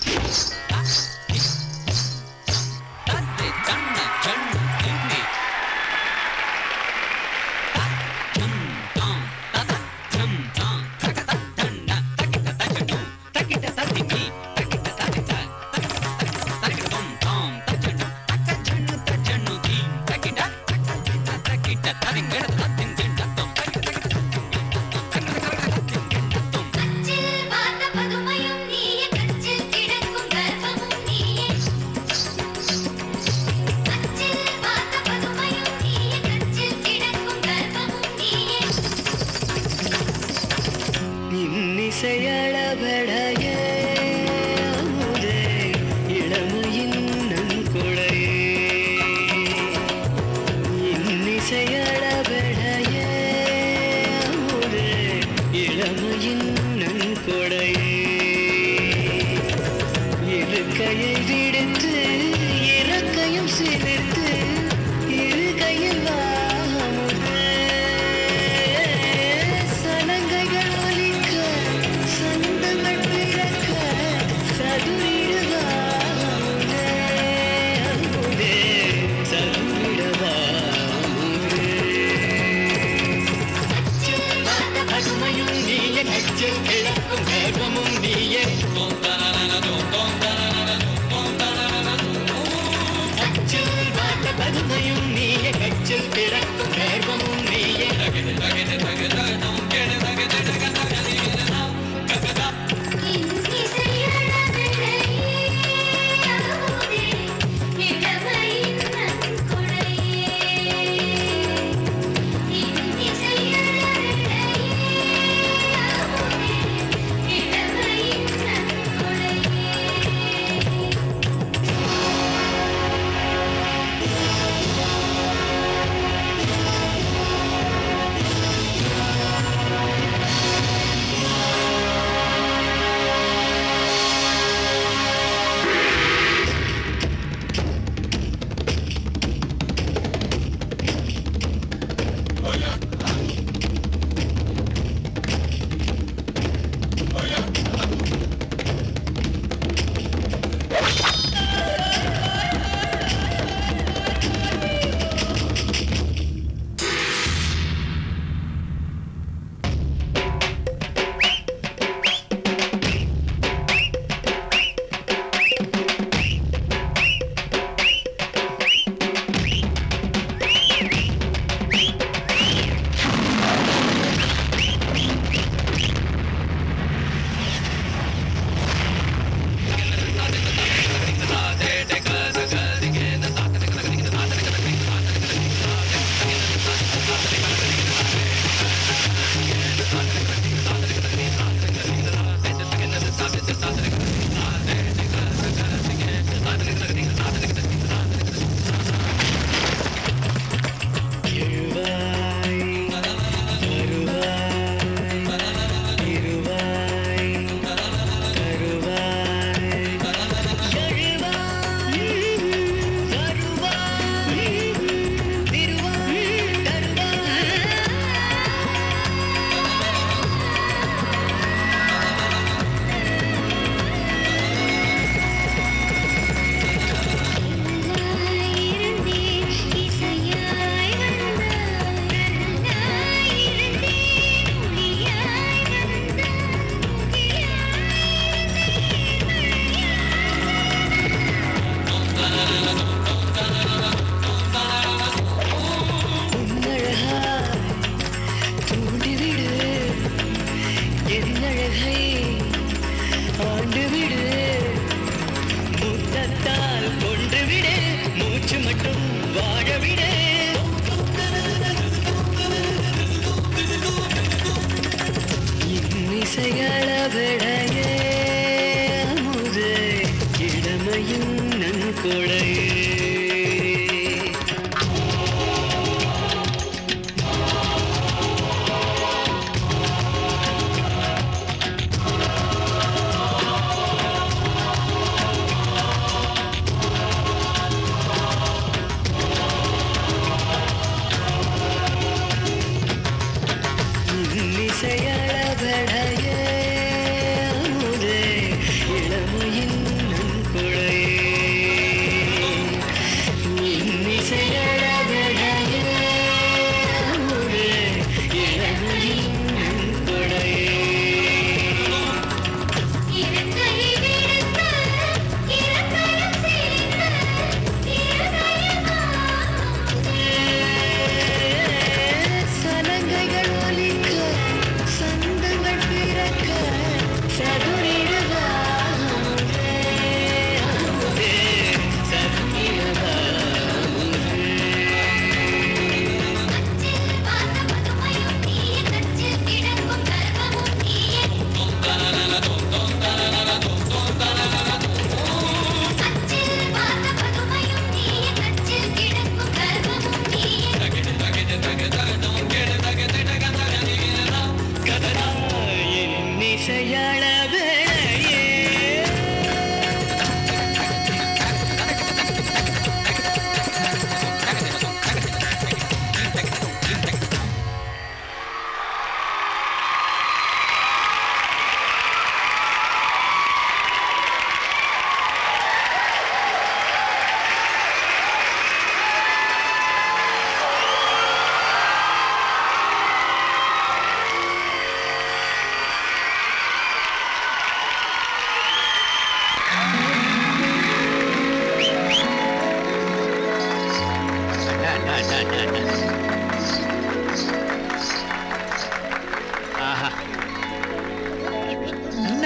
இன்னிசையளபடைய அமுதே இளமையின் நன்கொடையே இன்னிசையளபடைய அமுதே இளமையின் நன்கொடையே இருக்கையை விடுத்து இறக்கையும் சிரித்து இருக்கையில் அமுதே சலங்கைகள் ஒலிக்க சந்தங்கள் பிறக்க சதுரிடுவா அமுதே அமுதே சதுரிடுவா பதுமையும் நீயே நெஞ்சில் கிழக்கும் கர்வமும் நீயே அச்சில் பார்த்த பதுமையும் நீயே கச்சில் பிறக்கும் கர்வமும் நீயே ஆ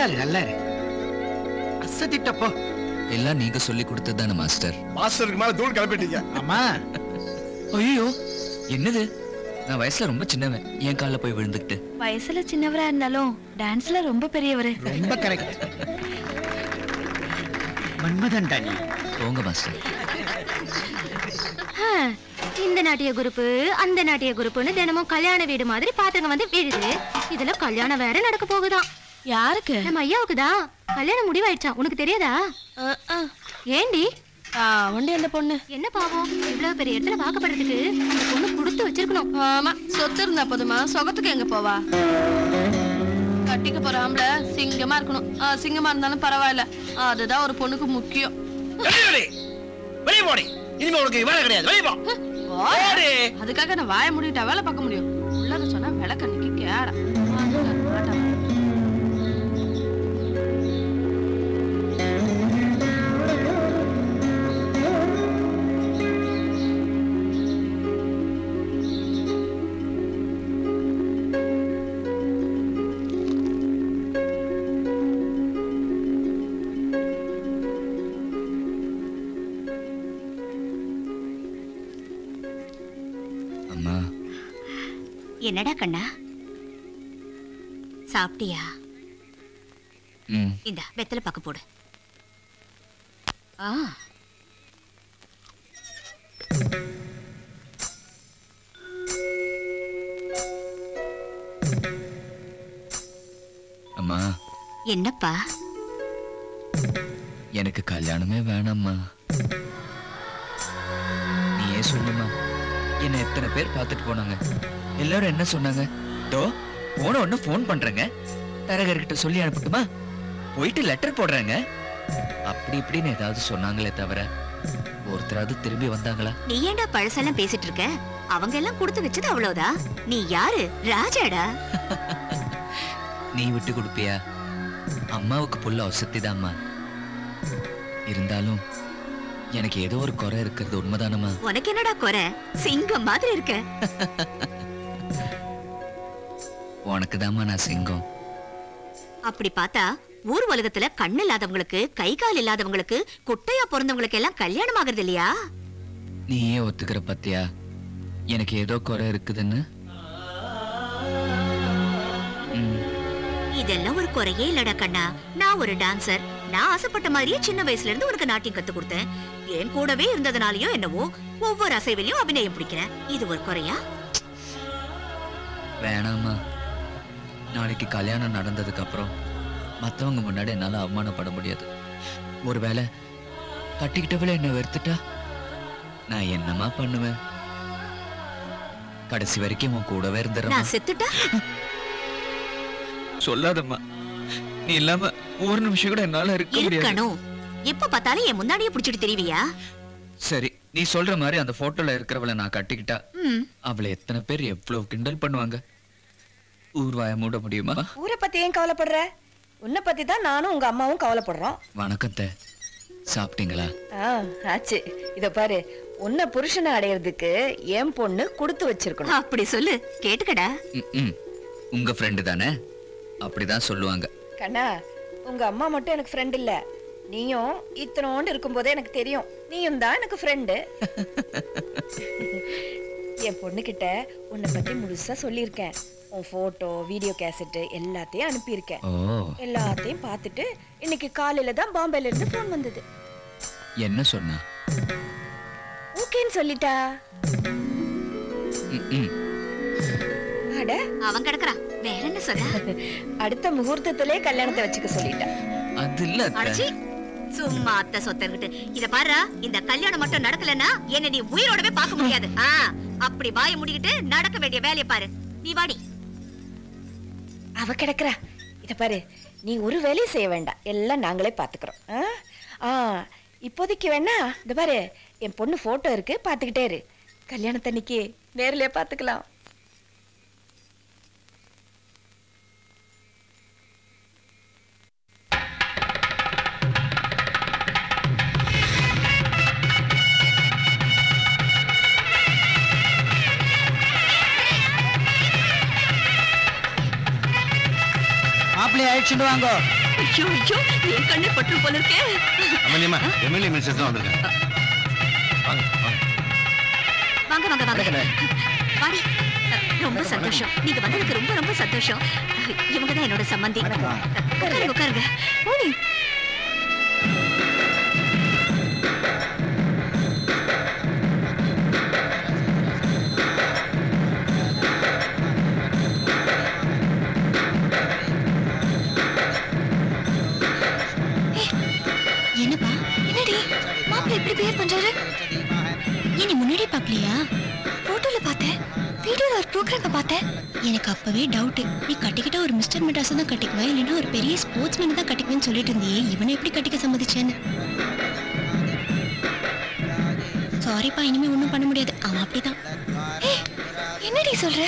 நல்லா இரு நல்லா இரு அசத்திட்டப்போ எல்லாம் நீங்க சொல்லி கொடுத்ததானே மாஸ்டர் மாஸ்டருக்கு மேல தூள் கிளப்பிட்டீங்க ஆமா ஐயோ என்னது நான் வயசுல ரொம்ப சின்னவன் என் கால்ல போய் விழுந்துக்கிட்டு வயசுல சின்னவரா இருந்தாலும் டான்ஸ்ல ரொம்ப பெரியவரு ரொம்ப கரெக்ட் மன்மதன் நீ போங்க மாஸ்டர் ஆ, இந்த நாட்டிய குரூப்பு அந்த நாட்டிய குரூப்புன்னு தினமும் கல்யாண வீடு மாதிரி பாத்துங்க வந்து விழுது இதுல கல்யாணம் வேற நடக்க போகுதாம் யாருக்கு நம்ம ஐயாவுக்கு தான் கல்யாணம் முடிவாயிடுச்சாம் உனக்கு தெரியாதா ஏண்டி ஒண்டி அந்த பொண்ணு என்ன பாவம் இவ்வளவு பெரிய இடத்துல வாக்கப்படுறதுக்கு அந்த பொண்ணு கொடுத்து வச்சிருக்கணும் ஆமா சொத்து இருந்தா போதுமா சொகத்துக்கு எங்க போவா கட்டிக்க போற ஆம்பளை சிங்கமா இருக்கணும் ஆ, சிங்கமா இருந்தாலும் பரவாயில்ல அதுதான் ஒரு பொண்ணுக்கு முக்கியம் வெளியே போடி இனிமே உனக்கு வேலை கிடையாது வெளியே போ போடி. அதுக்காக நான் வாய மூடிட்டா வேலை பார்க்க முடியும் உள்ளத சொன்னா விளக்கண்ணிக்கு கேடா அம்மா என்னடா கண்ணா சாப்பிட்டியா ம் இந்த வெத்தலை பாக்க போடு ஆ அம்மா என்னப்பா எனக்கு கல்யாணமே வேணாம்மா நீயே சொல்லுமா என்ன எத்தனை பேர் பார்த்துட்டு போனாங்க எல்லாரும் என்ன சொன்னாங்க டோ போன உடனே ஃபோன் பண்றேங்க தரகர்கிட்ட சொல்லி அனுப்பட்டுமா போயிட்டு லெட்டர் போடுறேங்க அப்படி இப்படின்னு ஏதாவது சொன்னாங்களே தவிர ஒருத்தராவது திரும்பி வந்தாங்களா நீ ஏன்டா பழசெல்லாம் பேசிட்டு இருக்க அவங்க எல்லாம் கொடுத்து வச்சது அவ்வளவுதான் நீ யாரு ராஜாடா நீ விட்டு கொடுப்பியா அம்மாவுக்கு புள்ள வசதிதாம்மா இருந்தாலும் எனக்கு ஏதோ ஒரு குறை இருக்கிறது உண்மைதானம்மா உனக்கு என்னடா குறை சிங்கம் மாதிரி இருக்க உனக்கு நான் சிங்கம் அப்படி பார்த்தா ஊர் உலகத்துல கண்ணு இல்லாதவங்களுக்கு கை கால் இல்லாதவங்களுக்கு குட்டையா பிறந்தவங்களுக்கு எல்லாம் கல்யாணம் ஆகுறது இல்லையா நீயே ஒத்துக்கிற பத்தியா எனக்கு ஏதோ குறை இருக்குதுன்னு இதெல்லாம் ஒரு குறையே இல்லடா கண்ணா நான் ஒரு டான்சர் நான் ஆசைப்பட்ட மாதிரியே சின்ன வயசுல இருந்து உனக்கு நாட்டியம் கத்து கொடுத்தேன் என் கூடவே இருந்ததுனாலயோ என்னவோ ஒவ்வொரு அசைவிலையும் அபிநயம் பிடிக்கிறேன் இது ஒரு குறையா வேணாம்மா நாளைக்கு கல்யாணம் நடந்ததுக்கு அப்புறம் மத்தவங்க முன்னாடி என்னால அவமானப்பட முடியாது ஒருவேளை கட்டிக்கிட்டவள என்ன வெறுத்துட்டா நான் என்னம்மா பண்ணுவேன் கடைசி வரைக்கும் உன் கூடவே இருந்துடுறேன் நான் செத்துட்டா சொல்லாதம்மா நீ இல்லாம ஒரு நிமிஷம் கூட என்னால இருக்க முடியாது இருக்கணும் எப்ப பார்த்தாலும் என் முன்னாடியே புடிச்சிட்டு தெரியவியா சரி நீ சொல்ற மாதிரி அந்த போட்டோல இருக்கிறவளை நான் கட்டிக்கிட்டா ம் அவளை எத்தனை பேர் எவ்வளவு கிண்டல் பண்ணுவாங்க ஊர்வாய மூட முடியுமா ஊரை பத்தி ஏன் கவலைப்படுற உன்னை பத்தி தான் நானும் உங்க அம்மாவும் கவலைப்படுறோம் வணக்கம் தே சாப்பிட்டீங்களா ஆ ஆச்சு இத பாரு உன்னை புருஷனை அடையறதுக்கு என் பொண்ணு கொடுத்து வச்சிருக்கணும் அப்படி சொல்லு கேட்டுக்கடா ம் உங்க ஃப்ரெண்டு தானே அப்படிதான் சொல்லுவாங்க கண்ணா உங்க அம்மா மட்டும் எனக்கு ஃப்ரெண்ட் இல்ல நீயும் இத்தனோண்டு இருக்கும்போதே எனக்கு தெரியும் நீயும் தான் எனக்கு ஃப்ரெண்டு என் பொண்ணுகிட்ட உன்னை பத்தி முழுசா சொல்லியிருக்கேன் உன் போட்டோ வீடியோ கேசட் எல்லாத்தையும் அனுப்பியிருக்கேன் ஓ எல்லாத்தையும் பார்த்துட்டு இன்னைக்கு காலையில தான் பாம்பேல இருந்து ஃபோன் வந்தது என்ன சொன்னா ஓகேன்னு சொல்லிட்டா ம், ம். அட அவன் கிடக்குறான் வேற என்ன சொல்ல அடுத்த முகூர்த்தத்திலே கல்யாணத்தை வச்சுக்க சொல்லிட்டா அது இல்ல அத்தை. அடச்சி சும்மா அத்தை சொத்தன்கிட்டு இத பாருடா இந்த கல்யாணம் மட்டும் நடக்கலன்னா என்ன நீ உயிரோடவே பார்க்க முடியாது ஆ அப்படி வாய முடிக்கிட்டு நடக்க வேண்டிய வேலையை பாரு நீ வாடி அவ கிடக்குறா இத பாரு நீ ஒரு வேலையும் செய்ய வேண்டாம் எல்லாம் நாங்களே பாத்துக்கிறோம் ஆ? ஆ இப்போதைக்கு வேணா இந்த பாரு என் பொண்ணு போட்டோ இருக்கு பாத்துக்கிட்டே இரு கல்யாணத்தன்னைக்கு நேர்லயே பாத்துக்கலாம் மாப்பிள்ளைய அழைச்சிட்டு வாங்க ஐயோ ஐயோ என் கண்ணே பற்று போல இருக்கே அம்மனியம்மா எம்எல்ஏ மினிஸ்டர் தான் வந்திருக்கேன் வாங்க வாங்க வாங்க வாங்க வாங்க வணக்கண்ணே. வாடி ரொம்ப சந்தோஷம் நீங்க வந்ததுக்கு ரொம்ப ரொம்ப சந்தோஷம் இவங்க தான் என்னோட சம்மந்தி உட்காருங்க உட்காருங்க போடி என்னப்பா என்னடி மாப்பிள்ளை இப்படி பிஹேவ் பண்றாரு ஏன் நீ முன்னாடி பார்க்கலையா போட்டோல பார்த்தேன் வீடியோல ஒரு ப்ரோக்ராம் பார்த்தேன் எனக்கு அப்பவே டவுட் நீ கட்டிக்கிட்ட ஒரு மிஸ்டர் மெட்ராஸ் தான் கட்டிக்குவா இல்லைன்னா ஒரு பெரிய ஸ்போர்ட்ஸ் மேன் தான் கட்டிக்குவேன்னு சொல்லிட்டு இருந்தியே இவனை எப்படி கட்டிக்க சம்மதிச்சேன்னு சாரிப்பா இனிமே ஒன்றும் பண்ண முடியாது அவன் அப்படிதான் ஏய், என்னடி சொல்ற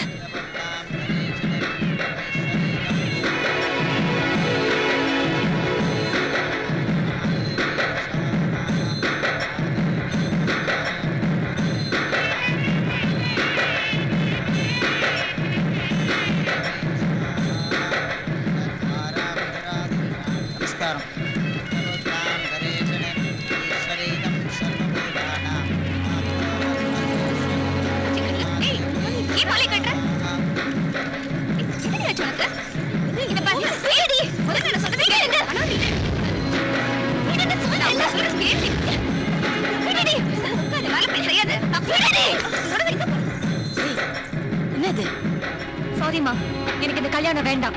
நமஸ்காரம் ஏன் மாலை கட்டுற என்னடி ஆச்சு உனக்கு இத பாரு சேடி முதல்ல நான் சொன்னதை கேளுங்க என்ன சொன்ன இல்ல சொல்றது கேளு என்னடி உட்காரு வேலை போய் செய்யாத என்னடி சொல்றது இங்க என்னது சாரிமா எனக்கு இந்த கல்யாணம் வேண்டாம்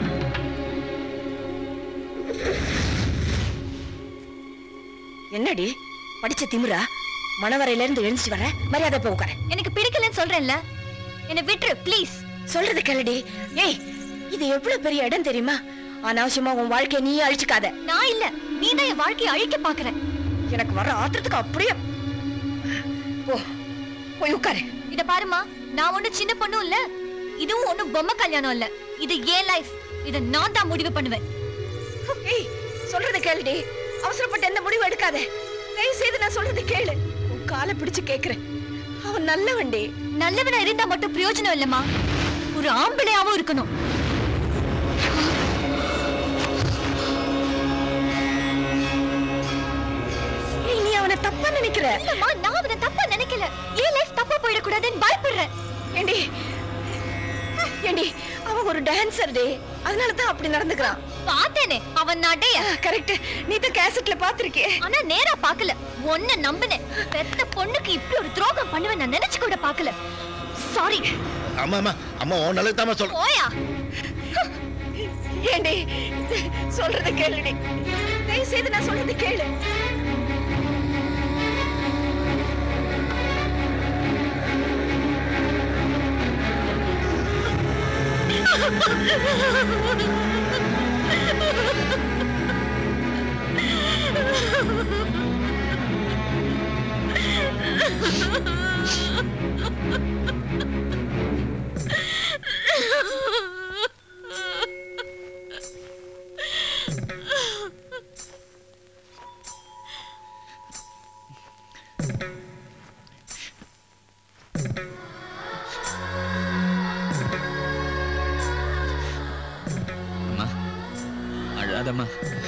என்னடி படிச்ச திமிரா மணவரையில இருந்து எழுந்துச்சு வர மரியாதை போய் உட்கார எனக்கு பிடிக்கலன்னு சொல்றேன்ல என்ன விட்டுரு ப்ளீஸ் சொல்றது கேளுடி ஏய் இது எவ்வளவு பெரிய இடம் தெரியுமா அனாவசியமா உன் வாழ்க்கைய நீ அழிச்சுக்காத நான் இல்ல நீ தான் என் வாழ்க்கையை அழிக்க பாக்குற எனக்கு வர ஆத்திரத்துக்கு அப்படியே போ போய் உட்காரு இத பாருமா நான் ஒண்ணு சின்ன பொண்ணும் இல்ல இதுவும் ஒண்ணும் பொம்மை கல்யாணம் இல்ல இது ஏன் லைஃப் இத நான் தான் முடிவு பண்ணுவேன் ஏய் சொல்றத கேளுடி அவசரப்பட்டு எந்த முடிவு எடுக்காத தயவு செய்து நான் சொல்றது கேளு உன் காலை பிடிச்சு கேக்குறேன் அவன் நல்லவன்டி நல்லவனா இருந்தா மட்டும் பிரயோஜனம் இல்லம்மா ஒரு ஆம்பளையாவும் இருக்கணும் ஏய் நீ அவனை தப்பா நினைக்கிற இல்லம்மா நான் அவனை தப்பா நினைக்கல ஏன் லைஃப் தப்பா போயிடக்கூடாதுன்னு பயப்படுறேன் ஏண்டி ஏண்டி அவன் ஒரு டான்சர் டே அதனால தான் அப்படி நடந்துக்கிறான் பார்த்தேனே அவன் நடைய கரெக்ட் நீ தான் கேசட்ல பாத்திருக்கே ஆனா நேரா பார்க்கல ஒன்ன நம்பினேன் பெத்த பொண்ணுக்கு இப்படி ஒரு துரோகம் பண்ணுவேன் நான் நினைச்சு கூட பார்க்கல சாரி அம்மா அம்மா அம்மா உன் நல்லது தான் சொல்றேன் போயா ஏண்டி சொல்றத கேளுடி தயவு செய்து நான் சொல்றது கேளு அம்மா அழாதம்மா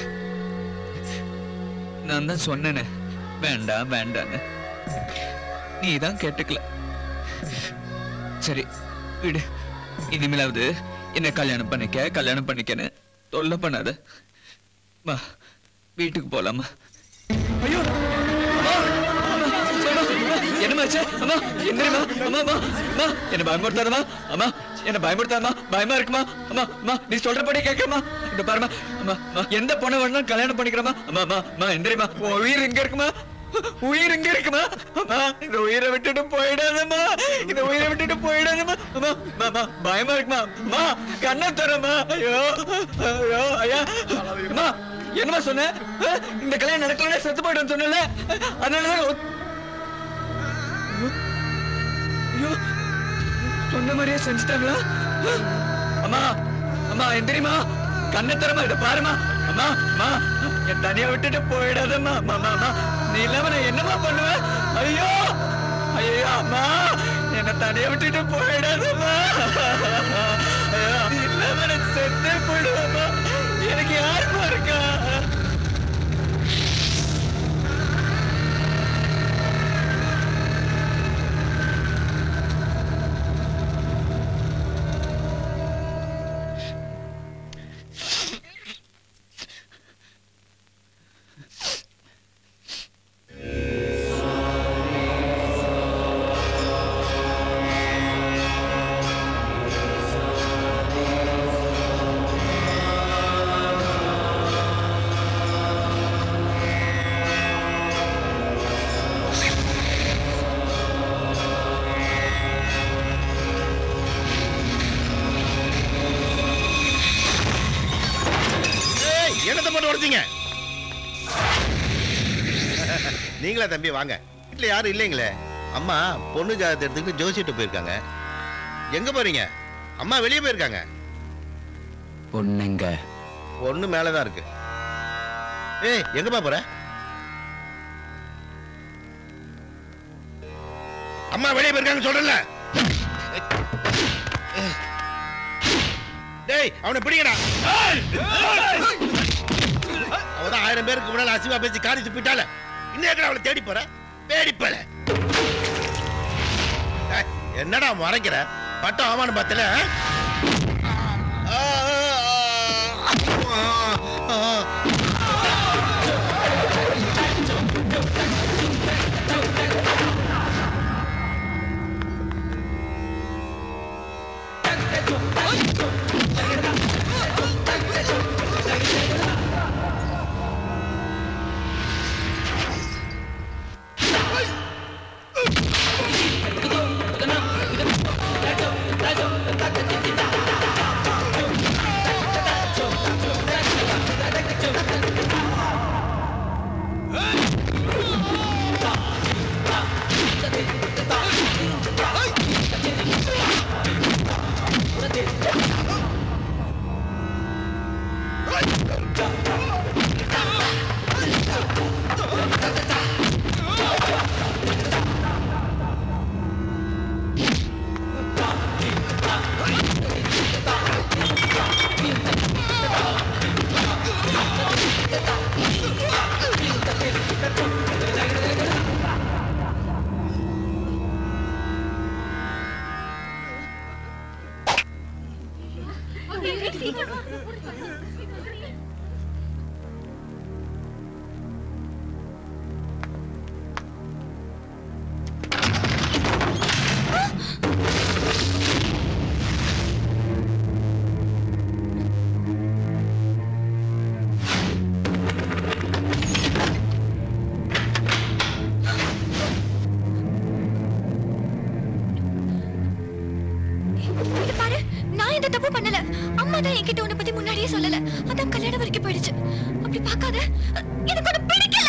நான் தான் சொன்னேனே வேண்டாம் வேண்டான்னு நீ தான் கேட்டுக்கல சரி விடு இனிமேலாவது என்ன கல்யாணம் பண்ணிக்க கல்யாணம் பண்ணிக்கன்னு தொல்லை பண்ணாத வா வீட்டுக்கு போலாமா ஐயோ என்னமாச்சு அம்மா என்னமா அம்மா அம்மா அம்மா என்ன பயமுறுத்தாதம்மா அம்மா என்ன பயமுறுத்தாதம்மா பயமா இருக்குமா அம்மா அம்மா நீ சொல்றபடி கேட்கமா இந்த பாருமா அம்மா அம்மா எந்த பொண்ணை வேணாலும் கல்யாணம் பண்ணிக்கிறமா அம்மா அம்மா அம்மா எந்திரிமா உன் உயிர் இங்க இருக்குமா உயிர் இங்க இருக்குமா அம்மா இந்த உயிரை விட்டுட்டு போயிடாதம்மா இந்த உயிரை விட்டுட்டு போயிடாதம்மா அம்மா அம்மா, அம்மா பயமா இருக்குமா அம்மா கண்ணை தரமா ஐயோ ஐயோ ஐயா அம்மா என்னமா சொன்ன அஹ், இந்த கல்யாணம் நடக்கலன்னா செத்து போயிடும் சொன்னல அதனாலதான் ஒத்- ஐயோ சொன்ன மாதிரியே செஞ்சுட்டாங்களா அஹ், அம்மா அம்மா எந்திரிமா கண்ணை தரமா இதை பாருமா அம்மா அம்மா என் தனியா விட்டுட்டு போயிடாதம்மா அம்மா அம்மா அம்மா நீ இல்லாம நான் என்னம்மா பண்ணுவேன் ஐயோ ஐயோ அம்மா என்ன தனியா விட்டுட்டு போயிடாதம்மா ஐயோ நீ இல்லாம நான் செத்தே போயிடுவேம்மா எனக்கு யாருமா இருக்கா போட்டு உடைச்சிங்க நீங்களா தம்பி வாங்க வீட்டில் யாரும் இல்லைங்களே அம்மா பொண்ணு ஜாதகத்தை எடுத்துக்கிட்டு ஜோசிட்டு போயிருக்காங்க எங்க போறீங்க அம்மா வெளியே போயிருக்காங்க பொண்ணுங்க பொண்ணு மேலதான் இருக்கு ஏய் எங்கப்பா போற அம்மா வெளியே போயிருக்காங்கன்னு சொல்றல டேய் அவனை பிடிங்கடா அவதான் ஆயிரம் பேருக்கு முன்னால அசிவா பேசி காரி துப்பிட்டால இன்னும் எங்கடா அவளை தேடி போற தேடி போல டேய், என்னடா மறைக்கிற பட்டம் ஆமான்னு பார்த்தல இது பாரு நான் எந்த தப்பு பண்ணல அம்மா தான் என்கிட்ட உன்னை பத்தி முன்னாடியே சொல்லல அதான் கல்யாணம் வரைக்கும் போயிடுச்சு அப்படி பார்க்காத எனக்கு உன்னை பிடிக்கல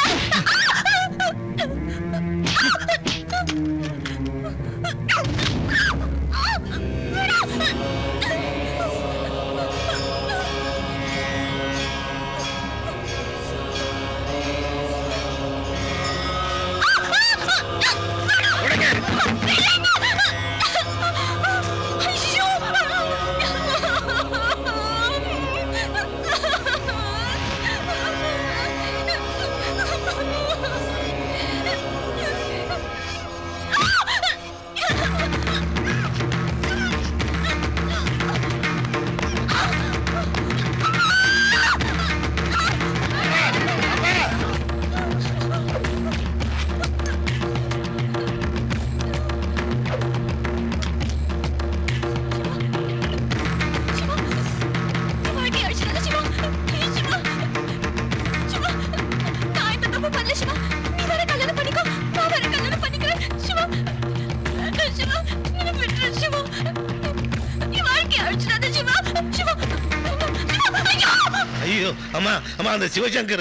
வாழ்க்கை அழிச்சிடாத சிவா Please, சிவா சிவா நான் இந்த தப்பு பண்ணல சிவா நீ வேற கல்யாணம் பண்ணிக்கோ நான் வேற கல்யாணம் பண்ணிக்கிறேன் சிவா வேண்டாம் சிவா என்னை விட்டுரு சிவா நீ வாழ்க்கை அழிச்சிடாத சிவா சிவா ஐயோ ஐயோ அம்மா அம்மா அந்த சிவசங்கர்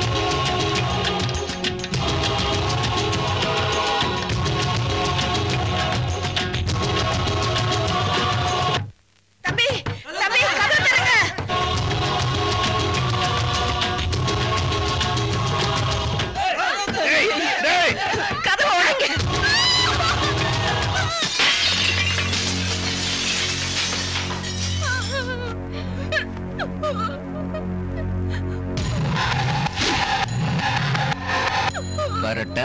தம்பி தம்பி கதவு திறங்க கதவு உடைங்க வரட்டா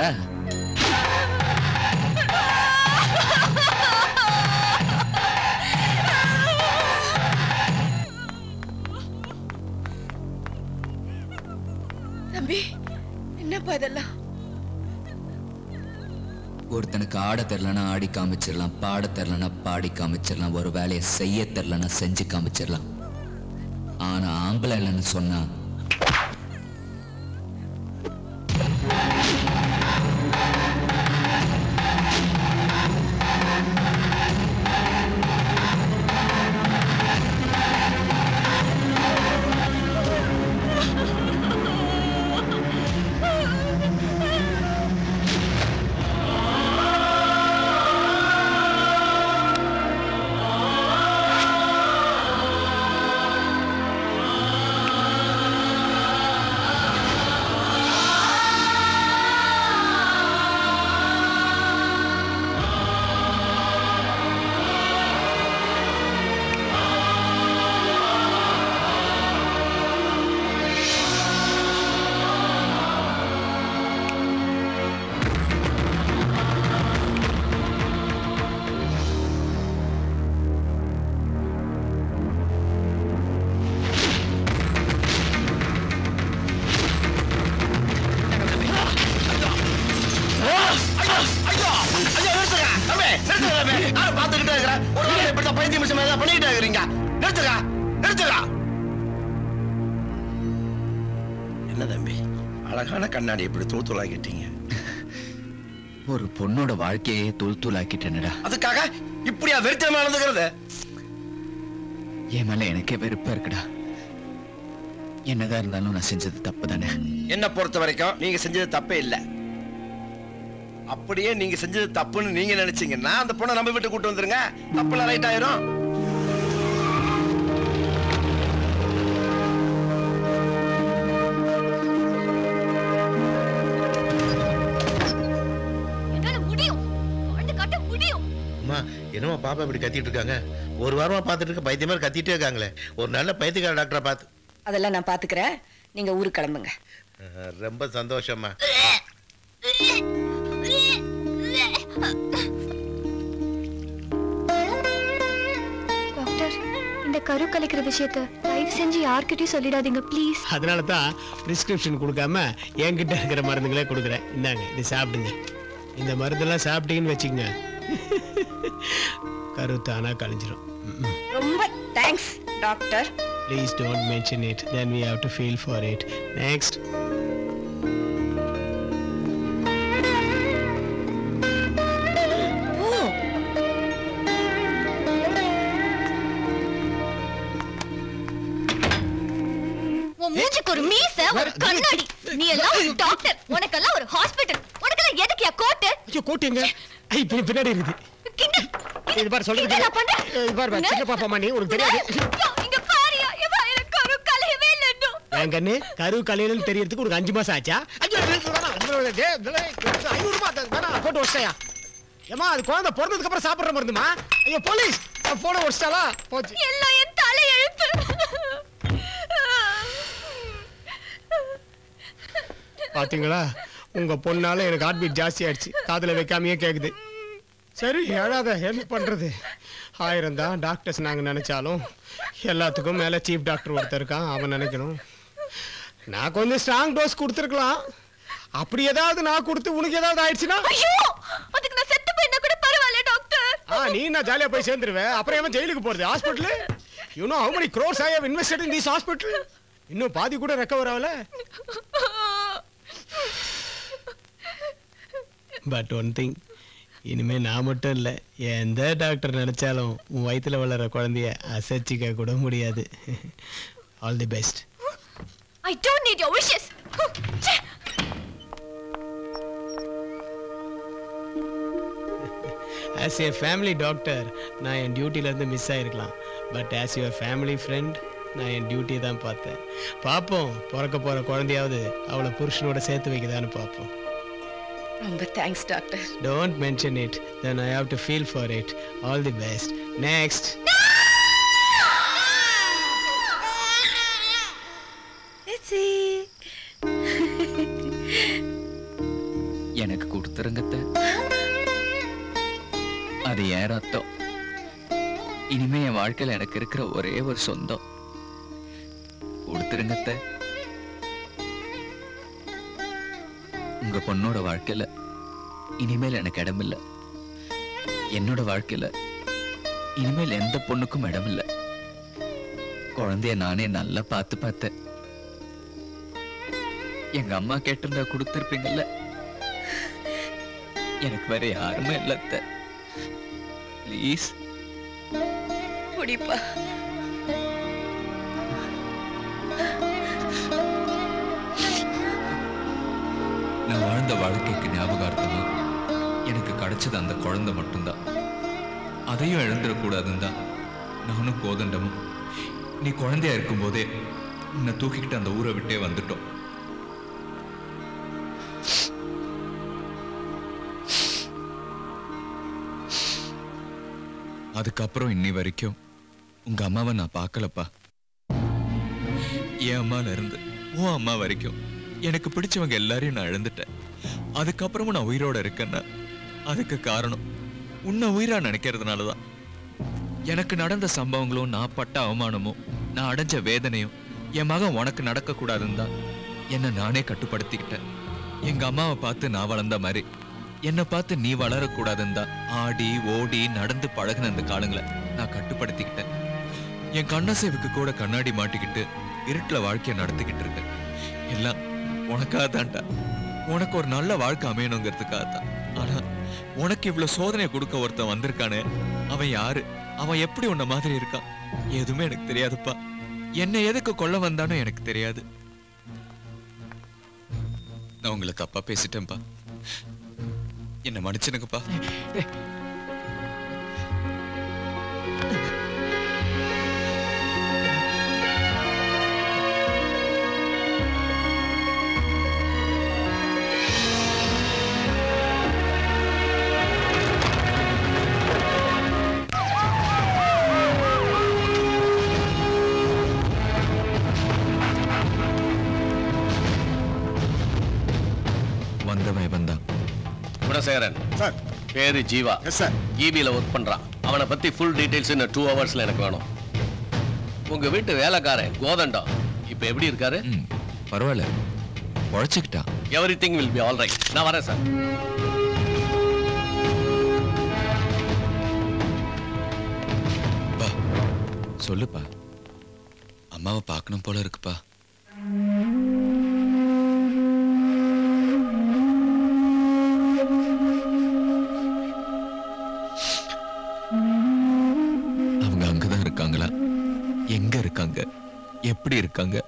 தம்பி என்னப்பா இதெல்லாம் ஒருத்தனுக்கு ஆட தெரிலனா ஆடி காமிச்சிடலாம் பாட தெரிலனா பாடி காமிச்சிடலாம் ஒரு வேலையை செய்ய தெரிலனா செஞ்சு காமிச்சிடலாம் ஆனா ஆம்பளை இல்லைன்னு சொன்னா பைத்திய மிஷம் ஏதாவது பண்ணிக்கிட்டு இருக்கிறீங்க நிறுத்துறா நிறுத்துறா என்ன தம்பி அழகான கண்ணாடி இப்படி தூள் தூளாக்கிட்டீங்க ஒரு பொண்ணோட வாழ்க்கையே தூள் தூளாக்கிட்டேனடா அதுக்காக இப்படியா வெறித்தனமா நடந்துக்கிறது என் மேல எனக்கே வெறுப்பா இருக்குடா என்னதான் இருந்தாலும் நான் செஞ்சது தப்பு தானே என்ன பொறுத்த வரைக்கும் நீங்க செஞ்சது தப்பே இல்ல அப்படியே நீங்க செஞ்சது தப்புன்னு நீங்க நினைச்சீங்கன்னா அந்த பொண்ணை நம்ம வீட்டு கூட்டு வந்துருங்க தப்புல ரைட் ஆயிரும் என்னால முடியும் வாழ்ந்து காட்ட முடியும் அம்மா என்னம்மா பாப்பா இப்படி கத்திட்டு இருக்காங்க ஒரு வாரமா பார்த்துட்டு இருக்க பைத்திய மாதிரி கத்திட்டே இருக்காங்களே ஒரு நல்ல பைத்தியக்கார டாக்டரை பார்த்து அதெல்லாம் நான் பாத்துக்கிறேன் நீங்க ஊருக்கு கிளம்புங்க அஹ், ரொம்ப சந்தோஷம்மா டாக்டர் இந்த கரு கலைக்கிற விஷயத்த தயவு செஞ்சு யார்கிட்டயும் சொல்லிடாதீங்க ப்ளீஸ் அதனால தான் பிரிஸ்கிரிப்ஷன் கொடுக்காம என்கிட்ட இருக்கிற மருந்துகளே கொடுக்குறேன் இந்தாங்க இது சாப்பிடுங்க இந்த மருந்தெல்லாம் சாப்பிட்டீங்கன்னு வச்சுக்கோங்க கருத்தானா கழிஞ்சிரும் ரொம்ப thanks doctor please don't mention it then we have to feel for it next oh உன் மூஞ்சிக்கு ஒரு மீச ஒரு கண்ணாடி நீ எல்லாம் ஒரு டாக்டர் உனக்கெல்லாம் ஒரு ஹாஸ்பிடல் உனக்கெல்லாம் எதுக்குயா கோட்டு ஐயோ கோட்டு எங்க ஐ பின்ன பின்னாடி இருக்குது இது பாரு சொல்றது கிண்டலா பண்ண? இது பாரு பாரு, சின்ன பாப்பாமா நீ உனக்கு தெரியாது யோ, இங்க பாரியா இவ எனக்கு ஒரு கலையவே இல்லை இன்னும் என் கண்ணு கரு கலையிலன்னு தெரியறதுக்கு உனக்கு அஞ்சு மாசம் ஆச்சா ஐயோ இது வேணாம், இது வேணாம், டேய், இதெல்லாம் ஐநூறு ரூபாய் அது வேணாம், போட்டு வச்சிட்டாயா ஏமா அது குழந்தை பிறந்ததுக்கு அப்புறம் சாப்பிடுற மருந்துமா ஐயோ போலீஸ் போன வச்சிட்டாலா போச்சு எல்லாம் என் தலையெழுத்து பாத்தீங்களா உங்க பொண்ணால எனக்கு ஹார்ட் பீட் ஜாஸ்தி ஆயிடுச்சு காதுல வைக்காமயே கேக்குது சரி ஏழாத என்ன பண்றது ஆயிரம் தான் டாக்டர்ஸ் நாங்க நினைச்சாலும் எல்லாத்துக்கும் மேல சீஃப் டாக்டர் ஒருத்தர் இருக்கான் அவன் நினைக்கணும் நான் கொஞ்சம் ஸ்ட்ராங் டோஸ் கொடுத்துருக்கலாம் அப்படி ஏதாவது நான் கொடுத்து உனக்கு ஏதாவது ஆயிடுச்சுன்னா ஐயோ அதுக்கு நான் செத்து போயிருந்தா கூட பரவாயில்ல டாக்டர் ஆ நீ நான் ஜாலியா போய் சேர்ந்துருவேன் அப்புறம் ஏன் ஜெயிலுக்கு போறது hospital you know how many crores I have invested in this hospital இன்னும் பாதி கூட ரெக்கவர் ஆகல பட் ஒன் திங் இனிமே நான் மட்டும் இல்ல எந்த டாக்டர் நினைச்சாலும் உன் வயித்துல வளர குழந்தைய அசைச்சிக்க கூட முடியாது all the best I don't need your wishes as a family doctor நான் என் டியூட்டிலேருந்து மிஸ் ஆயிருக்கலாம் but as your family friend நான் என் டியூட்டி தான் பார்த்தேன் பார்ப்போம் பிறக்க போகிற குழந்தையாவது அவளை புருஷனோட சேர்த்து வைக்குதான்னு பார்ப்போம் ரொம்ப thanks doctor don't mention it then I have to feel for it all the best next எனக்கு கொடுத்துருங்கத்த அது ஏன் ரத்தம் இனிமே என் வாழ்க்கையில எனக்கு இருக்கிற ஒரே ஒரு சொந்தம் கொடுத்துருங்கத்த உங்க பொண்ணோட வாழ்க்கையில இனிமேல் எனக்கு இடமில்ல என்னோட வாழ்க்கையில இனிமேல் எந்த பொண்ணுக்கும் இடமில்ல குழந்தைய நானே நல்லா பார்த்து பார்த்தேன் எங்க அம்மா கேட்டிருந்தா கொடுத்துருப்பீங்கல்ல எனக்கு வேற யாருமே இல்ல அத்தை ப்ளீஸ் குடிப்பா நான் வாழ்ந்த வாழ்க்கைக்கு ஞாபகார்த்தமா எனக்கு கிடைச்சது அந்த குழந்தை மட்டும்தான் அதையும் இழந்துடக்கூடாதுன்னு தான் நானும் கோதண்டமும் நீ குழந்தையா இருக்கும்போதே உன்னை தூக்கிக்கிட்டு அந்த ஊரை விட்டே வந்துட்டோம் அதுக்கப்புறம் இன்னி வரைக்கும் உங்க அம்மாவை நான் பார்க்கலப்பா என் அம்மால இருந்து உன் அம்மா வரைக்கும் எனக்கு பிடிச்சவங்க எல்லாரையும் நான் இழந்துட்டேன் அதுக்கப்புறமும் நான் உயிரோட இருக்கேன்னா அதுக்கு காரணம் உன்னை உயிரா நினைக்கிறதுனால தான் எனக்கு நடந்த சம்பவங்களும் நான் பட்ட அவமானமும் நான் அடைஞ்ச வேதனையும் என் மகன் உனக்கு நடக்க கூடாதுன்னு தான் என்னை நானே கட்டுப்படுத்திக்கிட்டேன் எங்க அம்மாவை பார்த்து நான் வளர்ந்த மாதிரி என்னை பார்த்து நீ வளரக்கூடாதுன்னு தான் ஆடி ஓடி நடந்து பழகுன அந்த காலங்களை நான் கட்டுப்படுத்திக்கிட்டேன் என் கண்ணசைவுக்கு கூட கண்ணாடி மாட்டிக்கிட்டு இருட்டுல வாழ்க்கைய நடத்திக்கிட்டு இருக்கேன் எல்லாம் உனக்காக தான்டா உனக்கு ஒரு நல்ல வாழ்க்கை அமையணுங்கிறதுக்காக தான் ஆனா உனக்கு இவ்வளவு சோதனை கொடுக்க ஒருத்தன் வந்திருக்கானே அவன் யாரு அவன் எப்படி உன்ன மாதிரி இருக்கான் எதுவுமே எனக்கு தெரியாதுப்பா என்ன எதுக்கு கொல்ல வந்தானோ எனக்கு தெரியாது நான் உங்களை தப்பா பேசிட்டேன்ப்பா என்ன மன்னிச்சிடுங்கப்பா வந்தவன் வந்தான் குணசேகரன் சார் பேரு ஜீவா எஸ் சார் ஈபியில் ஒர்க் பண்றான் அவனை பத்தி ஃபுல் டீடைல்ஸ் இன்னும் டூ ஹவர்ஸ்ல எனக்கு வேணும் உங்க வீட்டு வேலைக்காரன் கோதண்டம் இப்ப எப்படி இருக்காரு பரவாயில்ல உழைச்சுக்கிட்டான் everything will be all right நான் வரேன் சார் சொல்லுப்பா அம்மாவை பார்க்கணும் போல இருக்குப்பா அவங்க அங்கதான் இருக்காங்களா எங்க இருக்காங்க எப்படி இருக்காங்க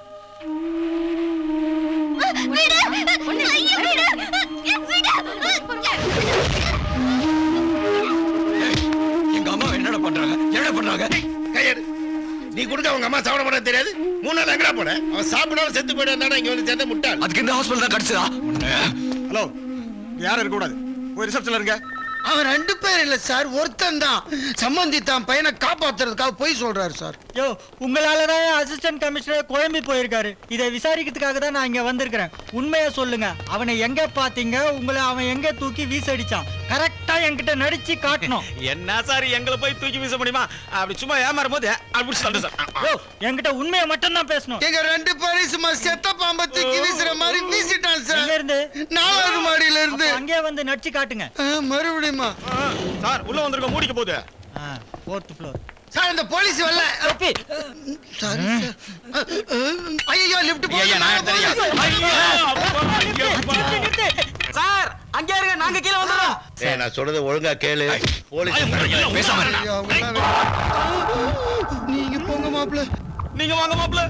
எங்க அம்மா என்னடா பண்றாங்க என்ன பண்றாங்க கையெடு நீ கொடுக்க அவங்க அம்மா சாப்பிட மாட்டேன் தெரியாது மூணு நாள் எங்கடா போன அவன் சாப்பிடாம செத்து போயிட்டு இங்க வந்து சேர்ந்த முட்டாள் அதுக்கு இந்த ஹாஸ்பிடல் தான் கிடைச்சதா ஹலோ யாரும் இருக்க கூடாது போய் ரிசப்ஷன்ல இருங்க அவன் ரெண்டு பேர் இல்ல சார் ஒருத்தன் தான் சம்பந்தி தான் பையனை காப்பாத்துறதுக்காக போய் சொல்றாரு சார் யோ உங்களால தான் அசிஸ்டன்ட் கமிஷனர் குழம்பி போயிருக்காரு இதை விசாரிக்கிறதுக்காக தான் நான் இங்க வந்திருக்கிறேன் உண்மையை சொல்லுங்க அவனை எங்க பாத்தீங்க உங்களை அவன் எங்க தூக்கி வீசடிச்சான் கரெக்டா என்கிட்ட நடிச்சு காட்டணும் என்ன சார் எங்களை போய் தூக்கி வீச முடியுமா அப்படி சும்மா ஏமாறும் போது அப்படி சொல்றேன் சார் யோ என்கிட்ட உண்மையை மட்டும் தான் பேசணும் எங்க ரெண்டு பேரும் சும்மா செத்த பாம்பை தூக்கி வீசுற மாதிரி வீசிட்டான் சார் எங்க இருந்து நாலாவது மாடியில இருந்து அப்ப அங்கேயே வந்து நடிச்சு காட்டுங்க மறுபடியுமா சார் உள்ள வந்திருக்க மூடிக்க போகுது ஃபோர்த் ஃப்ளோர் சார் இந்த போலீஸ் வரல சாரி ஐயோ லிஃப்ட் ஐயா, நான் சார் அங்கே இருங்க நாங்க கீழே வந்துடுறோம் ஏய் நான் சொல்றது ஒழுங்கா கேளு போலீஸ் பேசாம நீங்க போங்க மாப்ள நீங்க வாங்க மாப்ள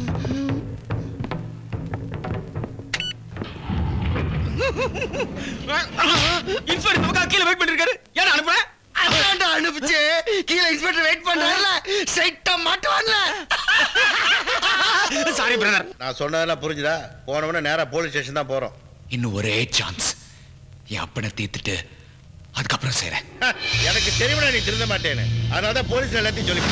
இன்ஸ்பெக்டர் நமக்காக கீழே வெயிட் பண்ணிருக்காரு ஏன் அனுப்புறேன் அதான்டா அனுப்பிச்சு கீழே இன்ஸ்பெக்டர் வெயிட் பண்றாருல ஸ்ட்ரைட்டா மாட்டுவான்ல சாரி பிரதர் நான் சொன்னதெல்லாம் புரிஞ்சுதா போனவன நேரா போலீஸ் ஸ்டேஷன் தான் போறோம் இன்னும் ஒரே சான்ஸ் என் அப்பனை தீர்த்துட்டு அதுக்கப்புறம் செய்றேன் எனக்கு தெரியுமா நீ திருந்த மாட்டேன்னு அதனால தான் போலீஸ் எல்லாத்தையும் சொல்லி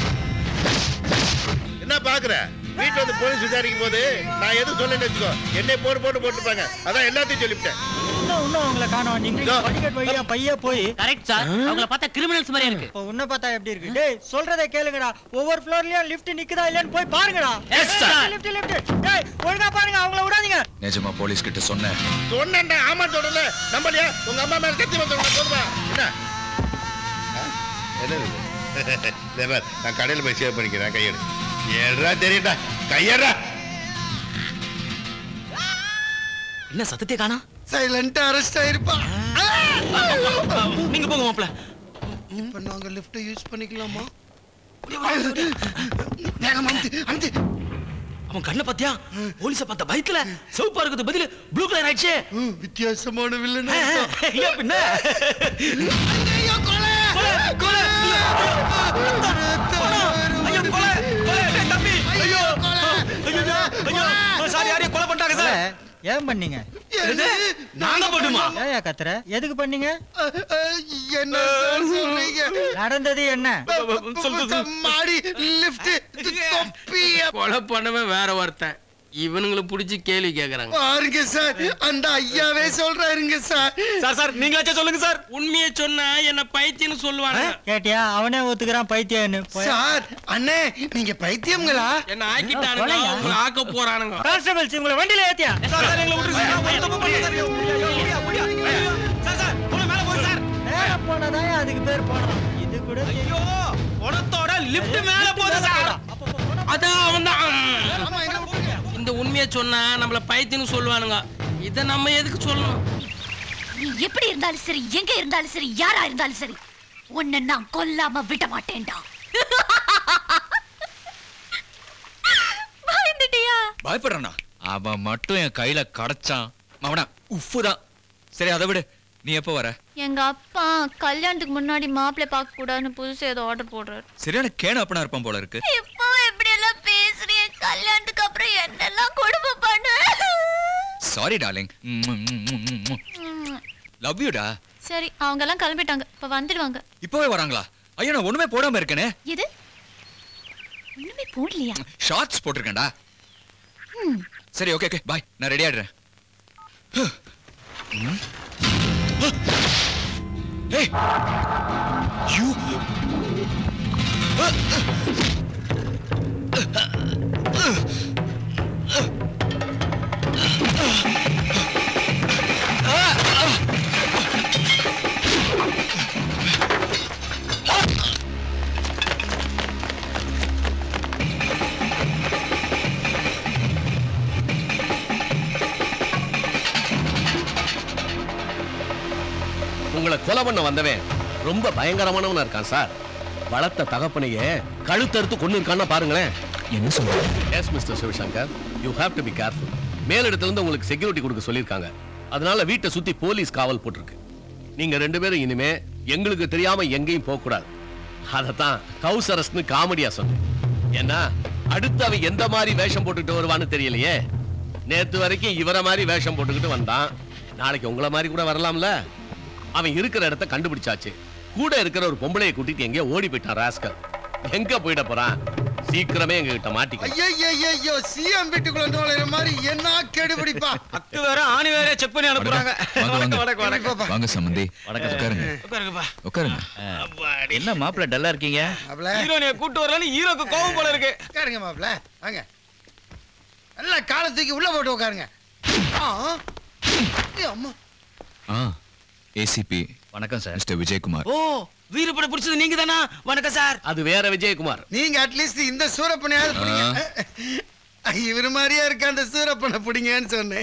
என்ன பாக்குற வீட்டுல வந்து போலீஸ் விசாரிக்கும் போது நான் எதுவும் சொல்லலன்னு வச்சுக்கோ என்னை போட்டு போட்டு போட்டுப்பாங்க அதான் எல்லாத்தையும் சொல்லிவிட்டேன் இன்னும் இன்னும் உங்களை காணோம் நீங்க படிக்கட் வழியா பைய போய் கரெக்ட் சார் அவங்கள பார்த்தா கிரிமினல்ஸ் மாதிரியா இருக்கு இப்போ உன்னை பார்த்தா எப்படி இருக்கு டேய் சொல்றதை கேளுங்கடா ஒவ்வொரு ஃப்ளோர்லயும் லிஃப்ட் நிக்குதா இல்லையான்னு போய் பாருங்கடா Yes, sir. லிஃப்ட் லிஃப்ட் டேய் ஒழுங்கா பாருங்க அவங்கள விடாதீங்க நிஜமா போலீஸ் கிட்ட சொன்னேன் சொன்னேன்டா ஆமா சொல்லல நம்பலையா உங்க அம்மா மேல கத்தி வந்தவங்க சொல்லுவா என்ன ஆ? என்னது இது? இதோ பார், நான் கடையில் போய் சேவ் பண்ணிக்கிறேன் கையெடு ஏடுறா தெரியும்டா கையடா என்ன சத்தத்தை காணா சைலண்டா அரெஸ்ட் ஆயிருப்பா நீங்க போங்க மாப்ள இப்ப நாங்க லிஃப்ட் யூஸ் பண்ணிக்கலாமா வேகமா அமுத்து அமுத்து அவன் கண்ணை பாத்தியா போலீஸ பார்த்த பயத்துல சிவப்பா இருக்குது பதில் ப்ளூ கலர் ஆயிடுச்சு வித்தியாசமான வில்லன் ஏன் பின்ன ஐயோ கொலை கொலை ஐயோ கொலை கொலை டேய் தம்பி ஐயோ ஐயோ ஐயோ சாரி யாரையும் கொலை பண்ணிட்டாங்க சார் ஏன் பண்ணீங்க நாங்க பண்ணுமா ஏயா கத்துற எதுக்கு பண்ணீங்க என்ன சார் சொல்றீங்க நடந்தது என்ன மாடி லிஃப்ட் தொப்பி கொலை பண்ணவன் வேற ஒருத்தன் இவனுங்களை புடிச்சு கேள்வி கேக்குறாங்க பாருங்க சார் அந்த ஐயாவே சொல்றாருங்க சார் சார் சார் நீங்களாச்சும் சொல்லுங்க சார் உண்மையை சொன்னா என்ன பைத்தியம்னு சொல்லுவாங்க கேட்டியா அவனே ஒத்துக்கிறான் பைத்தியம்னு போய். சார் அண்ணே நீங்க பைத்தியம்களா என்ன ஆக்கிட்டானுங்க கொலையா? அவங்கள ஆக்க போறானுங்க கான்ஸ்டபிள்ஸ் உங்களை வண்டியில ஏத்தியா சார் சார் எங்களை விட்டுருங்க சார் ஒரு தப்பு பண்ணல சார் முடியா முடியா முடியா சார் சார் போல மேல போய் சார் நேரா போனதாயா அதுக்கு பேர் போனோம் இது கூட ஐயோ குளத்தோட லிஃப்ட் மேல போகுது சார் அதான் அவன் இந்த உண்மையை சொன்னா நம்மள பைத்தியம்னு சொல்லுவானுங்க இத நம்ம எதுக்கு சொல்லணும் நீ எப்படி இருந்தாலும் சரி எங்க இருந்தாலும் சரி யாரா இருந்தாலும் சரி உன்னை நான் கொல்லாம விட மாட்டேன்டா பயந்துட்டியா பயப்படுறானா அவன் மட்டும் என் கையில கடச்சான் அவனா உஃப்பு தான் சரி அதை விடு நீ எப்போ வர எங்க அப்பா கல்யாணத்துக்கு முன்னாடி மாப்பிள்ளை பார்க்க கூடாதுன்னு புதுசு ஏதோ ஆர்டர் போடுறாரு சரியான கேன அப்பனா இருப்பான் போல இருக்கு இப்போ எப்படி எல்லாம் பேசுறீங்க கல்யாணத்துக்கு அப்புறம் என்னெல்லாம் கொடுமை பண்ணுவேன் சாரி டார்லிங் லவ் யூடா சரி அவங்க எல்லாம் கிளம்பிட்டாங்க இப்ப வந்துடுவாங்க இப்பவே வராங்களா ஐயோ நான் ஒண்ணுமே போடாம இருக்கேனே இது ஒண்ணுமே போடலையா ஷார்ட்ஸ் போட்டிருக்கேன்டா சரி ஓகே ஓகே பாய் நான் ரெடி ஆயிடுறேன் ம். ஏய் யூ உங்களை கொலை பண்ண வந்தவன் ரொம்ப பயங்கரமானவனா இருக்கான் சார் வளர்த்த தகப்பனையே கழுத்தறுத்து கொண்டு இருக்கான்னா பாருங்களேன் என்ன சொல்ற yes mister Sivasankar you have to be careful மேலிடத்துல இருந்து உங்களுக்கு செக்யூரிட்டி கொடுக்க சொல்லியிருக்காங்க அதனால வீட்டை சுத்தி போலீஸ் காவல் போட்டிருக்கு நீங்க ரெண்டு பேரும் இனிமே எங்களுக்கு தெரியாம எங்கேயும் போக கூடாது அதத்தான் ஹவுஸ் அரெஸ்ட்னு காமெடியா சொன்னேன் ஏன்னா அடுத்து அவன் எந்த மாதிரி வேஷம் போட்டுக்கிட்டு வருவான்னு தெரியலையே நேத்து வரைக்கும் இவரை மாதிரி வேஷம் போட்டுக்கிட்டு வந்தான் நாளைக்கு உங்களை மாதிரி கூட வரலாம்ல அவன் இருக்கிற இடத்த கண்டுபிடிச்சாச்சு கூட இருக்கிற ஒரு பொம்பளையை கூட்டிட்டு எங்கேயோ ஓடி போயிட்டான் ராஸ்கல் எங்க போயிட போறான் சீக்கிரமே எங்க கிட்ட மாட்டிக்க ஐயோ சிஎம் வீட்டுக்குள்ள நுழையிற மாதிரி என்ன கெடுபிடிப்பா அக்கு வேற ஆணி வேற செக் பண்ணி அனுப்புறாங்க வாங்க வணக்கம், வாங்க வணக்கம். வாங்க சம்பந்தி உட்காருங்க உட்காருங்கப்பா. உட்காருங்க என்ன மாப்பிள்ள டல்லா இருக்கீங்க ஹீரோனிய கூட்டு வரலன்னு ஹீரோக்கு கோவம் போல இருக்கு உட்காருங்க மாப்ள வாங்க நல்லா காலை தூக்கி உள்ள போட்டு உட்காருங்க ஆ. ஏய், அம்மா ஆ ஏசிபி வணக்கம் சார் மிஸ்டர் விஜயகுமார் ஓ வீரப்பட பிடிச்சது நீங்க தானா வணக்கம் சார் அது வேற விஜயகுமார் நீங்க அட்லீஸ்ட் இந்த சூரப்பனையாவது பிடிங்க இவர் மாதிரியா இருக்க அந்த சூரப்பனை பிடிங்கன்னு சொன்னேன்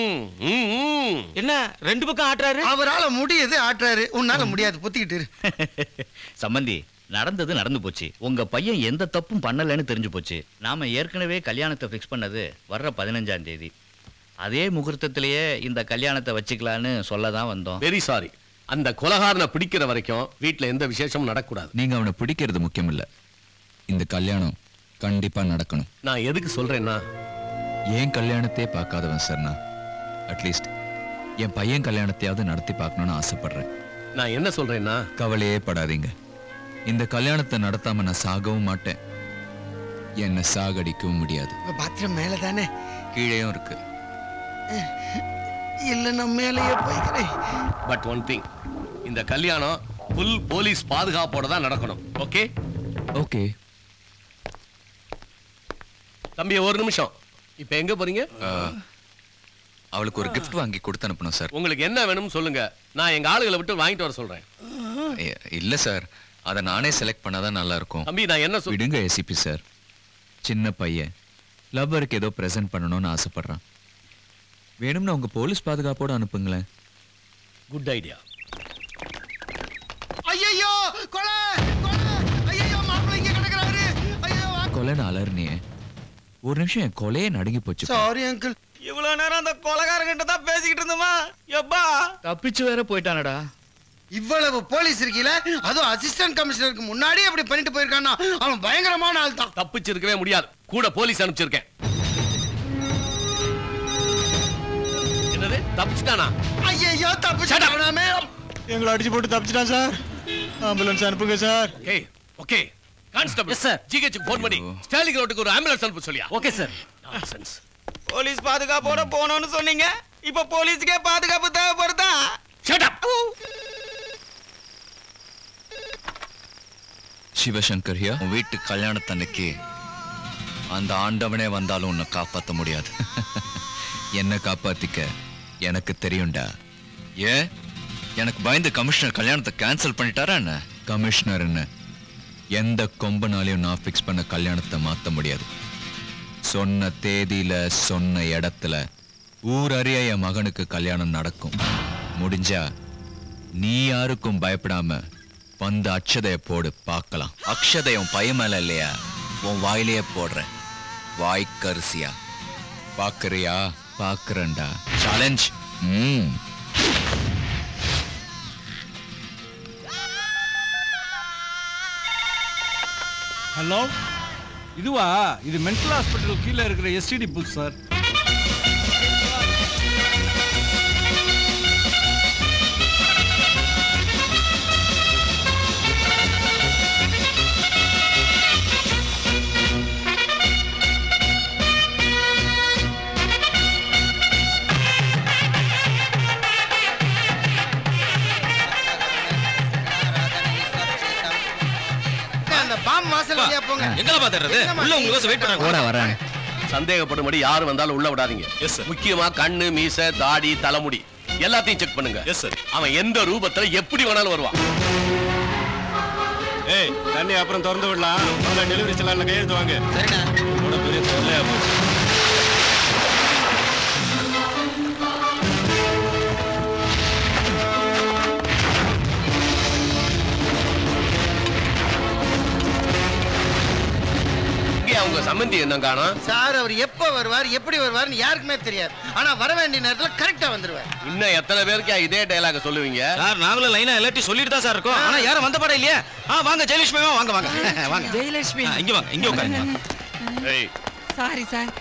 என்ன ரெண்டு பக்கம் ஆட்டுறாரு அவரால முடியுது ஆட்டுறாரு உன்னால முடியாது பொத்திக்கிட்டு இரு. சம்பந்தி நடந்தது நடந்து போச்சு உங்க பையன் எந்த தப்பும் பண்ணலன்னு தெரிஞ்சு போச்சு நாம ஏற்கனவே கல்யாணத்தை ஃபிக்ஸ் பண்ணது வர்ற பதினஞ்சாம் தேதி அதே முகூர்த்தத்திலேயே இந்த கல்யாணத்தை வச்சுக்கலான்னு சொல்ல தான் வந்தோம் வெரி சாரி அந்த கொலகாரனை பிடிக்கிற வரைக்கும் வீட்ல எந்த விசேஷமும் நடக்கூடாது நீங்க அவனை பிடிக்கிறது முக்கியம் இல்ல இந்த கல்யாணம் கண்டிப்பா நடக்கணும் நான் எதுக்கு சொல்றேன்னா ஏன் கல்யாணத்தையே பார்க்காதவன் சார் நான் அட்லீஸ்ட் என் பையன் கல்யாணத்தையாவது நடத்தி பார்க்கணும்னு ஆசைப்படுறேன் நான் என்ன சொல்றேன்னா கவலையே படாதீங்க இந்த கல்யாணத்தை நடத்தாம நான் சாகவும் மாட்டேன் என்னை சாகடிக்கவும் முடியாது உங்க பாத்திரம் மேல தானே கீழேயும் இருக்கு இல்ல நான் மேலேயே போய்க்கிறேன் பட் ஒன் திங் இந்த கல்யாணம் ஃபுல் போலீஸ் பாதுகாப்போட தான் நடக்கணும் ஓகே ஓகே தம்பி ஒரு நிமிஷம் இப்போ எங்க போறீங்க அவளுக்கு ஒரு gift வாங்கி கொடுத்து அனுப்பணும் சார் உங்களுக்கு என்ன வேணும்னு சொல்லுங்க நான் எங்க ஆளுகளை விட்டு வாங்கிட்டு வர சொல்றேன் இ- இல்ல சார் அதை நானே செலக்ட் பண்ணாதான் நல்லா இருக்கும் தம்பி நான் என்ன சொல் விடுங்க ஏசிபி சார் சின்ன பையன் லவ்வருக்கு ஏதோ பிரசன்ட் பண்ணணும்னு ஆசைப்படுறான் வேணும்னா உங்க போலீஸ் பாதுகாப்போட அனுப்புங்களேன் குட் ஐடியா ஐயோ கொலை கொலை ஐயோ மாப்பிள்ளை இங்க கிடக்குறாரு ஐயோ கொலைன்னு அலர்னியே ஒரு நிமிஷம் என் கொலையே நடுங்கி போச்சு சாரி அங்கிள் இவ்வளவு நேரம் அந்த கொலகாரங்கிட்ட தான் பேசிக்கிட்டு இருந்தோமா எப்பா தப்பிச்சு வேற போயிட்டானடா இவ்வளவு போலீஸ் இருக்கீல அதுவும் அசிஸ்டன்ட் கமிஷனருக்கு முன்னாடி அப்படி பண்ணிட்டு போயிருக்கானா அவன் பயங்கரமான ஆள் தான் தப்பிச்சிருக்கவே முடியாது கூட போலீஸ் அனுப்பிச்சிருக்கேன் என்னது தப்பிச்சிட்டானா ஐயோ தப்பிச்சாமே எங்களை அடிச்சு போட்டு தப்பிச்சிட்டான் சார் ஆம்புலன்ஸ் அனுப்புங்க sir okay okay constable yes sir GH phone பண்ணி ஸ்டாலிங் ரோட்டுக்கு ஒரு ஆம்புலன்ஸ் அனுப்ப சொல்லியா ஓகே சார் நான்சென்ஸ் போலீஸ் பாதுகாப்போட போனோம்னு சொன்னீங்க இப்ப போலீஸ்க்கே பாதுகாப்பு தேவைப்படுதா ஷட் அப் சிவசங்கர் ஹியா உன் வீட்டு கல்யாணத்தன்னைக்கு அந்த ஆண்டவனே வந்தாலும் உன்னை காப்பாத்த முடியாது என்ன காப்பாத்திக்க எனக்கு தெரியும்டா ஏன் எனக்கு பயந்து கமிஷனர் கல்யாணத்தை கேன்சல் பண்ணிட்டாரா என்ன கமிஷனர்னு எந்த கொம்பனாலையும் நான் ஃபிக்ஸ் பண்ண கல்யாணத்தை மாத்த முடியாது சொன்ன தேதியில சொன்ன இடத்துல ஊர் அறிய என் மகனுக்கு கல்யாணம் நடக்கும் முடிஞ்சா நீ யாருக்கும் பயப்படாம வந்து அக்ஷதைய போடு பார்க்கலாம் அக்ஷதையும் பையன் மேல இல்லையா உன் வாயிலேயே போடுறேன் வாய்க்கரிசியா பாக்குறியா பாக்குறேன்டா சேலஞ்ச் ம் ஹலோ இதுவா இது மென்டல் ஹாஸ்பிட்டல் கீழே இருக்கிற எஸ்டிடி புக் சார் அந்த பாம் வாசல் வழியா போங்க எங்கெல்லாம் பாத்துறது உள்ள உங்களுக்கு வெயிட் பண்றாங்க ஓட வரேன் சந்தேகப்படும்படி யாரு வந்தாலும் உள்ள விடாதீங்க எஸ் சார் முக்கியமா கண்ணு மீசை தாடி தலைமுடி எல்லாத்தையும் செக் பண்ணுங்க எஸ் சார் அவன் எந்த ரூபத்துல எப்படி வேணாலும் வருவான் ஏய் தண்ணி அப்புறம் திறந்து விடலாம் முதல்ல டெலிவரி செல்லால கையெழுத்து வாங்க சரிண்ணா உன்னோட பெரிய தொல்லையா போச்சு இங்கே அவங்க சம்பந்தி என்ன காணோம் சார் அவர் எப்போ வருவார் எப்படி வருவார்னு யாருக்குமே தெரியாது ஆனா வர வேண்டிய நேரத்துல கரெக்டா வந்துருவார் இன்னும் எத்தனை பேருக்கு இதே டயலாக சொல்லுவீங்க சார் நாங்களும் லைனா எல்லாத்தையும் சொல்லிட்டு தான் சார் இருக்கோம் ஆனா யாரும் வந்த படம் இல்லையா ஆ வாங்க ஜெயலட்சுமி வாங்க வாங்க வாங்க ஜெயலட்சுமி ஆ, இங்க வாங்க இங்க உட்காருங்க ஏய் சாரி சார்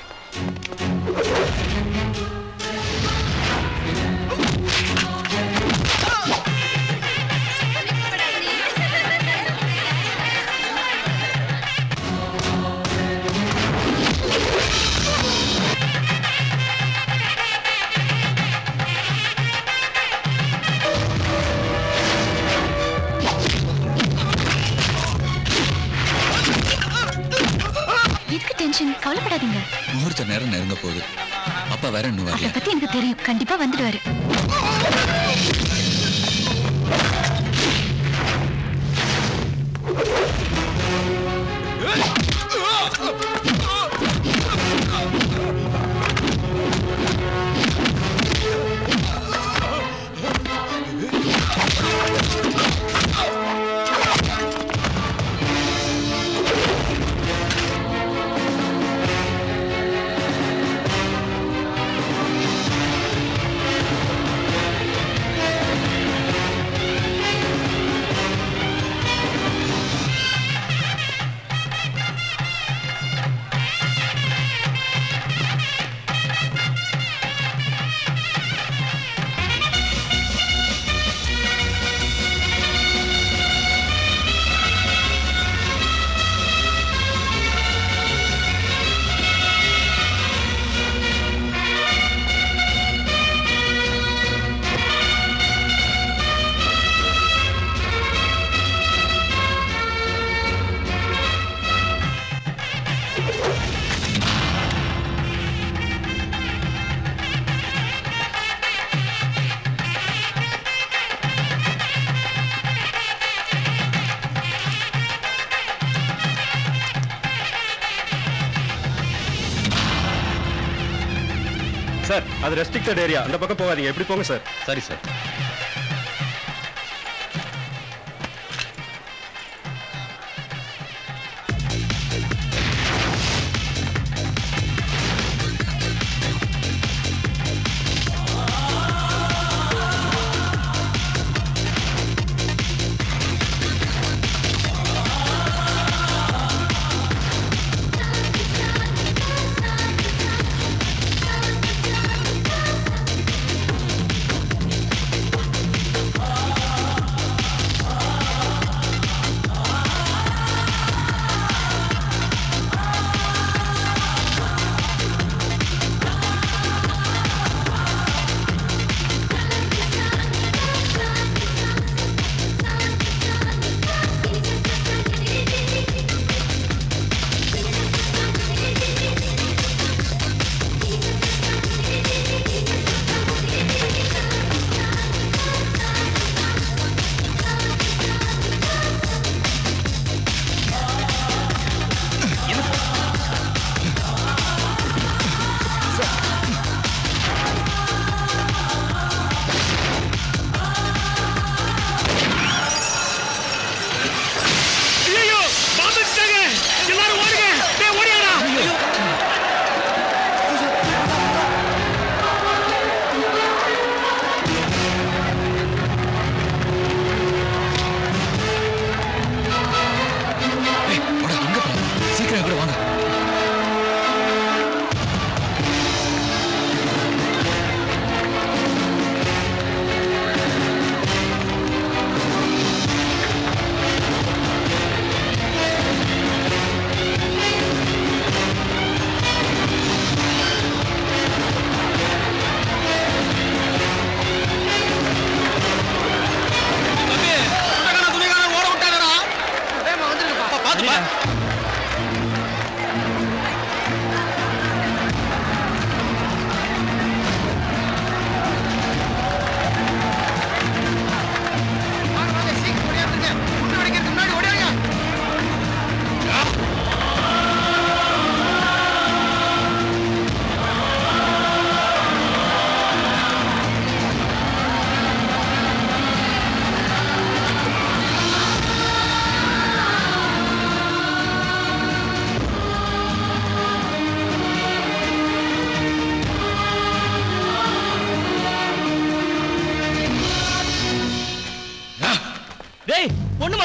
எதுக்கு டென்ஷன் கவலைப்படாதீங்க முகூர்த்த நேரம் நெருங்க போகுது அப்பா வேற இன்னும் அதை வரல பத்தி எனக்கு தெரியும் கண்டிப்பா வந்துடுவாரு சார் அது ரெஸ்ட்ரிக்டட் ஏரியா அந்த பக்கம் போகாதீங்க எப்படி போங்க சார் சரி சார் Thank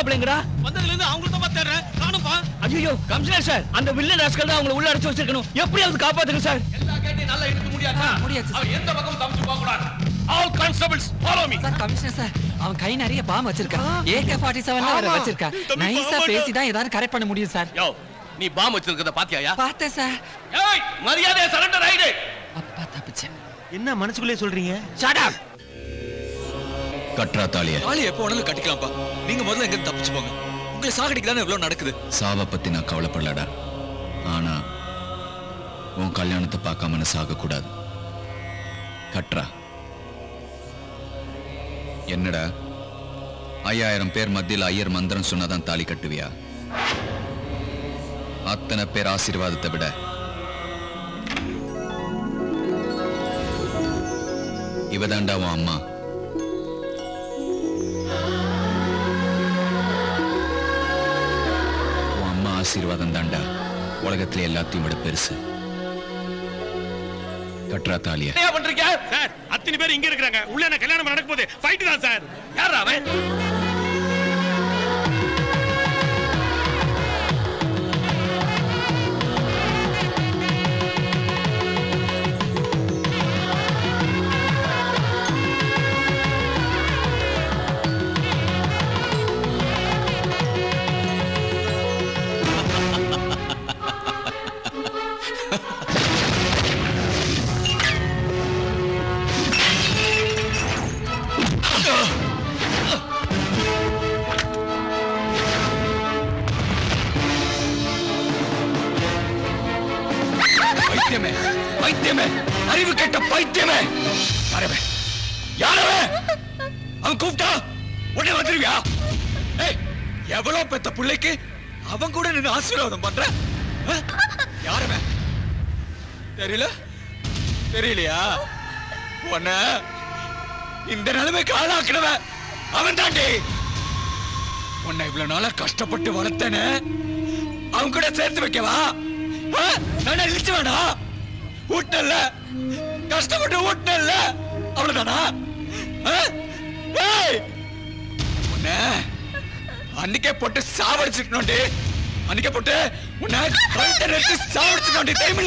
மாப்பிள்ளைங்கடா வந்ததுல இருந்து அவங்களுக்கு தான் தேடுறேன் நானும்பா ஐயோ கமிஷனர் சார் அந்த வில்லன் ராஸ்கல் தான் அவங்களை உள்ள அடைச்சு வச்சிருக்கணும் எப்படியாவது காப்பாத்துங்க சார் எல்லா கேட்டையும் நல்லா இழுக்க முடியாதா முடியாது அவன் எந்த பக்கம் தப்பிச்சு போக கூடாது all constables follow me sir commissioner sir அவன் கை நிறைய பாம் வச்சிருக்கான் ஏகே ஃபார்ட்டி செவன்ல வேற ஆமா. வச்சிருக்கான் தம்பி, நைஸா பாமாடா. பேசி தான் ஏதாவது கரெக்ட் பண்ண முடியும் சார் யோ நீ பாம் வச்சிருக்கத பாத்தியாயா பார்த்தேன் சார் ஏய் மரியாதையா சரண்டர் ஆயிடு என்ன மனசுக்குள்ளே சொல்றீங்க ஷட் அப் கட்டுறா தாலிய தாலி எப்போ வேணாலும் கட்டிக்கலாம்ப்பா நீங்க முதல்ல எங்க தப்பிச்சு போங்க உங்களை சாகடிக்கு தானே இவ்வளவு நடக்குது சாவை பத்தி நான் கவலைப்படலடா ஆனா உன் கல்யாணத்தை பார்க்காம நான் சாகக்கூடாது கட்டுறா என்னடா ஐயாயிரம் பேர் மத்தியில் ஐயர் மந்திரம் சொன்னாதான் தாலி கட்டுவியா அத்தனை பேர் ஆசீர்வாதத்தை விட இவதாண்டா உன் அம்மா உன் அம்மா ஆசீர்வாதம் தாண்டா உலகத்துல எல்லாத்தையும் விட பெருசு கட்டுறா தாலிய என்ன பண்றீங்க சார் அத்தனை பேர் இங்க இருக்காங்க உள்ள என்ன கல்யாணம் நடக்க போகுது ஃபைட் தான் சார் யாரா அவன் பைத்தியமே பைத்தியமே அறிவு கெட்ட பைத்தியமே வரவே யாரவே அவன் கூப்பிட்டா உடனே வந்துருவியா ஏய் எவ்வளவு பெத்த பிள்ளைக்கு அவன் கூட நின்று ஆசீர்வாதம் பண்ற ஆ? யாரவே தெரியல தெரியலையா உன்ன இந்த நிலைமைக்கு ஆளாக்கினவன் அவன் தாண்டி உன்னை இவ்வளவு நாளா கஷ்டப்பட்டு வளர்த்தேனே அவன் கூட சேர்த்து வைக்கவா ஆ? நான் இழிச்சு வேணா ஊட்டல்ல கஷ்டப்பட்டு ஊட்டல்ல அவ்வளவுதானா ஆ? ஏய்! உன்னை அன்னைக்கே போட்டு சாவடிச்சிருக்கணும்டி அன்னைக்கே போட்டு உன்னை கழுத்தை நெரிச்சு சாவடிச்சிருக்கணும்டி தெரியுமில்ல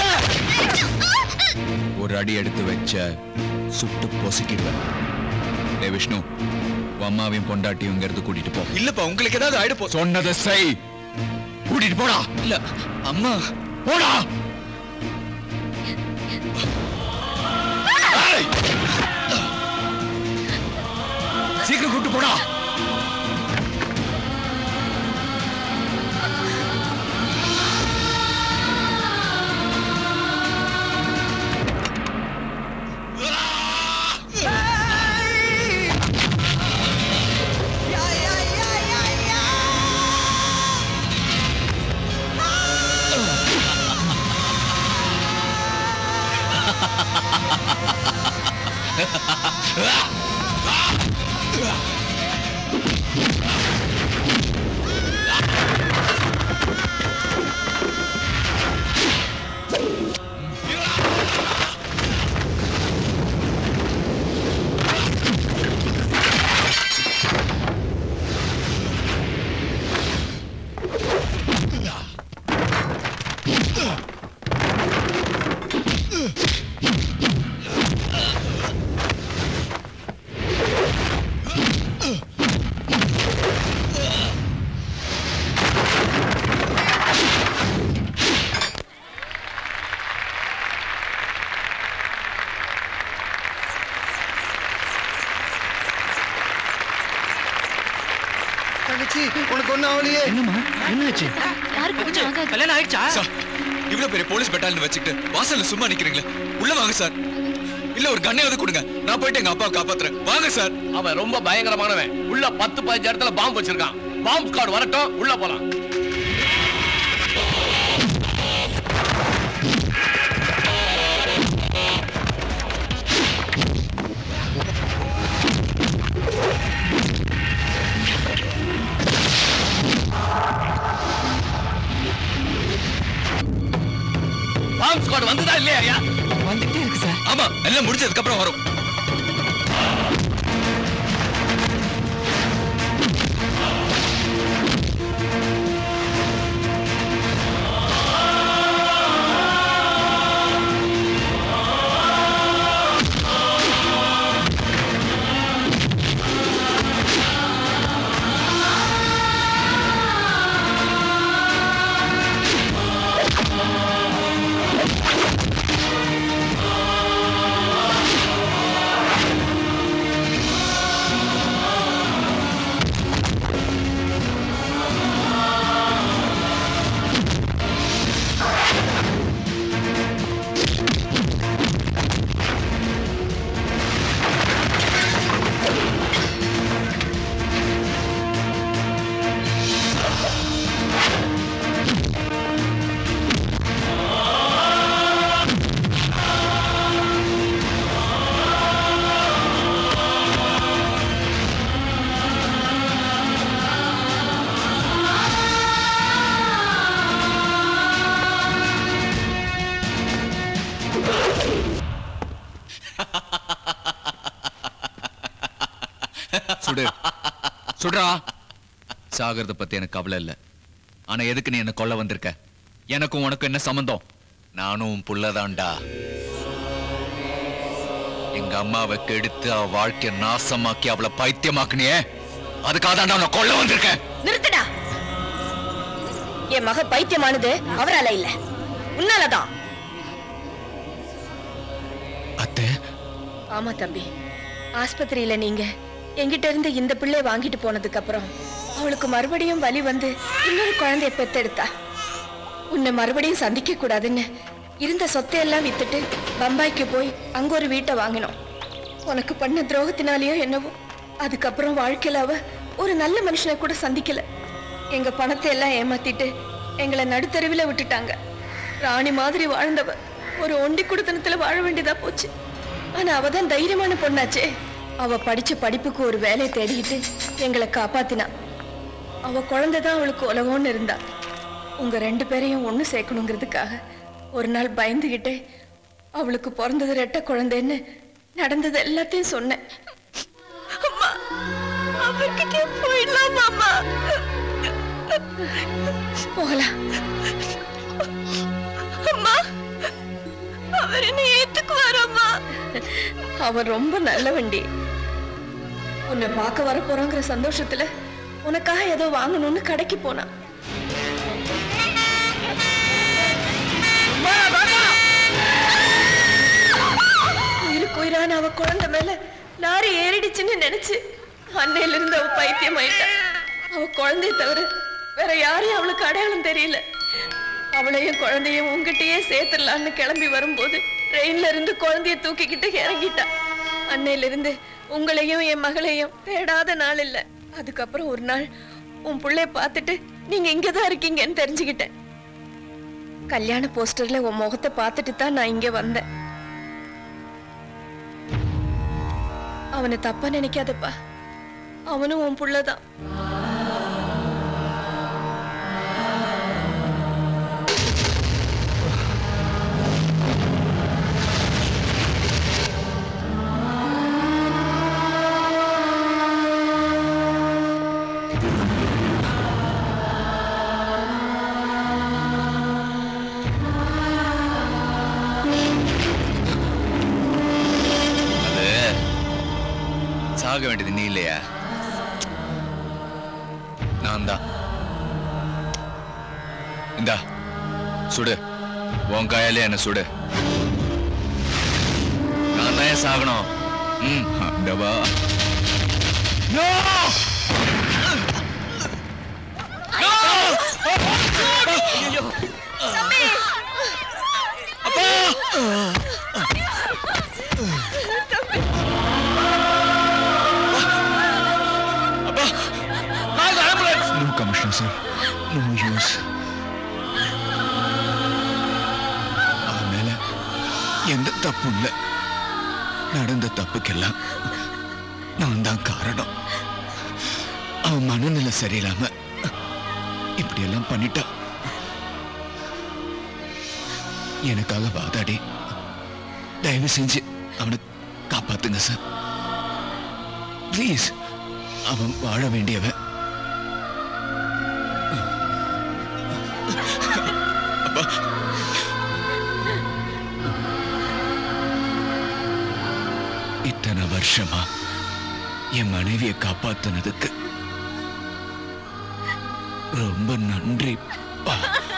ஒரு அடி எடுத்து வச்ச சுட்டு பொசுக்கிடுவேன் டேய் விஷ்ணு உன் அம்மாவையும் பொண்டாட்டியும் இங்க இருந்து கூட்டிட்டு போ இல்லப்பா உங்களுக்கு ஏதாவது ஆயிடு போ சொன்னதை செய் கூட்டிட்டு போடா இல்ல அம்மா போடா ஏய்! சீக்கிரம் கூட்டு போடா தங்கச்சி உனக்கு ஒன்னும் ஆகலையே என்னம்மா என்னாச்சு கல்யாணம் ஆயிடுச்சா சார் இவ்வளவு பெரிய போலீஸ் பெட்டாலியன் வச்சுக்கிட்டு வாசல்ல சும்மா நிக்கிறீங்களே உள்ள வாங்க சார் இல்ல ஒரு கண்ணையாவது கொடுங்க நான் போயிட்டு எங்க அப்பாவை காப்பாத்துறேன் வாங்க சார் அவன் ரொம்ப பயங்கரமானவன் உள்ள பத்து பதினஞ்சு இடத்துல பாம்பு வச்சிருக்கான் பாம்பு ஸ்குவாட் வரட்டும் உள்ள போலாம் பாம்பு ஸ்குவாட் வந்துதா இல்லையா ஐயா வந்துட்டே இருக்கு சார் ஆமா எல்லாம் முடிஞ்சதுக்கு அப்புறம் வரும் சுடுறா சாகிறத பத்தி எனக்கு கவலை இல்ல ஆனா எதுக்கு நீ என்ன கொல்ல வந்திருக்க எனக்கும் உனக்கும் என்ன சம்பந்தம் நானும் உன் புள்ளதான்டா எங்க அம்மாவை கெடுத்து அவ வாழ்க்கைய நாசமாக்கி அவளை பைத்தியமாக்குனியே அதுக்காக தான்டா உன்னை கொல்ல வந்திருக்கேன் நிறுத்துடா என் மக பைத்தியமானது அவரால இல்ல உன்னாலதான் அத்தை ஆமா தம்பி ஆஸ்பத்திரியில நீங்க எங்கிட்ட இருந்து இந்த பிள்ளை வாங்கிட்டு போனதுக்கு அப்புறம் அவளுக்கு மறுபடியும் வலி வந்து இன்னொரு குழந்தைய பெத்தெடுத்தா உன்னை மறுபடியும் சந்திக்க கூடாதுன்னு இருந்த சொத்தை எல்லாம் வித்துட்டு பம்பாய்க்கு போய் அங்க ஒரு வீட்டை வாங்கினோம் உனக்கு பண்ண துரோகத்தினாலேயோ என்னவோ அதுக்கப்புறம் வாழ்க்கையில அவ ஒரு நல்ல மனுஷனை கூட சந்திக்கல எங்க பணத்தை எல்லாம் ஏமாத்திட்டு எங்களை நடுத்தருவில விட்டுட்டாங்க ராணி மாதிரி வாழ்ந்தவ ஒரு ஒண்டி குடுத்தனத்துல வாழ வேண்டியதா போச்சு ஆனா அவ தான் தைரியமான பொண்ணாச்சே அவ படிச்ச படிப்புக்கு ஒரு வேலையை தேடிக்கிட்டு எங்களை காப்பாத்தினா அவ குழந்தை தான் அவளுக்கு உலகம்னு இருந்தா உங்க ரெண்டு பேரையும் ஒண்ணு சேர்க்கணுங்கிறதுக்காக ஒரு நாள் பயந்துகிட்டே அவளுக்கு பிறந்தது ரெட்ட குழந்தைன்னு நடந்தது எல்லாத்தையும் சொன்னேன் அம்மா அவர்கிட்ட போயிடலாம் அம்மா போகலாம் அம்மா அவர் என்ன ஏத்துக்குவார் அம்மா அவன் ரொம்ப நல்ல வண்டி உன்னை பார்க்க வர போறோங்கிற சந்தோஷத்துல உனக்காக ஏதோ வாங்கணும்னு கடைக்கு போனான் உயிருக்கு உயிரான அவ குழந்தை மேல லாரி ஏறிடுச்சுன்னு நினைச்சு அன்னையில இருந்து அவ பைத்தியம் ஆயிட்டா அவ குழந்தைய தவிர வேற யாரையும் அவளுக்கு அடையாளம் தெரியல அவளையும் குழந்தையும் உங்ககிட்டயே சேர்த்துடலான்னு கிளம்பி வரும்போது ட்ரெயின்ல இருந்து குழந்தைய தூக்கிக்கிட்டு இறங்கிட்டா அன்னையில இருந்து உங்களையும் என் மகளையும் தேடாத நாள் இல்ல அதுக்கப்புறம் ஒரு நாள் உன் புள்ளைய பார்த்துட்டு நீங்க இங்கதான் இருக்கீங்கன்னு தெரிஞ்சுக்கிட்டேன் கல்யாண போஸ்டர்ல உன் முகத்தை பார்த்துட்டு தான் நான் இங்க வந்தேன் அவனை தப்பா நினைக்காதப்பா அவனும் உன் புள்ளதான் அது சாக வேண்டியது நீ இல்லையா நான் தான் இந்தா சுடு உன் கையாலே என்ன சுடு நான் தான் ஏன் சாகணும் ம் ஆண்டவா No commissioner, sir. No use. அவன் மேல எந்த தப்பும் இல்லை நடந்த தப்புக்கெல்லாம் நான் தான் காரணம் அவன் மனநிலை சரியில்லாம இப்படி எல்லாம் பண்ணிட்டா எனக்காக வாதாடி தயவு செஞ்சு அவனை காப்பாத்துங்க சார் ப்ளீஸ் அவன் வாழ வேண்டியவன் அப்பா இத்தனை வருஷமா என் மனைவியை காப்பாத்துனதுக்கு ரொம்ப நன்றி அப்பா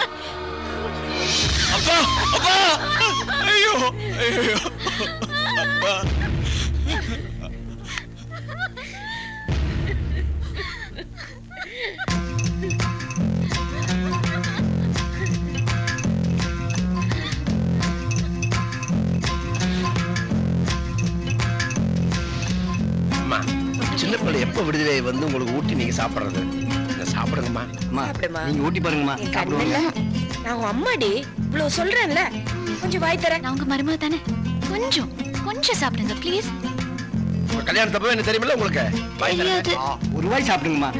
அப்பா அப்பா ஐயோ ஐயோ அப்பா அம்மா சின்ன பிள்ளை எப்போ விடுதலை வந்து உங்களுக்கு ஊட்டி நீங்க சாப்பிட்றது இதை சாப்பிடுங்கம்மா சாப்பிடுமா. நீங்க ஊட்டி பாருங்கம்மா என் கண்ணுல நான் உன் அம்மாடி இவ்வளவு சொல்றேன்ல கொஞ்சம் வாய் தரேன் நான் உங்க மருமக தானே கொஞ்சம் கொஞ்சம் சாப்பிடுங்க ப்ளீஸ் உங்க கல்யாணத்தப்பவே எனக்கு தெரியுமில்ல உங்களுக்கு வாங்கி தரேன். தெரியாது. ஆ, ஒரு வாய் சாப்பிடுங்கம்மா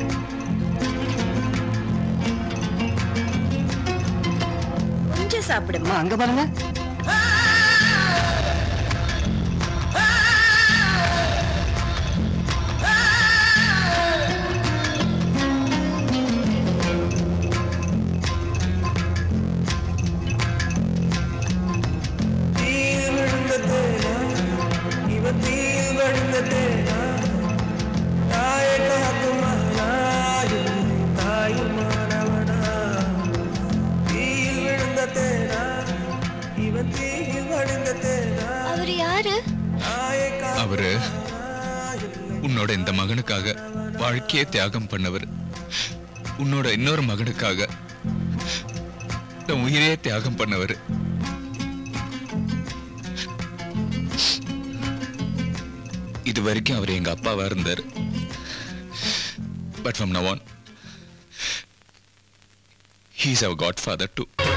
கொஞ்சம் சாப்பிடுமா அங்க பாருங்க அவர் யாரு அவரு உன்னோட இந்த மகனுக்காக வாழ்க்கையே தியாகம் பண்ணவர் உன்னோட இன்னொரு மகனுக்காக தன் உயிரையே தியாகம் பண்ணவர் இது வரைக்கும் அவர் எங்க அப்பாவா இருந்தார் but from now on he's அவர் காட் ஃபாதர் டு